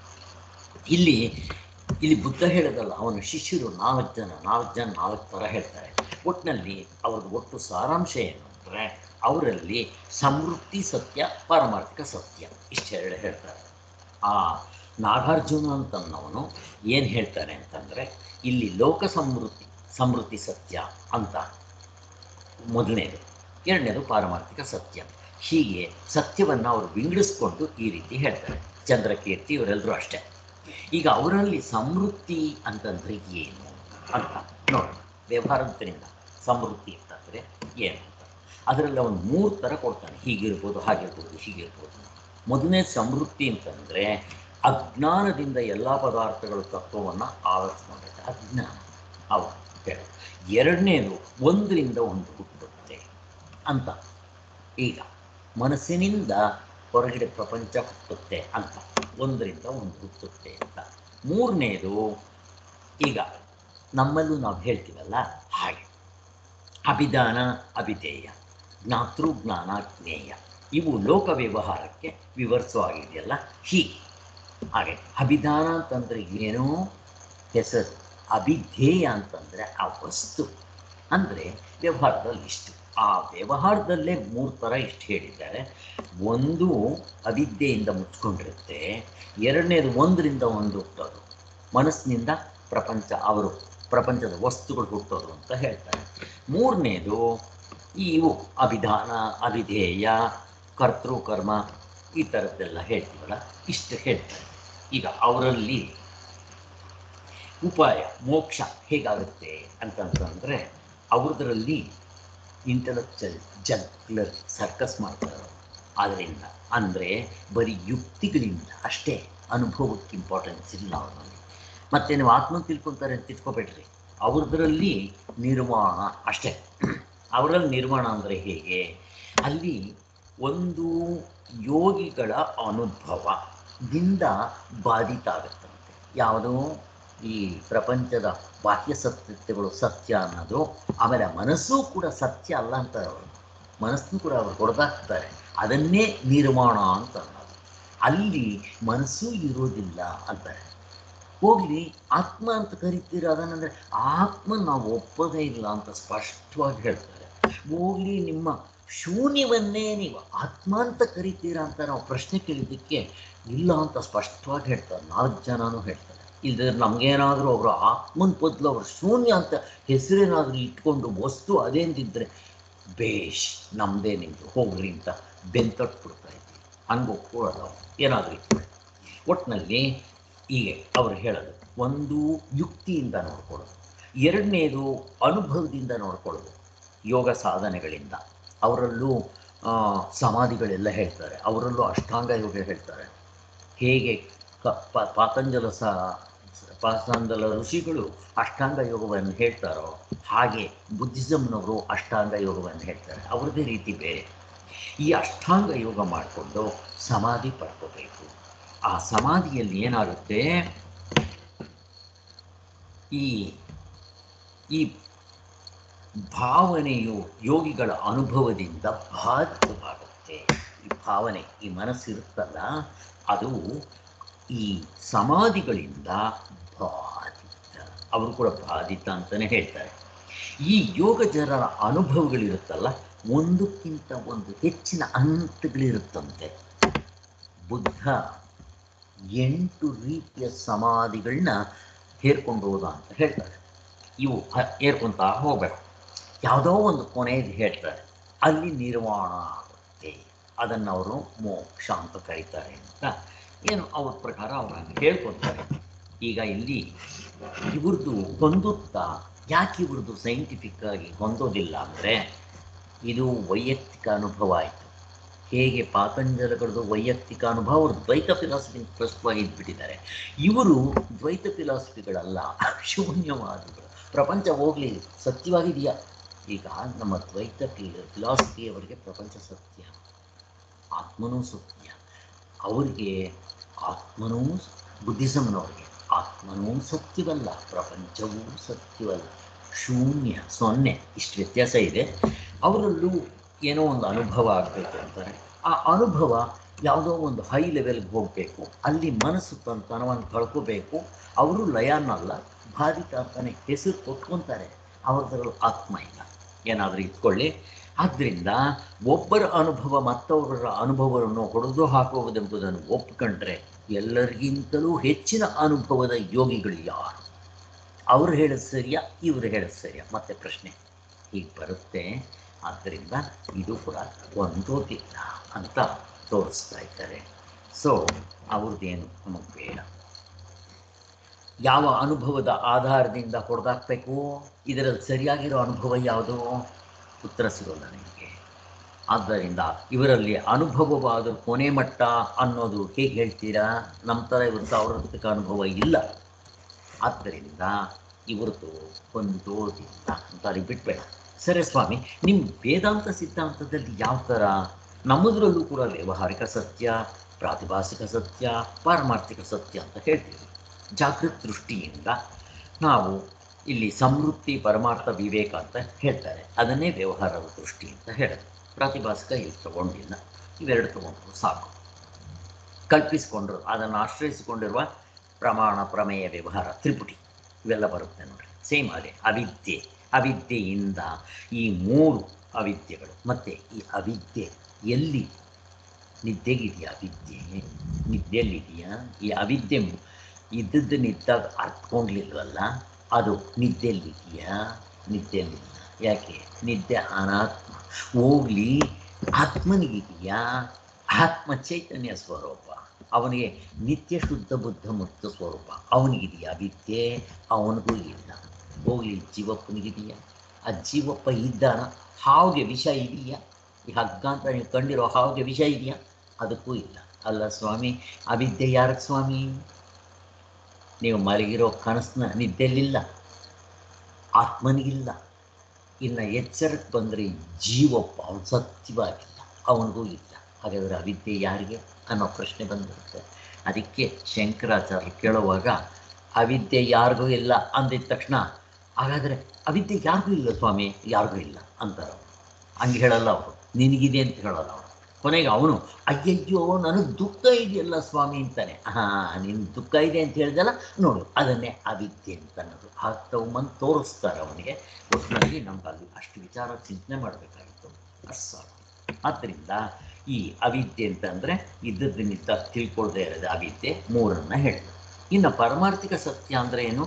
ಇಲ್ಲಿ ಇಲ್ಲಿ ಬುದ್ಧ ಹೇಳೋದಲ್ಲ ಅವನ ಶಿಷ್ಯರು ನಾಲ್ಕು ಜನ ನಾಲ್ಕು ಜನ ನಾಲ್ಕು ಥರ ಹೇಳ್ತಾರೆ ಒಟ್ಟಿನಲ್ಲಿ ಅವ್ರದ್ದು ಒಟ್ಟು ಸಾರಾಂಶ ಏನು ಅಂದರೆ ಅವರಲ್ಲಿ ಸಮೃದ್ಧಿ ಸತ್ಯ ಪಾರಮಾರ್ಥಿಕ ಸತ್ಯ ಇಷ್ಟೆರಡು ಹೇಳ್ತಾರೆ ಆ ನಾಗಾರ್ಜುನ ಅಂತನ್ನವನು ಏನು ಹೇಳ್ತಾನೆ ಅಂತಂದರೆ ಇಲ್ಲಿ ಲೋಕ ಸಮೃದ್ಧಿ ಸಮೃದ್ಧಿ ಸತ್ಯ ಅಂತ ಮೊದಲನೇದು ಎರಡನೇದು ಪಾರಮಾರ್ಥಿಕ ಸತ್ಯ ಹೀಗೆ ಸತ್ಯವನ್ನು ಅವರು ವಿಂಗಡಿಸ್ಕೊಂಡು ಈ ರೀತಿ ಹೇಳ್ತಾರೆ ಚಂದ್ರಕೀರ್ತಿ ಇವರೆಲ್ಲರೂ ಅಷ್ಟೇ ಈಗ ಅವರಲ್ಲಿ ಸಮೃದ್ಧಿ ಅಂತಂದರೆ ಏನು ಅಂತ ನೋಡೋಣ ವ್ಯವಹಾರದಿಂದ ಸಮೃದ್ಧಿ ಅಂತಂದರೆ ಏನು ಅಂತ ಅದರಲ್ಲಿ ಅವನು ಮೂರು ಥರ ಕೊಡ್ತಾನೆ ಹೀಗಿರ್ಬೋದು ಹಾಗಿರ್ಬೋದು ಹೀಗಿರ್ಬೋದು ಮೊದಲನೇ ಸಮೃದ್ಧಿ ಅಂತಂದರೆ ಅಜ್ಞಾನದಿಂದ ಎಲ್ಲ ಪದಾರ್ಥಗಳ ತತ್ವವನ್ನು ಆವರಿಸ್ಕೊಂಡಿದೆ ಅಜ್ಞಾನ ಅವ ಹೇಳ ಎರಡನೇದು ಒಂದರಿಂದ ಒಂದು ಹುಟ್ಟುತ್ತೆ ಅಂತ ಈಗ ಮನಸ್ಸಿನಿಂದ ಹೊರಗಡೆ ಪ್ರಪಂಚ ಹುಟ್ಟುತ್ತೆ ಅಂತ ಒಂದರಿಂದ ಒಂದು ಹುಟ್ಟುತ್ತೆ ಅಂತ ಮೂರನೇದು ಈಗ ನಮ್ಮಲ್ಲೂ ನಾವು ಹೇಳ್ತೀವಲ್ಲ ಹಾಗೆ ಅಭಿಧಾನ ಅಭಿಧೇಯ ಜ್ಞಾತೃ ಜ್ಞಾನ ಜ್ಞೇಯ ಇವು ಲೋಕ ವ್ಯವಹಾರಕ್ಕೆ ವಿವರಿಸುವಾಗಿದೆಯಲ್ಲ ಹೀಗೆ ಹಾಗೆ ಅಭಿಧಾನ ಅಂತಂದರೆ ಏನೋ ಹೆಸರು ಅಭಿಧೇಯ ಅಂತಂದರೆ ಆ ವಸ್ತು ಅಂದರೆ ವ್ಯವಹಾರದಲ್ಲಿ ಇಷ್ಟು ಆ ವ್ಯವಹಾರದಲ್ಲೇ ಮೂರು ಥರ ಇಷ್ಟು ಹೇಳಿದ್ದಾರೆ ಒಂದು ಅವಿದ್ಯೆಯಿಂದ ಮುಚ್ಕೊಂಡಿರುತ್ತೆ ಎರಡನೇದು ಒಂದರಿಂದ ಒಂದು ಹುಟ್ಟೋದು ಮನಸ್ಸಿನಿಂದ ಪ್ರಪಂಚ ಅವರು ಪ್ರಪಂಚದ ವಸ್ತುಗಳು ಹುಟ್ಟೋದು ಅಂತ ಹೇಳ್ತಾರೆ ಮೂರನೇದು ಇವು ಅಭಿಧಾನ ಅವಿಧೇಯ ಕರ್ತೃ ಕರ್ಮ ಈ ಥರದ್ದೆಲ್ಲ ಹೇಳ್ತೀವಲ್ಲ ಇಷ್ಟು ಹೇಳ್ತಾರೆ ಈಗ ಅವರಲ್ಲಿ ಉಪಾಯ ಮೋಕ್ಷ ಹೇಗಾಗುತ್ತೆ ಅಂತಂತಂದರೆ ಅವ್ರದ್ರಲ್ಲಿ ಇಂಟಲೆಕ್ಚುಯಲ್ ಜಗ್ಲರ್ ಸರ್ಕಸ್ ಮಾಡ್ತಾರೆ ಆದ್ದರಿಂದ ಅಂದರೆ ಬರೀ ಯುಕ್ತಿಗಳಿಂದ ಅಷ್ಟೇ ಅನುಭವಕ್ಕೆ ಇಂಪಾರ್ಟೆನ್ಸ್ ಇಲ್ಲ ಅವರಲ್ಲಿ ಮತ್ತೆ ನೀವು ಆತ್ಮ ತಿಳ್ಕೊತಾರೆ ಅಂತ ತಿಳ್ಕೊಬೇಡ್ರಿ ಅವ್ರದ್ರಲ್ಲಿ ನಿರ್ಮಾಣ ಅಷ್ಟೇ ಅವರಲ್ಲಿ ನಿರ್ಮಾಣ ಅಂದರೆ ಹೇಗೆ ಅಲ್ಲಿ ಒಂದು ಯೋಗಿಗಳ ಅನುಭವದಿಂದ ಬಾಧಿತ ಆಗುತ್ತಂತೆ ಯಾವುದೋ ಈ ಪ್ರಪಂಚದ ಬಾಹ್ಯ ಸತ್ಯತೆಗಳು ಸತ್ಯ ಅನ್ನೋದು ಆಮೇಲೆ ಮನಸ್ಸು ಕೂಡ ಸತ್ಯ ಅಲ್ಲ ಅಂತಾರೆ ಅವರು ಮನಸ್ಸನ್ನು ಕೂಡ ಅವರು ಹೊಡೆದಾಕ್ತಾರೆ ಅದನ್ನೇ ನಿರ್ಮಾಣ ಅಂತ ಅನ್ನೋದು ಅಲ್ಲಿ ಮನಸ್ಸು ಇರೋದಿಲ್ಲ ಅಂತಾರೆ ಹೋಗ್ಲಿ ಆತ್ಮ ಅಂತ ಕರಿತೀರ ಅದನ್ನಂದ್ರೆ ಆತ್ಮ ನಾವು ಒಪ್ಪೋದೇ ಇಲ್ಲ ಅಂತ ಸ್ಪಷ್ಟವಾಗಿ ಹೇಳ್ತಾರೆ ಹೋಗ್ಲಿ ನಿಮ್ಮ ಶೂನ್ಯವನ್ನೇ ನೀವು ಆತ್ಮ ಅಂತ ಕರಿತೀರಾ ಅಂತ ನಾವು ಪ್ರಶ್ನೆ ಕೇಳಿದ್ದಕ್ಕೆ ಇಲ್ಲ ಅಂತ ಸ್ಪಷ್ಟವಾಗಿ ಹೇಳ್ತಾರೆ ನಾಲ್ಕು ಜನನೂ ಹೇಳ್ತಾರೆ ಇಲ್ಲದ್ರೆ ನಮಗೇನಾದರೂ ಅವರು ಆತ್ಮನ ಬದಲು ಅವರು ಶೂನ್ಯ ಅಂತ ಹೆಸರೇನಾದರೂ ಇಟ್ಕೊಂಡು ವಸ್ತು ಅದೇಂದಿದ್ರೆ ಬೇಷ್ ನಮ್ಮದೇ ನಿಮ್ಮದು ಹೋಗ್ರಿ ಅಂತ ಬೆಂತಟ್ಬಿಡ್ತಾ ಇದ್ವಿ ಹಂಗೆ ಒಪ್ಕೊಳ್ಳೋದು ಅವ್ರು ಏನಾದರೂ ಇಟ್ಕೊಳ್ಳಿ ಒಟ್ಟಿನಲ್ಲಿ ಹೀಗೆ ಅವ್ರು ಹೇಳೋದು ಒಂದು ಯುಕ್ತಿಯಿಂದ ನೋಡ್ಕೊಳ್ಳೋದು ಎರಡನೇದು ಅನುಭವದಿಂದ ನೋಡ್ಕೊಳ್ಳೋದು ಯೋಗ ಸಾಧನೆಗಳಿಂದ ಅವರಲ್ಲೂ ಆ, ಸಮಾಧಿಗಳೆಲ್ಲ ಹೇಳ್ತಾರೆ ಅವರಲ್ಲೂ ಅಷ್ಟಾಂಗ ಯೋಗ ಹೇಳ್ತಾರೆ ಹೇಗೆ ಕ ಪ- ಪಾತಂಜಲ ಸ ಪಾತಂಜಲ ಋಷಿಗಳು ಅಷ್ಟಾಂಗ ಯೋಗವನ್ನು ಹೇಳ್ತಾರೋ ಹಾಗೆ ಬುದ್ಧಿಸಮ್ನವರು ಅಷ್ಟಾಂಗ ಯೋಗವನ್ನು ಹೇಳ್ತಾರೆ ಅವ್ರದ್ದೇ ರೀತಿ ಬೇರೆ ಈ ಅಷ್ಟಾಂಗ ಯೋಗ ಮಾಡಿಕೊಂಡು ಸಮಾಧಿ ಪಡ್ಕೋಬೇಕು ಆ ಸಮಾಧಿಯಲ್ಲಿ ಏನಾಗುತ್ತೆ ಈ ಈ ಭಾವನೆಯು ಯೋಗಿಗಳ ಅನುಭವದಿಂದ ಬಾಧಿತವಾಗುತ್ತೆ ಈ ಭಾವನೆ ಈ ಮನಸ್ಸಿರುತ್ತಲ್ಲ ಅದು ಈ ಸಮಾಧಿಗಳಿಂದ ಬಾಧಿತ ಅವರು ಕೂಡ ಬಾಧಿತ ಅಂತಲೇ ಹೇಳ್ತಾರೆ ಈ ಯೋಗ ಜನರ ಅನುಭವಗಳಿರುತ್ತಲ್ಲ ಒಂದಕ್ಕಿಂತ ಒಂದು ಹೆಚ್ಚಿನ ಹಂತಗಳಿರುತ್ತಂತೆ ಬುದ್ಧ ಎಂಟು ರೀತಿಯ ಸಮಾಧಿಗಳನ್ನ ಹೇರ್ಕೊಂಡು ಹೋದ ಅಂತ ಹೇಳ್ತಾರೆ ಇವು ಹ- ಹೇರ್ಕೊಂತ ಹೋಗ್ಬೇಕು ಯಾವುದೋ ಒಂದು ಕೊನೆಯದು ಹೇಳ್ತಾರೆ ಅಲ್ಲಿ ನಿರ್ವಾಣ ಆಗುತ್ತೆ ಅದನ್ನು ಅವರು ಮೋಕ್ಷ ಅಂತ ಕರೀತಾರೆ ಅಂತ ಏನು ಅವ್ರ ಪ್ರಕಾರ ಅವ್ರು ಹೇಳ್ಕೊತಾರೆ ಈಗ ಇಲ್ಲಿ ಇವ್ರದ್ದು ಹೊಂದುತ್ತಾ ಯಾಕೆ ಇವ್ರದ್ದು ಸೈಂಟಿಫಿಕ್ ಆಗಿ ಹೊಂದೋದಿಲ್ಲ ಅಂದರೆ ಇದು ವೈಯಕ್ತಿಕ ಅನುಭವ ಆಯಿತು ಹೇಗೆ ಪಾತಂಜಲಗಳದ್ದು ವೈಯಕ್ತಿಕ ಅನುಭವ ಅವರು ದ್ವೈತ ಫಿಲಾಸಫಿ ಪ್ರಸ್ತುತವಾಗಿ ಇದ್ಬಿಟ್ಟಿದ್ದಾರೆ ಇವರು ದ್ವೈತ ಫಿಲಾಸಫಿಗಳಲ್ಲ ಶೂನ್ಯವಾದಿಗಳು ಪ್ರಪಂಚ ಹೋಗಲಿ ಸತ್ಯವಾಗಿದೆಯಾ ಈಗ ನಮ್ಮ ದ್ವೈತ ಫಿಲಾಸಫಿಯವರಿಗೆ ಪ್ರಪಂಚ ಸತ್ಯ ಆತ್ಮನೂ ಸತ್ಯ ಅವರಿಗೆ ಆತ್ಮನೂ ಬುದ್ಧಿಸಮ್ನವ್ರಿಗೆ ಆತ್ಮನೂ ಸತ್ಯವಲ್ಲ ಪ್ರಪಂಚವೂ ಸತ್ಯವಲ್ಲ ಶೂನ್ಯ ಸೊನ್ನೆ ಇಷ್ಟು ವ್ಯತ್ಯಾಸ ಇದೆ ಅವರಲ್ಲೂ ಏನೋ ಒಂದು ಅನುಭವ ಆಗಬೇಕು ಅಂತಾರೆ ಆ ಅನುಭವ ಯಾವುದೋ ಒಂದು ಹೈ ಲೆವೆಲ್ಗೆ ಹೋಗಬೇಕು ಅಲ್ಲಿ ಮನಸ್ಸು ತನ್ನ ತನವನ್ನು ಕಳ್ಕೋಬೇಕು ಅವರು ಲಯನಲ್ಲ ಬಾಧಿತ ಅಂತಾನೆ ಹೆಸರು ಕೊಟ್ಕೊತಾರೆ ಅವ್ರದ್ರಲ್ಲಿ ಆತ್ಮ ಇಲ್ಲ ಏನಾದರೂ ಇಟ್ಕೊಳ್ಳಿ ಆದ್ದರಿಂದ ಒಬ್ಬರ ಅನುಭವ ಮತ್ತೊಬ್ಬರ ಅನುಭವವನ್ನು ಹೊಡೆದು ಹಾಕುವುದೆಂಬುದನ್ನು ಒಪ್ಪಿಕೊಂಡ್ರೆ ಎಲ್ಲರಿಗಿಂತಲೂ ಹೆಚ್ಚಿನ ಅನುಭವದ ಯೋಗಿಗಳು ಯಾರು ಅವ್ರು ಹೇಳೋದು ಸರಿಯಾ ಇವರು ಹೇಳೋದು ಸರಿಯಾ ಮತ್ತೆ ಪ್ರಶ್ನೆ ಹೀಗೆ ಬರುತ್ತೆ ಆದ್ದರಿಂದ ಇದು ಕೂಡ ಒಂದೋದಿಲ್ಲ ಅಂತ ತೋರಿಸ್ತಾ ಇದ್ದಾರೆ ಸೊ ಅವ್ರದ್ದೇನು ನಮಗೆ ಬೇಡ ಯಾವ ಅನುಭವದ ಆಧಾರದಿಂದ ಹೊಡೆದಾಕ್ಬೇಕು ಇದರಲ್ಲಿ ಸರಿಯಾಗಿರೋ ಅನುಭವ ಯಾವುದು ಉತ್ತರ ಸಿಗೋಲ್ಲ ನಿಮಗೆ ಆದ್ದರಿಂದ ಇವರಲ್ಲಿ ಅನುಭವವಾದ ಕೊನೆ ಮಟ್ಟ ಅನ್ನೋದು ಹೇಗೆ ಹೇಳ್ತೀರಾ ನಮ್ಮ ಥರ ಇವರು ಸಾವಿರದ ಅನುಭವ ಇಲ್ಲ ಆದ್ದರಿಂದ ಇವ್ರದ್ದು ಹೊಂದೋದಿಲ್ಲ ಅಂತ ಅಲ್ಲಿ ಬಿಟ್ಬೇಡ ಸರಿ ಸ್ವಾಮಿ ನಿಮ್ಮ ವೇದಾಂತ ಸಿದ್ಧಾಂತದಲ್ಲಿ ಯಾವ ಥರ ನಮ್ಮದ್ರಲ್ಲೂ ಕೂಡ ವ್ಯಾವಹಾರಿಕ ಸತ್ಯ ಪ್ರಾತಿಭಾಸಿಕ ಸತ್ಯ ಪಾರಮಾರ್ಥಿಕ ಸತ್ಯ ಅಂತ ಹೇಳ್ತೀವಿ ಜಾಗೃತ ದೃಷ್ಟಿಯಿಂದ ನಾವು ಇಲ್ಲಿ ಸಮೃದ್ಧಿ ಪರಮಾರ್ಥ ವಿವೇಕ ಅಂತ ಹೇಳ್ತಾರೆ ಅದನ್ನೇ ವ್ಯವಹಾರದ ದೃಷ್ಟಿ ಅಂತ ಹೇಳೋದು ಪ್ರಾತಿಭಾಸಿಕ ಇಲ್ಲಿ ತಗೊಂಡಿಲ್ಲ ಇವೆರಡು ತಗೊಂಡ್ರು ಸಾಕು ಕಲ್ಪಿಸಿಕೊಂಡ್ರು ಅದನ್ನು ಆಶ್ರಯಿಸಿಕೊಂಡಿರುವ ಪ್ರಮಾಣ ಪ್ರಮೇಯ ವ್ಯವಹಾರ ತ್ರಿಪುಟಿ ಇವೆಲ್ಲ ಬರುತ್ತೆ ನೋಡಿ ಸೇಮ್ ಅದೇ ಅವಿದ್ಯೆ ಅವಿದ್ಯೆಯಿಂದ ಈ ಮೂರು ಅವಿದ್ಯೆಗಳು ಮತ್ತು ಈ ಅವಿದ್ಯೆ ಎಲ್ಲಿ ನಿದ್ದೆಗಿದೆಯಾ ಅವಿದ್ಯೆ ನಿದ್ದೆಯಲ್ಲಿದೆಯಾ ಈ ಅವಿದ್ಯೆ ಇದ್ದದ್ದನ್ನಿದ್ದಾಗ ಅರ್ಥಕೊಂಡ್ಲಿಲ್ವಲ್ಲ ಅದು ನಿದ್ದೆಯಲ್ಲಿದೆಯಾ ನಿದ್ದೆಯಲ್ಲಿಲ್ಲ ಯಾಕೆ ನಿದ್ದೆ ಅನಾತ್ಮ ಹೋಗ್ಲಿ ಆತ್ಮನಿಗಿದೆಯಾ ಆತ್ಮ ಚೈತನ್ಯ ಸ್ವರೂಪ ಅವನಿಗೆ ನಿತ್ಯ ಶುದ್ಧ ಬುದ್ಧ ಮುಕ್ತ ಸ್ವರೂಪ ಅವನಿಗಿದೆಯಾ ವಿದ್ಯೆ ಅವನಿಗೂ ಇಲ್ಲ ಹೋಗ್ಲಿ ಜೀವಪ್ಪನಿಗಿದೆಯಾ ಆ ಜೀವಪ್ಪ ಇದ್ದಾನ ಹಾವಿಗೆ ವಿಷ ಇದೆಯಾ ಈ ಹಗ್ಗ ಅಂತ ನೀವು ಕಂಡಿರೋ ಹಾವಿಗೆ ವಿಷ ಇದೆಯಾ ಅದಕ್ಕೂ ಇಲ್ಲ ಅಲ್ಲ ಸ್ವಾಮಿ ಅವಿದ್ಯೆ ಯಾರಿಗೆ ಸ್ವಾಮಿ ನೀವು ಮಲಗಿರೋ ಕನಸನ್ನ ನಿದ್ದೆಯಲ್ಲಿಲ್ಲ ಆತ್ಮನಿಗಿಲ್ಲ ಇನ್ನು ಎಚ್ಚರಕ್ಕೆ ಬಂದರೆ ಜೀವಪ್ಪ ಅವನು ಸತ್ಯವಾಗಿಲ್ಲ ಅವನಿಗೂ ಇಲ್ಲ ಹಾಗಾದರೆ ಅವಿದ್ಯೆ ಯಾರಿಗೆ ಅನ್ನೋ ಪ್ರಶ್ನೆ ಬಂದಿರುತ್ತೆ ಅದಕ್ಕೆ ಶಂಕರಾಚಾರ್ಯ ಕೇಳುವಾಗ ಅವಿದ್ಯೆ ಯಾರಿಗೂ ಇಲ್ಲ ಅಂದಿದ ತಕ್ಷಣ ಹಾಗಾದರೆ ಅವಿದ್ಯೆ ಯಾರಿಗೂ ಇಲ್ಲ ಸ್ವಾಮಿ ಯಾರಿಗೂ ಇಲ್ಲ ಅಂತಾರೆ ಅವರು ಹಂಗೆ ಹೇಳಲ್ಲ ಅವರು ನಿನಗಿದೆ ಅಂತ ಹೇಳಲ್ಲ ಅವರು ಕೊನೆಗೆ ಅವನು ಅಯ್ಯಯ್ಯೋ ನನಗೆ ದುಃಖ ಇದೆಯಲ್ಲ ಸ್ವಾಮಿ ಅಂತಾನೆ ಹಾಂ ನಿನ್ನ ದುಃಖ ಇದೆ ಅಂತ ಹೇಳಿದಲ್ಲ ನೋಡು ಅದನ್ನೇ ಅವಿದ್ಯೆ ಅಂತ ಅನ್ನೋದು ಆಗ್ತವಂದು ತೋರಿಸ್ತಾರೆ ಅವನಿಗೆ ಒಟ್ಟಿನಲ್ಲಿ ನಮ್ಗೆ ಅಲ್ಲಿ ಅಷ್ಟು ವಿಚಾರ ಚಿಂತನೆ ಮಾಡಬೇಕಾಗಿತ್ತು ಅಷ್ಟು ಸಾಕು ಆದ್ದರಿಂದ ಈ ಅವಿದ್ಯೆ ಅಂತಂದರೆ ಇದ್ದದ್ದನ್ನಿದ್ದ ತಿಳ್ಕೊಳ್ದೇ ಇರೋದು ಅವಿದ್ಯೆ ಮೂರನ್ನ ಹೇಳಿದ್ರು ಇನ್ನು ಪಾರಮಾರ್ಥಿಕ ಸತ್ಯ ಅಂದರೆ ಏನು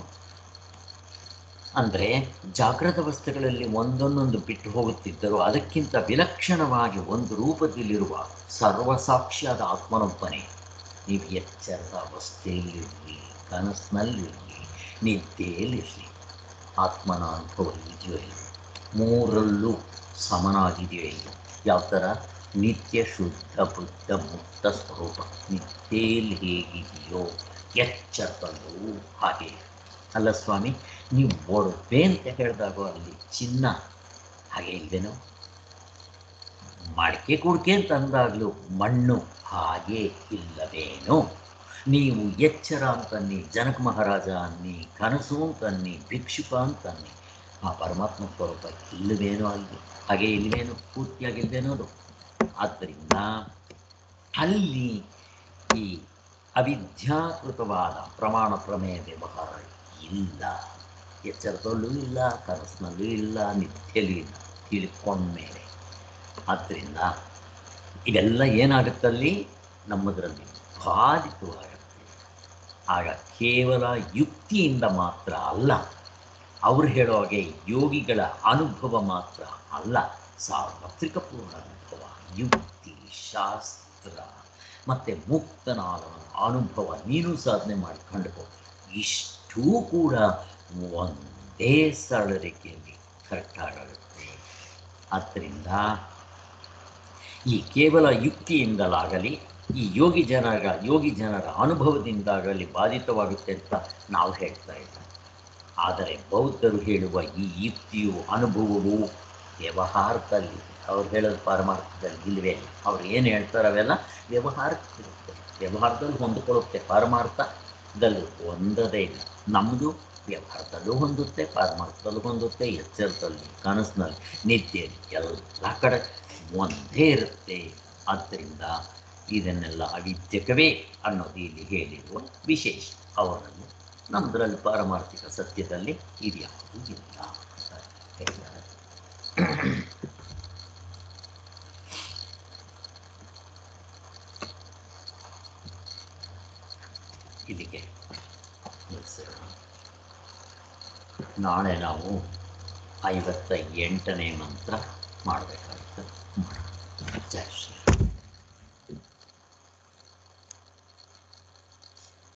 ಅಂದರೆ ಜಾಗೃತ ಅವಸ್ಥೆಗಳಲ್ಲಿ ಒಂದೊಂದೊಂದು ಬಿಟ್ಟು ಹೋಗುತ್ತಿದ್ದರೂ ಅದಕ್ಕಿಂತ ವಿಲಕ್ಷಣವಾಗಿ ಒಂದು ರೂಪದಲ್ಲಿರುವ ಸರ್ವಸಾಕ್ಷಿಯಾದ ಆತ್ಮನೊಬ್ಬನೇ ನೀವು ಎಚ್ಚರದ ಅವಸ್ಥೆಯಲ್ಲಿರಲಿ ಕನಸಿನಲ್ಲಿರಲಿ ನಿದ್ದೆಯಲ್ಲಿರಲಿ ಆತ್ಮನ ಅನುಭವ ಇದೆಯೋ ಇಲ್ಲ ಮೂರಲ್ಲೂ ಸಮನಾಗಿದೆಯೋ ಇಲ್ಲ ಯಾವ ಥರ ನಿತ್ಯ ಶುದ್ಧ ಬುದ್ಧ ಮುಕ್ತ ಸ್ವರೂಪ ನಿದ್ದೆಯಲ್ಲಿ ಹೇಗಿದೆಯೋ ಎಚ್ಚರದಲ್ಲೂ ಹಾಗೆ ಅಲ್ಲ ಸ್ವಾಮಿ ನೀವು ಒಡವೆ ಅಂತ ಹೇಳಿದಾಗ ಅಲ್ಲಿ ಚಿನ್ನ ಹಾಗೆ ಇಲ್ವೇನೋ ಮಡಿಕೆ ಕುಡಿಕೆ ಅಂತ ಅಂದಾಗಲೂ ಮಣ್ಣು ಹಾಗೆ ಇಲ್ಲವೇನೋ ನೀವು ಎಚ್ಚರ ಅಂತನ್ನಿ ಜನಕ ಮಹಾರಾಜ ಅನ್ನಿ ಕನಸು ಅಂತನ್ನಿ ಭಿಕ್ಷುಕ ಅಂತನ್ನಿ ಆ ಪರಮಾತ್ಮ ಸ್ವರೂಪ ಇಲ್ಲವೇನೋ ಅಲ್ಲಿ ಹಾಗೆ ಇಲ್ವೇನೋ ಪೂರ್ತಿಯಾಗಿಲ್ವೇನೋ ಅದು ಆದ್ದರಿಂದ ಅಲ್ಲಿ ಈ ಅವಿದ್ಯಾಕೃತವಾದ ಪ್ರಮಾಣ ಪ್ರಮೇಯ ವ್ಯವಹಾರ ಇಲ್ಲ ಎಚ್ಚರದಲ್ಲೂ ಇಲ್ಲ ಕನಸಿನಲ್ಲೂ ಇಲ್ಲ ನಿತ್ಯಲ್ಲೂ ಇಲ್ಲ ತಿಳ್ಕೊಂಡ್ಮೇಲೆ ಆದ್ದರಿಂದ ಇವೆಲ್ಲ ಏನಾಗುತ್ತಲ್ಲಿ ನಮ್ಮದರಲ್ಲಿ ಬಾಧಿತವಾಗುತ್ತೆ ಆಗ ಕೇವಲ ಯುಕ್ತಿಯಿಂದ ಮಾತ್ರ ಅಲ್ಲ ಅವ್ರು ಹೇಳೋ ಹಾಗೆ ಯೋಗಿಗಳ ಅನುಭವ ಮಾತ್ರ ಅಲ್ಲ ಸಾರ್ವತ್ರಿಕ ಪೂರ್ಣ ಅನುಭವ ಯುಕ್ತಿ ಶಾಸ್ತ್ರ ಮತ್ತು ಮುಕ್ತನಾದವನ ಅನುಭವ ನೀನು ಸಾಧನೆ ಮಾಡಿ ಕಂಡುಕೋ ಇಷ್ಟೂ ಕೂಡ ಒಂದೇ ಸರಳ ರೇಖೆಯಲ್ಲಿ ಕರೆಕ್ಟಾಗುತ್ತೆ ಆದ್ದರಿಂದ ಈ ಕೇವಲ ಯುಕ್ತಿಯಿಂದಲಾಗಲಿ ಈ ಯೋಗಿ ಜನರ ಯೋಗಿ ಜನರ ಅನುಭವದಿಂದಾಗಲಿ ಬಾಧಿತವಾಗುತ್ತೆ ಅಂತ ನಾವು ಹೇಳ್ತಾ ಇಲ್ಲ ಆದರೆ ಬೌದ್ಧರು ಹೇಳುವ ಈ ಯುಕ್ತಿಯು ಅನುಭವವು ವ್ಯವಹಾರದಲ್ಲಿ ಅವ್ರು ಹೇಳೋದು ಪಾರಮಾರ್ಥದಲ್ಲಿ ಇಲ್ವೇ ಇಲ್ಲ ಅವ್ರು ಏನು ಹೇಳ್ತಾರೆ ಅವೆಲ್ಲ ವ್ಯವಹಾರಕ್ಕಿರುತ್ತೆ ವ್ಯವಹಾರದಲ್ಲಿ ಹೊಂದಿಕೊಳ್ಳುತ್ತೆ ಪಾರಮಾರ್ಥದಲ್ಲಿ ಹೊಂದದೇ ಇಲ್ಲ ನಮ್ಮದು ವ್ಯವಹಾರದಲ್ಲೂ ಹೊಂದುತ್ತೆ ಪಾರಮಾರ್ಥದಲ್ಲೂ ಹೊಂದುತ್ತೆ ಎಚ್ಚರದಲ್ಲಿ ಕನಸಿನಲ್ಲಿ ನಿದ್ದೆಯಲ್ಲಿ ಎಲ್ಲ ಕಡೆ ಒಂದೇ ಇರುತ್ತೆ ಆದ್ದರಿಂದ ಇದನ್ನೆಲ್ಲ ಅವಿದ್ಯಕವೇ ಅನ್ನೋದು ಇಲ್ಲಿ ಹೇಳಿರುವ ವಿಶೇಷ ಅವರನ್ನು ನಮ್ಮದ್ರಲ್ಲಿ ಪಾರಮಾರ್ಥಿಕ ಸತ್ಯದಲ್ಲಿ ಇದ್ಯಾವುದೂ ಇಲ್ಲ ಅಂತ ಹೇಳಿದ್ದಾರೆ ನಿಲ್ಲಿಸಿರೋಣ ನಾಳೆ ನಾವು ಐವತ್ತ ಎಂಟನೇ ಮಂತ್ರ ಮಾಡಬೇಕಾಗುತ್ತೆ ಮಾಡೋಣ ಜಯ ಶ್ರೀ